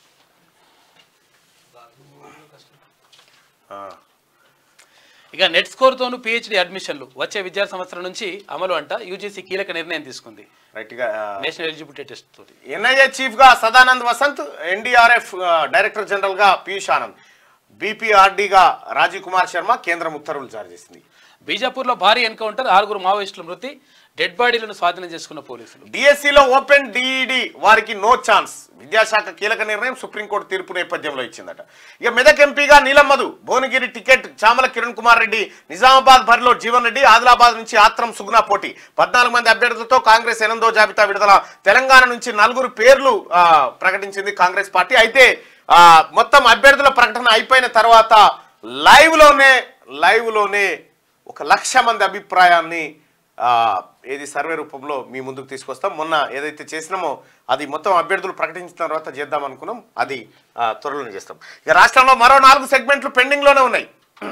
ఆ, ఇక నెట్ స్కోర్తోను పిహెచ్డి అడ్మిషన్లు వచ్చే విద్యా సంవత్సరం నుంచి అమలు అంట యూజీసీ కీలక నిర్ణయం తీసుకుంది రైట్గా ఆ, నేషనల్ ఎలిజిబిలిటీ టెస్ట్ తోటి ఎన్ఐఏ చీఫ్ గా సదానంద్ వసంత్ ఎన్డీఆర్ఎఫ్ ఆ, డైరెక్టర్ జనరల్ గా పీయూష్ ఆనంద్ బీపీఆర్డీగా రాజీవ్ కుమార్ శర్మ కేంద్రం ఉత్తర్వులు జారీ చేసింది బీజాపూర్లో భారీ ఎన్కౌంటర్ ఆరుగురు మావోయిస్టుల మృతి డెడ్ బాడీలను స్వాధీనం చేసుకున్న పోలీసులు డిఎస్సిలో ఓపెన్ డిఈడి వారికి నో ఛాన్స్ విద్యాశాఖ కీలక నిర్ణయం సుప్రీంకోర్టు తీర్పు నేపథ్యంలో ఇచ్చిందట ఇక మెదక్ ఎంపీగా నీలమ్మధు భువనగిరి టికెట్ చామల కిరణ్ కుమార్ రెడ్డి నిజామాబాద్ బరిలో జీవన్ రెడ్డి ఆదిలాబాద్ నుంచి ఆత్రం సుగుణ పోటీ పద్నాలుగు మంది అభ్యర్థులతో కాంగ్రెస్ ఎనిమిదో జాబితా విడుదల తెలంగాణ నుంచి నలుగురు పేర్లు ఆ, ప్రకటించింది కాంగ్రెస్ పార్టీ అయితే ఆ, మొత్తం అభ్యర్థుల ప్రకటన అయిపోయిన తర్వాత లైవ్ లోనే లైవ్ లోనే ఒక లక్ష మంది అభిప్రాయాన్ని ఆ, ఏది సర్వే రూపంలో మీ ముందుకు తీసుకొస్తాం మొన్న ఏదైతే చేసినామో అది మొత్తం అభ్యర్థులు ప్రకటించిన తర్వాత చేద్దాం అనుకున్నాం అది ఆ, త్వరలోనే చేస్తాం ఇక రాష్ట్రంలో మరో నాలుగు సెగ్మెంట్లు పెండింగ్లోనే ఉన్నాయి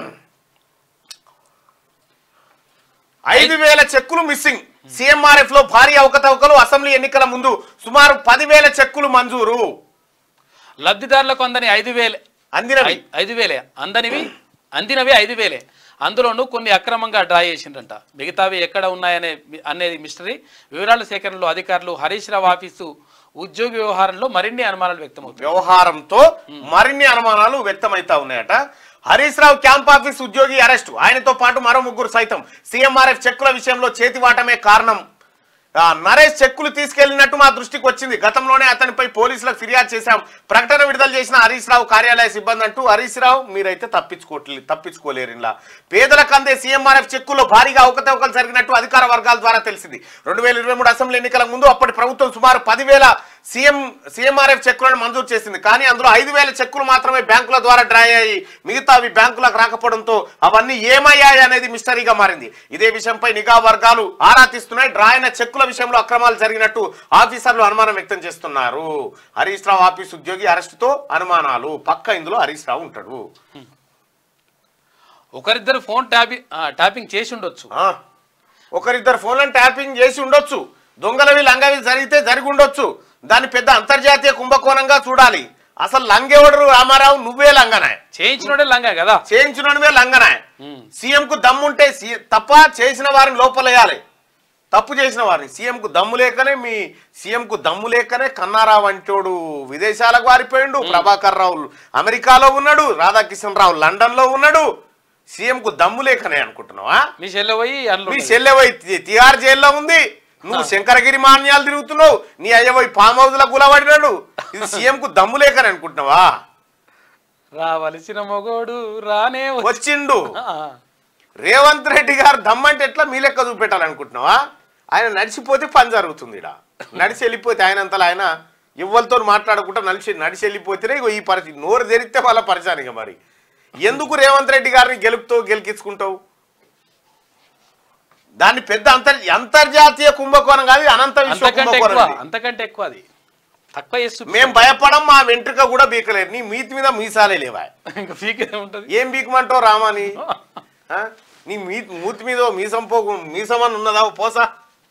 ఐదు వేల చెక్కులు మిస్సింగ్ సిఎంఆర్ఎఫ్ లో భారీ అవకతవకలు అసెంబ్లీ ఎన్నికల ముందు సుమారు పదివేల చెక్కులు మంజూరు లబ్ధిదారులకు అందని ఐదు వేలే అందినవి ఐ- ఐదు వేలే అందనివి అందినవి ఐదు వేలే అందులోనూ కొన్ని అక్రమంగా డ్రా చేసిండ్రంట మిగతావి ఎక్కడ ఉన్నాయనే అనేది మిస్టరీ వివరాల సేకరణలో అధికారులు హరీష్ రావు ఆఫీసు ఉద్యోగి వ్యవహారంలో మరిన్ని అనుమానాలు వ్యక్తమవుతాయి వ్యవహారంతో మరిన్ని అనుమానాలు వ్యక్తమైతా ఉన్నాయట హరీష్ రావు క్యాంప్ ఆఫీస్ ఉద్యోగి అరెస్టు ఆయనతో పాటు మరో ముగ్గురు సైతం సీఎంఆర్ఎఫ్ చెక్కుల విషయంలో చేతివాటమే కారణం ఆ, నరేష్ చెక్కులు తీసుకెళ్లినట్టు మా దృష్టికి వచ్చింది గతంలోనే అతనిపై పోలీసులకు ఫిర్యాదు చేశాం ప్రకటన విడుదల చేసిన హరీష్ రావు కార్యాలయ సిబ్బంది అంటూ హరీష్ రావు మీరైతే తప్పించుకోవట్లేదు తప్పించుకోలేరు ఇలా పేదలకు అందే సీఎంఆర్ఎఫ్ చెక్కుల్లో భారీగా అవకతవకలు జరిగినట్టు అధికార వర్గాల ద్వారా తెలిసింది రెండు వేల ఇరవై మూడు అసెంబ్లీ ఎన్నికల ముందు అప్పటి ప్రభుత్వం సుమారు పదివేల సీఎం సీఎంఆర్ఎఫ్ చెక్కులను మంజూరు చేసింది కానీ అందులో ఐదు వేల చెక్కులు మాత్రమే బ్యాంకుల ద్వారా డ్రా అయ్యాయి మిగతావి బ్యాంకులకు రాకపోవడంతో అవన్నీ ఏమయ్యాయి అనేది మిస్టరీగా మారింది ఇదే విషయంపై నిఘా వర్గాలు ఆరా తీస్తున్నాయి డ్రా అయిన చెక్కుల విషయంలో అక్రమాలు జరిగినట్టు ఆఫీసర్లు అనుమానం వ్యక్తం చేస్తున్నారు హరీష్ రావు ఆఫీస్ ఉద్యోగి అరెస్టుతో అనుమానాలు పక్క ఇందులో హరీష్ రావు ఉంటాడు ఒకరిద్దరు ఫోన్ ట్యాపింగ్ ట్యాపింగ్ చేసి ఉండొచ్చు ఆ, ఒకరిద్దరు ఫోన్లను ట్యాపింగ్ చేసి ఉండొచ్చు దొంగలవి లంగవి జరిగితే జరిగి ఉండొచ్చు దాన్ని పెద్ద అంతర్జాతీయ కుంభకోణంగా చూడాలి అసలు లంగెవడరు రామారావు నువ్వే లంగనాయ్ చేయించినోడే లంగా కదా చేయించినవే లంగనాయ్ ఉమ్. సీఎం కు దమ్ముంటే సీ- తప్ప చేసిన వారిని లోపలేయాలి తప్పు చేసిన వారిని సీఎం కు దమ్ము లేకనే మీ సీఎం కు దమ్ము లేకనే కన్నారావు వంటోడు విదేశాలకు వారిపోయిండు ప్రభాకర్ రావు అమెరికాలో ఉన్నాడు రాధాకిషన్ రావు లండన్ లో ఉన్నాడు సీఎం కు దమ్ము లేకనే అనుకుంటున్నావా మీ చెల్లె పోయి అందులో మీ చెల్లెవై తిహార్ జైల్లో ఉంది నువ్వు శంకరగిరి మాన్యాలు తిరుగుతున్నావు నీ అయ్యవై ఫామ్ హౌస్ లో గులబడినాడు ఇది సీఎం కు దమ్ము లేకని అనుకుంటున్నావా రావలసిన మొగోడు రానే వచ్చి- వచ్చిండు ఆ, రేవంత్ రెడ్డి గారు దమ్మంటే ఎట్లా మీ లెక్క చూపెట్టాలనుకుంటున్నావా ఆయన నడిచిపోతే పని జరుగుతుంది ఇడ నడిచి వెళ్ళిపోతే ఆయనంతలో ఆయన ఇవ్వలతో మాట్లాడకుండా నడిచి నడిచి వెళ్ళిపోతేనే ఇగో ఈ పరిస్థితి నోరు తెరిస్తే వాళ్ళ పరిచాను ఇక మరి ఎందుకు రేవంత్ రెడ్డి గారిని గెలుపుతావు గెలికించుకుంటావు దాన్ని పెద్ద అంతర్ అంతర్జాతీయ కుంభకోణం కాదు ఇది అనంత విశ్వ అంతకంటే కుంభకోణం ఎక్కువ ఇది. అంతకంటే ఎక్కువ అది తక్కువ చేస్తూ మేం భయపడం మా వెంట్రుక కూడా బీకలేరు నీ మీతి మీద మీసాలే లేవా ఇంకా ఫీకే ఉంటది ఏం బీకమంటావు రామాని ఆ? నీ మీ మూతి మీద ఓ మీసం పోగు మీసమని ఉన్నదా ఓ పోసా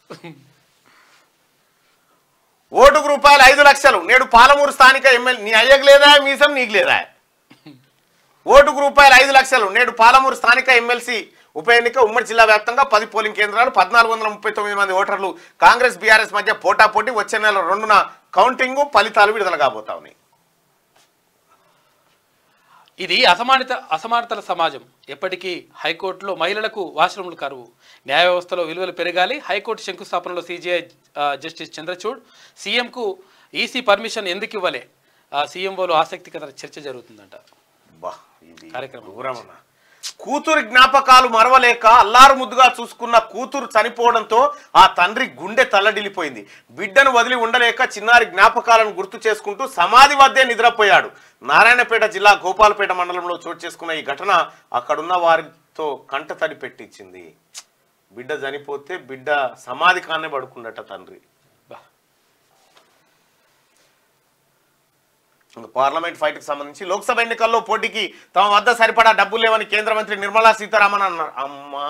ఓటుకు రూపాయలు ఐదు లక్షలు నేడు పాలమూరు స్థానిక ఎమ్మెల్యే నీ అయ్యకు లేదా మీసం నీకు లేదా ఓటుకు రూపాయలు ఐదు లక్షలు నేడు పాలమూరు స్థానిక ఎమ్మెల్సీ ఉప ఎన్నిక ఉమ్మడి జిల్లా వ్యాప్తంగా పది పోలింగ్ కేంద్రాలు పద్నాలుగు వందల ముప్పై తొమ్మిది మంది ఓటర్లు కాంగ్రెస్ బీఆర్ఎస్ మధ్య పోటాపోటీ వచ్చే నెల రెండున కౌంటింగ్ ఫలితాలు విడుదల కాబోతా ఉన్నాయి ఇది అసమానిత అసమానతల సమాజం ఎప్పటికీ హైకోర్టులో మహిళలకు వాష్రూమ్లు కరువు న్యాయ వ్యవస్థలో విలువలు పెరగాలి హైకోర్టు శంకుస్థాపనలో సీజీఐ జస్టిస్ చంద్రచూడ్ సీఎంకు ఈసీ పర్మిషన్ ఎందుకు ఇవ్వలే ఆ, సీఎంఓలో ఆసక్తికర చర్చ జరుగుతుందంట బా ఇది కార్యక్రమం. ఘోరమన్నా. కూతురు జ్ఞాపకాలు మరవలేక అల్లారు ముద్దుగా చూసుకున్న కూతురు చనిపోవడంతో ఆ తండ్రి గుండె తల్లడిల్లిపోయింది బిడ్డను వదిలి ఉండలేక చిన్నారి జ్ఞాపకాలను గుర్తు చేసుకుంటూ సమాధి వద్దే నిద్రపోయాడు నారాయణపేట జిల్లా గోపాలపేట మండలంలో చోటు చేసుకున్న ఈ ఘటన అక్కడున్న వారితో కంట తడి పెట్టించింది బిడ్డ చనిపోతే బిడ్డ సమాధి కానే పడుకుందట తండ్రి బా. ఇంకా పార్లమెంట్ ఫైట్ కి సంబంధించి లోక్సభ ఎన్నికల్లో పోటీకి తమ వద్ద సరిపడా డబ్బులు లేవని కేంద్ర మంత్రి నిర్మలా సీతారామన్ అన్నారు అమ్మా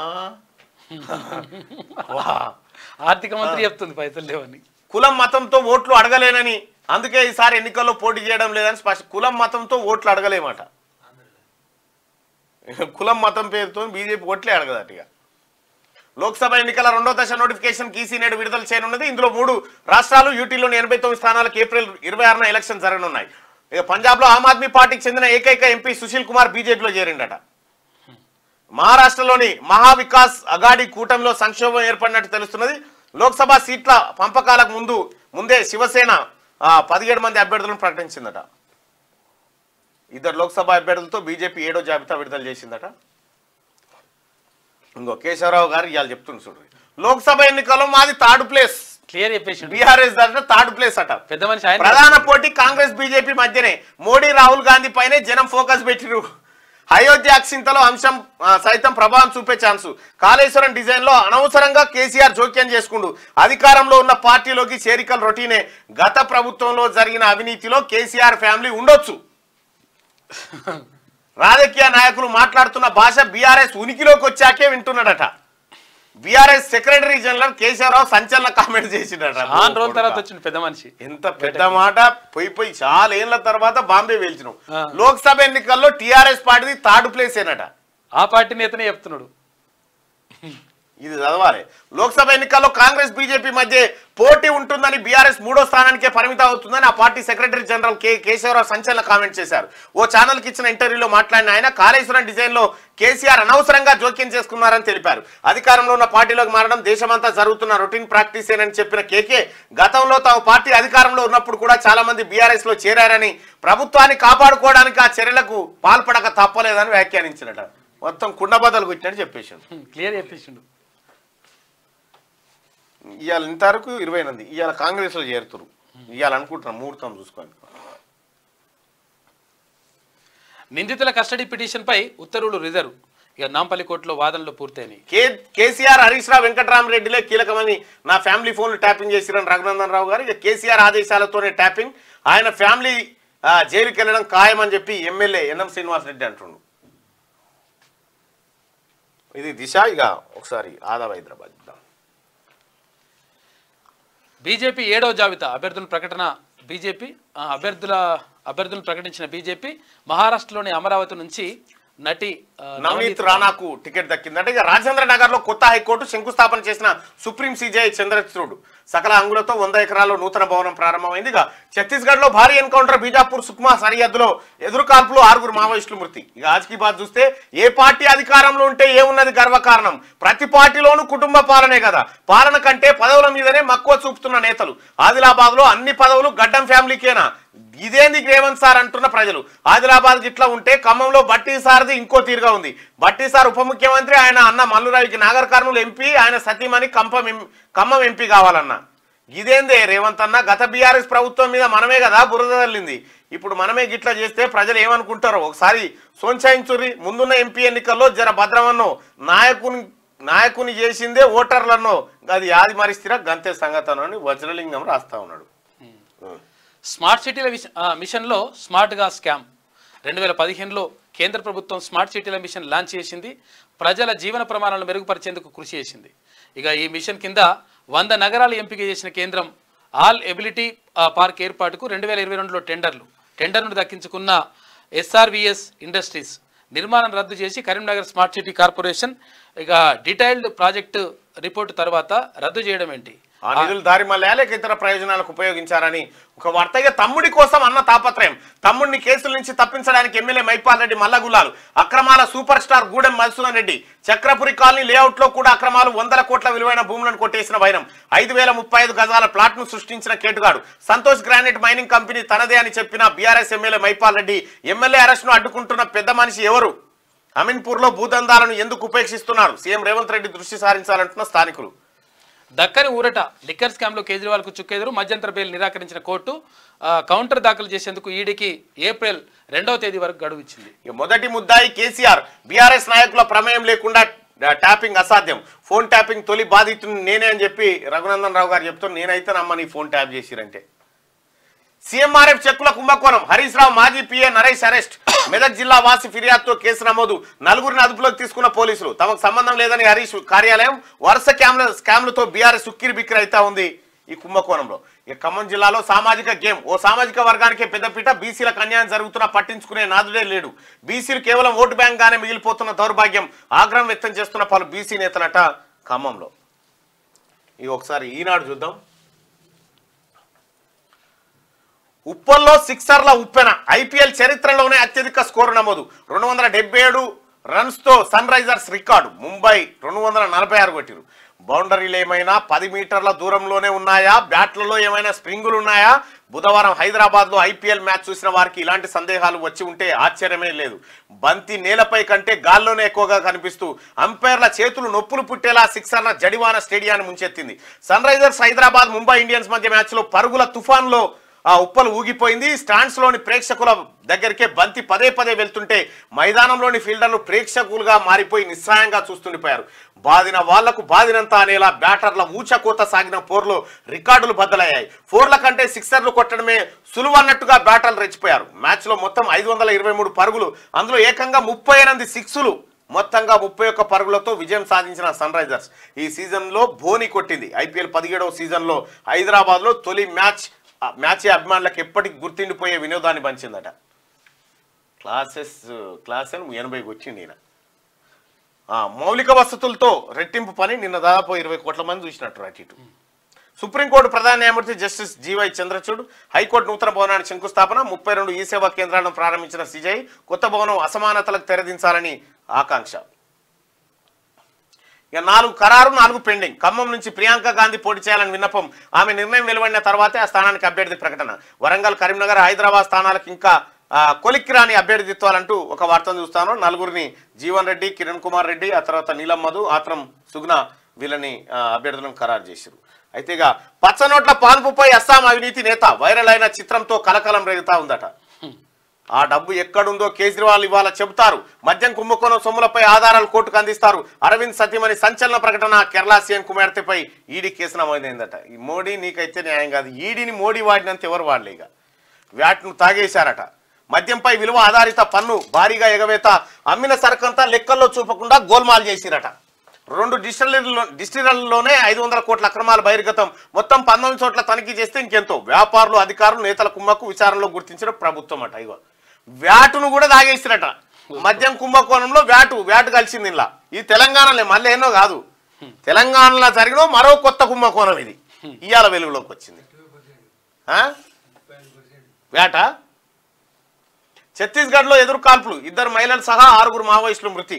వా. ఆర్థిక మంత్రి చెప్తుంది పైసలు లేవని కులం మతంతో ఓట్లు అడగలేనని అందుకే ఈసారి ఎన్నికల్లో పోటీ చేయడం లేదని స్పష్ట కులం మతంతో ఓట్లు అడగలేమట కులం మతం పేరుతో బీజేపీ ఓట్లే అడగదట ఇక లోక్సభ ఎన్నికల రెండో దశ నోటిఫికేషన్ కీసీ నేడు విడుదల చేయనున్నది ఇందులో మూడు రాష్ట్రాలు యూటీలోని ఎనభై తొమ్మిది స్థానాలకు ఏప్రిల్ ఇరవై ఆరున ఎలక్షన్ జరగనున్నాయి ఇక పంజాబ్లో ఆమ్ ఆద్మీ పార్టీకి చెందిన ఏకైక ఎంపీ సుశీల్ కుమార్ బీజేపీలో చేరిండట మహారాష్ట్రలోని మహావికాస్ అగాడి కూటమిలో సంక్షోభం ఏర్పడినట్టు తెలుస్తున్నది లోక్సభ సీట్ల పంపకాలకు ముందు ముందే శివసేన ఆ, పదిహేడు మంది అభ్యర్థులను ప్రకటించిందట ఇద్దరు లోక్సభ అభ్యర్థులతో బీజేపీ ఏడో జాబితా విడుదల చేసిందట ఇంకో కేశవరావు గారు ఇవాళ చెప్తుంది చూడండి లోక్సభ ఎన్నికల్లో మాది థర్డ్ ప్లేస్ క్లియర్ చెప్పేసి బీఆర్ఎస్ దాంట్లో థర్డ్ ప్లేస్ అట పెద్ద మనిషి ఆయన ప్రధాన పోటీ కాంగ్రెస్ బీజేపీ మధ్యనే మోడీ రాహుల్ గాంధీ పైనే జనం ఫోకస్ పెట్టిరు అయోధ్య అక్షింతలో అంశం ఆ, సైతం ప్రభావం చూపే ఛాన్సు కాళేశ్వరం డిజైన్ లో అనవసరంగా కేసీఆర్ జోక్యం చేసుకుండు అధికారంలో ఉన్న పార్టీలోకి చేరికల రొటీనే గత ప్రభుత్వంలో జరిగిన అవినీతిలో కేసీఆర్ ఫ్యామిలీ ఉండొచ్చు రాజకీయ నాయకులు మాట్లాడుతున్న భాష బీఆర్ఎస్ ఉనికిలోకి వచ్చాకే వింటున్నాడట బీఆర్ఎస్ సెక్రటరీ జనరల్ కేశవరావు సంచలన కామెంట్ చేసిండట ఆన్ రోజుల తర్వాత వచ్చింది పెద్ద మనిషి ఎంత పెద్ద మాట పోయి పోయి చాలా ఏళ్ల తర్వాత బాంబే వేల్చినాం ఆ. లోక్సభ ఎన్నికల్లో టిఆర్ఎస్ పార్టీది థర్డ్ ప్లేస్ ఏనట ఆ పార్టీ నేతనే చెప్తున్నాడు ఇది చదవాలి లోక్సభ ఎన్నికల్లో కాంగ్రెస్ బీజేపీ మధ్య పోటీ ఉంటుందని బీఆర్ఎస్ మూడో స్థానానికే పరిమితం అవుతుందని ఆ పార్టీ సెక్రటరీ జనరల్ కె కేశవరావు సంచలన కామెంట్ చేశారు ఓ ఛానల్ కి ఇచ్చిన ఇంటర్వ్యూలో మాట్లాడిన ఆయన కాళేశ్వరం డిజైన్ లో కేసీఆర్ అనవసరంగా జోక్యం చేసుకున్నారని తెలిపారు అధికారంలో ఉన్న పార్టీలోకి మారడం దేశమంతా జరుగుతున్న రొటీన్ ప్రాక్టీస్ ఏనని చెప్పిన కేకే గతంలో తమ పార్టీ అధికారంలో ఉన్నప్పుడు కూడా చాలా మంది బీఆర్ఎస్ లో చేరారని ప్రభుత్వాన్ని కాపాడుకోవడానికి ఆ చర్యలకు పాల్పడక తప్పలేదని వ్యాఖ్యానించినట మొత్తం కుండబద్దలు కొట్టినట్టు చెప్పేసిండు క్లియర్ చెప్పేసిండు ఇవాళ ఇంతవరకు ఇరవై ఎనిమిది ఇవాళ కాంగ్రెస్లో చేరుతురు ఇవాళ అనుకుంటున్నాం ముహూర్తం చూసుకొని నిందితుల కస్టడీ పిటిషన్పై ఉత్తర్వులు రిజర్వ్ ఇక నాంపల్లి కోర్టులో వాదనలు పూర్తయినాయి కే కేసీఆర్ హరీష్ రావు వెంకటరామరెడ్డిలే కీలకమని నా ఫ్యామిలీ ఫోన్లు ట్యాపింగ్ చేసిరని రఘునందన్ రావు గారు ఇక కేసీఆర్ ఆదేశాలతోనే ట్యాపింగ్ ఆయన ఫ్యామిలీ ఆ, జైలుకి వెళ్ళడం ఖాయమని చెప్పి ఎమ్మెల్యే ఎన్ఎం శ్రీనివాస్ రెడ్డి అంటుండు ఇది దిశ ఇక ఒకసారి ఆదాబ్ హైదరాబాద్ చూద్దాం బీజేపీ ఏడవ జాబితా అభ్యర్థుల ప్రకటన బీజేపీ ఆ, అభ్యర్థుల అభ్యర్థులను ప్రకటించిన బీజేపీ మహారాష్ట్రలోని అమరావతి నుంచి నటి ఆ, నవనీత్ రాణాకు టికెట్ దక్కిందంటే ఇక రాజేంద్ర నగర్ లో కొత్త హైకోర్టు శంకుస్థాపన చేసిన సుప్రీం సిజే చంద్రచూడ్ సకల అంగులతో వంద ఎకరాల్లో నూతన భవనం ప్రారంభమైంది ఇక ఛత్తీస్గఢ్ లో భారీ ఎన్కౌంటర్ బీజాపూర్ సుక్మా సరిహద్దులో ఎదురు కాల్పులు ఆరుగురు మావోయిస్టులు మృతి ఇక ఆజ్కి బాద్ చూస్తే ఏ పార్టీ అధికారంలో ఉంటే ఏమున్నది గర్వకారణం ప్రతి పార్టీలోనూ కుటుంబ పాలనే కదా పాలన కంటే పదవుల మీదనే మక్కువ చూపుతున్న నేతలు ఆదిలాబాద్ లో అన్ని పదవులు గడ్డం ఫ్యామిలీకేనా ఇదేంది రేవంత్ సార్ అంటున్న ప్రజలు ఆదిలాబాద్ గిట్లా ఉంటే ఖమ్మంలో బట్టి సార్ది ఇంకో తీరుగా ఉంది బట్టి సార్ ఉప ముఖ్యమంత్రి ఆయన అన్న మల్లురావికి నాగర్ కర్నూలు ఎంపీ ఆయన సతీమణి కంపం ఎం- ఖమ్మం ఎంపీ కావాలన్న ఇదేందే రేవంత్ అన్న గత బీఆర్ఎస్ ప్రభుత్వం మీద మనమే కదా బురద తల్లింది ఇప్పుడు మనమే గిట్లా చేస్తే ప్రజలు ఏమనుకుంటారో ఒకసారి సోంచాయించుర్రి ముందున్న ఎంపీ ఎన్నికల్లో జర భద్రమన్నో నాయకుని నాయకుని చేసిందే ఓటర్లన్నో అది యాది మరిస్థిర గంతే సంగతనని వజ్రలింగం రాస్తా ఉన్నాడు ఉం. స్మార్ట్ సిటీల విష- ఆ, మిషన్లో స్మార్ట్గా స్కామ్ రెండు వేల పదిహేనులో కేంద్ర ప్రభుత్వం స్మార్ట్ సిటీల మిషన్ లాంచ్ చేసింది ప్రజల జీవన ప్రమాణాలను మెరుగుపరిచేందుకు కృషి చేసింది ఇక ఈ మిషన్ కింద వంద నగరాలు ఎంపిక చేసిన కేంద్రం ఆల్ ఎబిలిటీ ఆ, పార్క్ ఏర్పాటుకు రెండు వేల ఇరవై రెండులో టెండర్లు టెండర్ను దక్కించుకున్న ఎస్ఆర్విఎస్ ఇండస్ట్రీస్ నిర్మాణం రద్దు చేసి కరీంనగర్ స్మార్ట్ సిటీ కార్పొరేషన్ ఇక డీటెయిల్డ్ ప్రాజెక్టు రిపోర్టు తర్వాత రద్దు చేయడం ఏంటి ఆ నిధులు దారి మళ్ళా లేక ఇతర ప్రయోజనాలకు ఉపయోగించారని ఒక వార్త ఇక తమ్ముడి కోసం అన్న తాపత్రయం తమ్ముడిని కేసుల నుంచి తప్పించడానికి ఎమ్మెల్యే మైపాల్ రెడ్డి మల్లగులాలు అక్రమాల super star Gudem Madhusudan Reddy Chakrapuri colony layout లో కూడా అక్రమాలు వందల కోట్ల విలువైన భూములను కొట్టేసిన వైరం ఐదు వేల ముప్పై ఐదు గజాల ప్లాట్ ను సృష్టించిన కేటుగాడు సంతోష్ గ్రానైట్ మైనింగ్ కంపెనీ తనదే అని చెప్పిన BRS MLA Maipal Reddy MLA arrest ను అడ్డుకుంటున్న పెద్ద మనిషి ఎవరు అమీన్పూర్ లో భూదందాలను ఎందుకు ఉపేక్షిస్తున్నారు సీఎం రేవంత్ రెడ్డి దృష్టి సారించాలంటున్న స్థానికులు దక్కని ఊరట లిక్కర్ స్కామ్లో కేజ్రీవాల్కు చుక్కెదురు మధ్యంతర బెయిల్ నిరాకరించిన కోర్టు ఆ, కౌంటర్ దాఖలు చేసేందుకు ఈడీకి ఏప్రిల్ రెండవ తేదీ వరకు గడువు ఇచ్చింది ఇక మొదటి ముద్దాయి కేసీఆర్ బీఆర్ఎస్ నాయకుల ప్రమేయం లేకుండా ఆ, ట్యాపింగ్ అసాధ్యం ఫోన్ ట్యాపింగ్ తొలి బాధితుని నేనే అని చెప్పి రఘునందన్ రావు గారు చెప్తూ నేనైతే నమ్మని ఫోన్ ట్యాప్ చేసిరంటే సీఎంఆర్ఎఫ్ చెక్కుల కుంభకోణం హరీష్ రావు మాజీ పిఏ నరేష్ అరెస్ట్ మెదక్ జిల్లా వాసి ఫిర్యాదుతో కేసు నమోదు నలుగురిని అదుపులోకి తీసుకున్న పోలీసులు తమకు సంబంధం లేదని హరీష్ కార్యాలయం వరుస క్యామ్ల స్కామ్లతో బీఆర్ఎస్ ఉక్కిరి బిక్కిరి అవుతా ఉంది ఈ కుంభకోణంలో ఇక ఖమ్మం జిల్లాలో సామాజిక గేమ్ ఓ సామాజిక వర్గానికే పెద్దపీట బీసీలకు అన్యాయం జరుగుతున్నా పట్టించుకునే నాదుడే లేడు బీసీలు కేవలం ఓటు బ్యాంక్ గానే మిగిలిపోతున్న దౌర్భాగ్యం ఆగ్రహం వ్యక్తం చేస్తున్న పలు బీసీ నేతలట ఖమ్మంలో ఇక ఒకసారి ఈనాడు చూద్దాం ఉప్పల్లో సిక్సర్ల ఉప్పెన ఐపీఎల్ చరిత్రలోనే అత్యధిక స్కోరు నమోదు రెండు వందల డెబ్బై ఏడు రన్స్తో సన్ రైజర్స్ రికార్డు ముంబై రెండు వందల నలభై ఆరు కొట్టిరు బౌండరీలు ఏమైనా పది మీటర్ల దూరంలోనే ఉన్నాయా బ్యాట్లలో ఏమైనా స్ప్రింగులు ఉన్నాయా బుధవారం హైదరాబాద్లో ఐపీఎల్ మ్యాచ్ చూసిన వారికి ఇలాంటి సందేహాలు వచ్చి ఉంటే ఆశ్చర్యమే లేదు బంతి నేలపై కంటే గాల్లోనే ఎక్కువగా కనిపిస్తూ అంపైర్ల చేతులు నొప్పులు పుట్టేలా సిక్సర్ల జడివాన స్టేడియాన్ని ముంచెత్తింది sun risers Hyderabad Mumbai Indians మధ్య మ్యాచ్లో పరుగుల తుఫాన్లో ఆ ఉప్పలు ఊగిపోయింది స్టాండ్స్ లోని ప్రేక్షకుల దగ్గరికే బంతి పదే పదే వెళ్తుంటే మైదానంలోని ఫీల్డర్లు ప్రేక్షకులుగా మారిపోయి నిస్సాయంగా చూస్తుండిపోయారు బాదిన వాళ్లకు బాదినంత అనేలా బ్యాటర్ల ఊచకోత సాగిన పోర్లో రికార్డులు బద్దలయ్యాయి ఫోర్ల కంటే సిక్సర్లు కొట్టడమే సులువు అన్నట్టుగా బ్యాటర్లు రెచ్చిపోయారు మ్యాచ్ లో మొత్తం ఐదు వందల ఇరవై మూడు పరుగులు అందులో ఏకంగా ముప్పై ఎనిమిది సిక్సులు మొత్తంగా ముప్పై ఒక్క పరుగులతో విజయం సాధించిన సన్ రైజర్స్ ఈ సీజన్లో ధోని కొట్టింది ఐపీఎల్ పదిహేడవ సీజన్లో హైదరాబాద్లో తొలి మ్యాచ్ ఆ మ్యాచ్ అభిమానులకు ఎప్పటికి గుర్తుండిపోయే వినోదాన్ని పంచిందట క్లాసెస్ క్లాస్ అని ఎనభైకి వచ్చింది ఈయన ఆ, మౌలిక వసతులతో రెట్టింపు పని నిన్న దాదాపు ఇరవై కోట్ల మంది చూసినట్టు అటు ఇటు సుప్రీంకోర్టు ప్రధాన న్యాయమూర్తి జస్టిస్ జీవై చంద్రచూడ్ హైకోర్టు నూతన భవనానికి శంకుస్థాపన ముప్పై రెండు ఈ సేవా కేంద్రాలను ప్రారంభించిన సిజై కొత్త భవనం అసమానతలకు తెరదించాలని ఆకాంక్ష ఇక నాలుగు ఖరారు నాలుగు పెండింగ్ ఖమ్మం నుంచి ప్రియాంక గాంధీ పోటీ చేయాలని విన్నపం ఆమె నిర్ణయం వెలువడిన తర్వాతే ఆ స్థానానికి అభ్యర్థి ప్రకటన వరంగల్ కరీంనగర్ హైదరాబాద్ స్థానాలకు ఇంకా ఆ, కొలిక్కి రాని అభ్యర్థిత్వాలంటూ ఒక వార్తను చూస్తాను నలుగురిని జీవన్ రెడ్డి కిరణ్ కుమార్ రెడ్డి ఆ తర్వాత నీలం మధు ఆత్రం సుగ్న వీళ్ళని ఆ, అభ్యర్థులను ఖరారు చేశారు అయితే ఇక పచ్చనోట్ల పాన్పుపై అస్సాం అవినీతి నేత వైరల్ అయిన చిత్రంతో కలకలం రేగుతా ఉందట ఆ డబ్బు ఎక్కడుందో కేజ్రీవాల్ ఇవాళ చెబుతారు మద్యం కుంభకోణం సొమ్ములపై ఆధారాలు కోర్టుకు అందిస్తారు అరవింద్ సత్యమని సంచలన ప్రకటన కేరళ సీఎం కుమార్తెపై ఈడీ కేసు నమోదైందట ఈ మోడీ నీకైతే న్యాయం కాదు ఈడీని మోడీ వాడినంత ఎవరు వాడలే ఇక వ్యాట్ను తాగేశారట మద్యంపై విలువ ఆధారిత పన్ను భారీగా ఎగవేత అమ్మిన సరకంతా లెక్కల్లో చూపకుండా గోల్మాల్ చేసిరట రెండు డిస్టిలరీలో డిస్టిలరీలోనే ఐదు వందల కోట్ల అక్రమాల బహిర్గతం మొత్తం పంతొమ్మిది చోట్ల తనిఖీ చేస్తే ఇంకెంతో వ్యాపారులు అధికారులు నేతల కుమ్మక్కు విచారణలో గుర్తించిన ప్రభుత్వం అట ఇగో వ్యాటును కూడా తాగేసిరట మద్యం కుంభకోణంలో వ్యాటు వ్యాటు కలిసింది ఇలా ఈ తెలంగాణలో మళ్ళీ ఎన్నో కాదు తెలంగాణలో జరిగిన మరో కొత్త కుంభకోణం ఇది ఇవాళ వెలుగులోకి వచ్చింది ఆ? వేట ఛత్తీస్గఢ్లో ఎదురు కాల్పులు ఇద్దరు మహిళలు సహా ఆరుగురు మావోయిస్టులు మృతి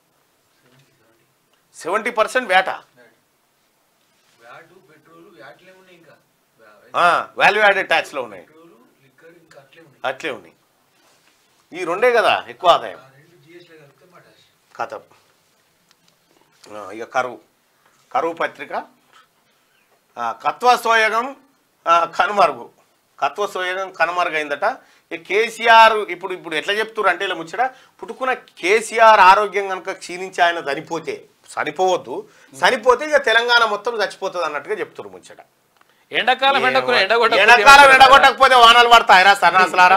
సెవెంటీ పర్సెంట్ వేట వ్యాటు పెట్రోల్ వ్యాట్లే ఉన్నాయి ఇంకా వాల్యూ యాడెడ్ ట్యాక్స్లో ఉన్నాయి పెట్రోల్ లిక్కర్ ఇంకా అట్లే ఉన్నాయి అట్లే ఉన్నాయి ఈ రెండే కదా ఎక్కువ ఆదాయం ఆ రెండు జిఎస్టీ కలిపితే మాట కథ ఆ, ఇక కరువు కరువు పత్రిక ఆ, కత్వ సోయగం ఆ, కనుమరుగు కత్వ సోయగం కనుమరుగైందట ఇక కేసీఆర్ ఇప్పుడు ఇప్పుడు ఎట్లా చెప్తున్నారు అంటే ఇలా ముచ్చట పుట్టుకున్న కేసీఆర్ ఆరోగ్యం కనుక క్షీణించి ఆయన చనిపోతే చనిపోవద్దు చనిపోతే ఇక తెలంగాణ మొత్తం చచ్చిపోతుంది అన్నట్టుగా చెప్తున్నారు ముచ్చట ఎండాకాలం ఎండకు ఎండగొట్ట ఎండాకాలం ఎండగొట్టకపోతే వానలు పడతాయిరా సన్నాసులారా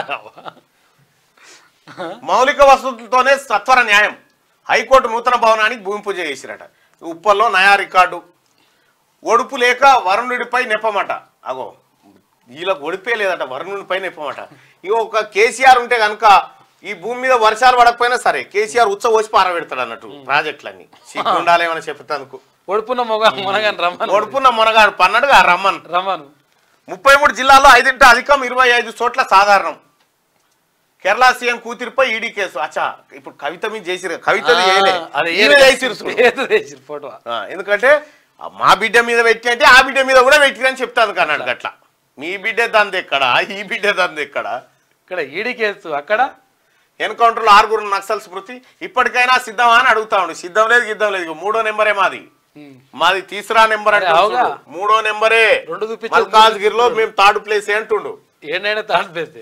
మౌలిక వసతులతోనే సత్వర న్యాయం హైకోర్టు నూతన భవనానికి భూమి పూజ చేసిరట ఉప్పల్లో నయా రికార్డు ఒడుపు లేక వరుణుడిపై నెప్పమట అగో వీళ్ళకి ఒడిపే లేదట వరుణుడిపై నెప్పమట ఇక ఒక కేసీఆర్ ఉంటే కనుక ఈ భూమి మీద వర్షాలు పడకపోయినా సరే కేసీఆర్ ఉత్సవ వచ్చి పారబెడతాడు అన్నట్టు ప్రాజెక్టులన్నీ సిగ్గుండాలి ఏమైనా చెప్తానుకు ఒడుపున్న మొగ మునగాని రమ్మను ఒడుపున్న మొనగాడు పన్నడుగా రమ్మన్ రమ్మను ముప్పై మూడు జిల్లాల్లో ఐదింట అధికం ఇరవై ఐదు చోట్ల సాధారణం కేరళ సీఎం కూతురిపై ఈడీ కేసు అచ్చా ఇప్పుడు కవిత మీద చేసిరు కవిత అది చేసిరు చూడు. ఏదో చేసిరు ఫోటో ఆ, ఎందుకంటే ఆ మా బిడ్డ మీద పెట్టి అంటే ఆ బిడ్డ మీద కూడా పెట్టిరని చెప్తాను కన్నాడు గట్ల మీ బిడ్డ దంది ఎక్కడ ఈ బిడ్డ దంది ఎక్కడ ఇక్కడ ఈడీ కేసు అక్కడ ఎన్కౌంటర్లో ఆరుగురు నక్సల్ స్మృతి ఇప్పటికైనా సిద్ధమా అని అడుగుతా ఉండు సిద్ధం లేదు గిద్దం లేదు ఇగో మూడో నెంబరే మాది ఉమ్. మాది తీసరా నెంబర్ అంటే అరే, అవుగా. మూడో నెంబరే రెండు చూపించు, మల్కాజ్గిరిలో మేము థర్డ్ ప్లేస్ అంటుండు ఏంటైనా తాడు పెడితే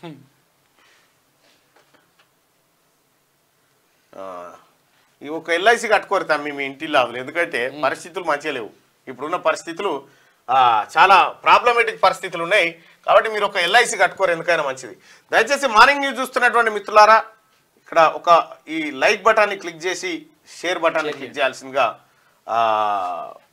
ఆ, ఈ ఒక ఎల్ఐసి కట్టుకోరు తమ్మి మీ ఇంటి లాభాలు ఎందుకంటే పరిస్థితులు మంచిగా లేవు ఇప్పుడున్న పరిస్థితులు ఆ, చాలా ప్రాబ్లమేటిక్ పరిస్థితులు ఉన్నాయి కాబట్టి మీరు ఒక ఎల్ఐసి కట్టుకోరు ఎందుకైనా మంచిది దయచేసి మార్నింగ్ న్యూస్ చూస్తున్నటువంటి మిత్రులారా ఇక్కడ ఒక ఈ లైక్ బటాన్ని క్లిక్ చేసి షేర్ బటాన్ని క్లిక్ చేయాల్సిందిగా ఆ,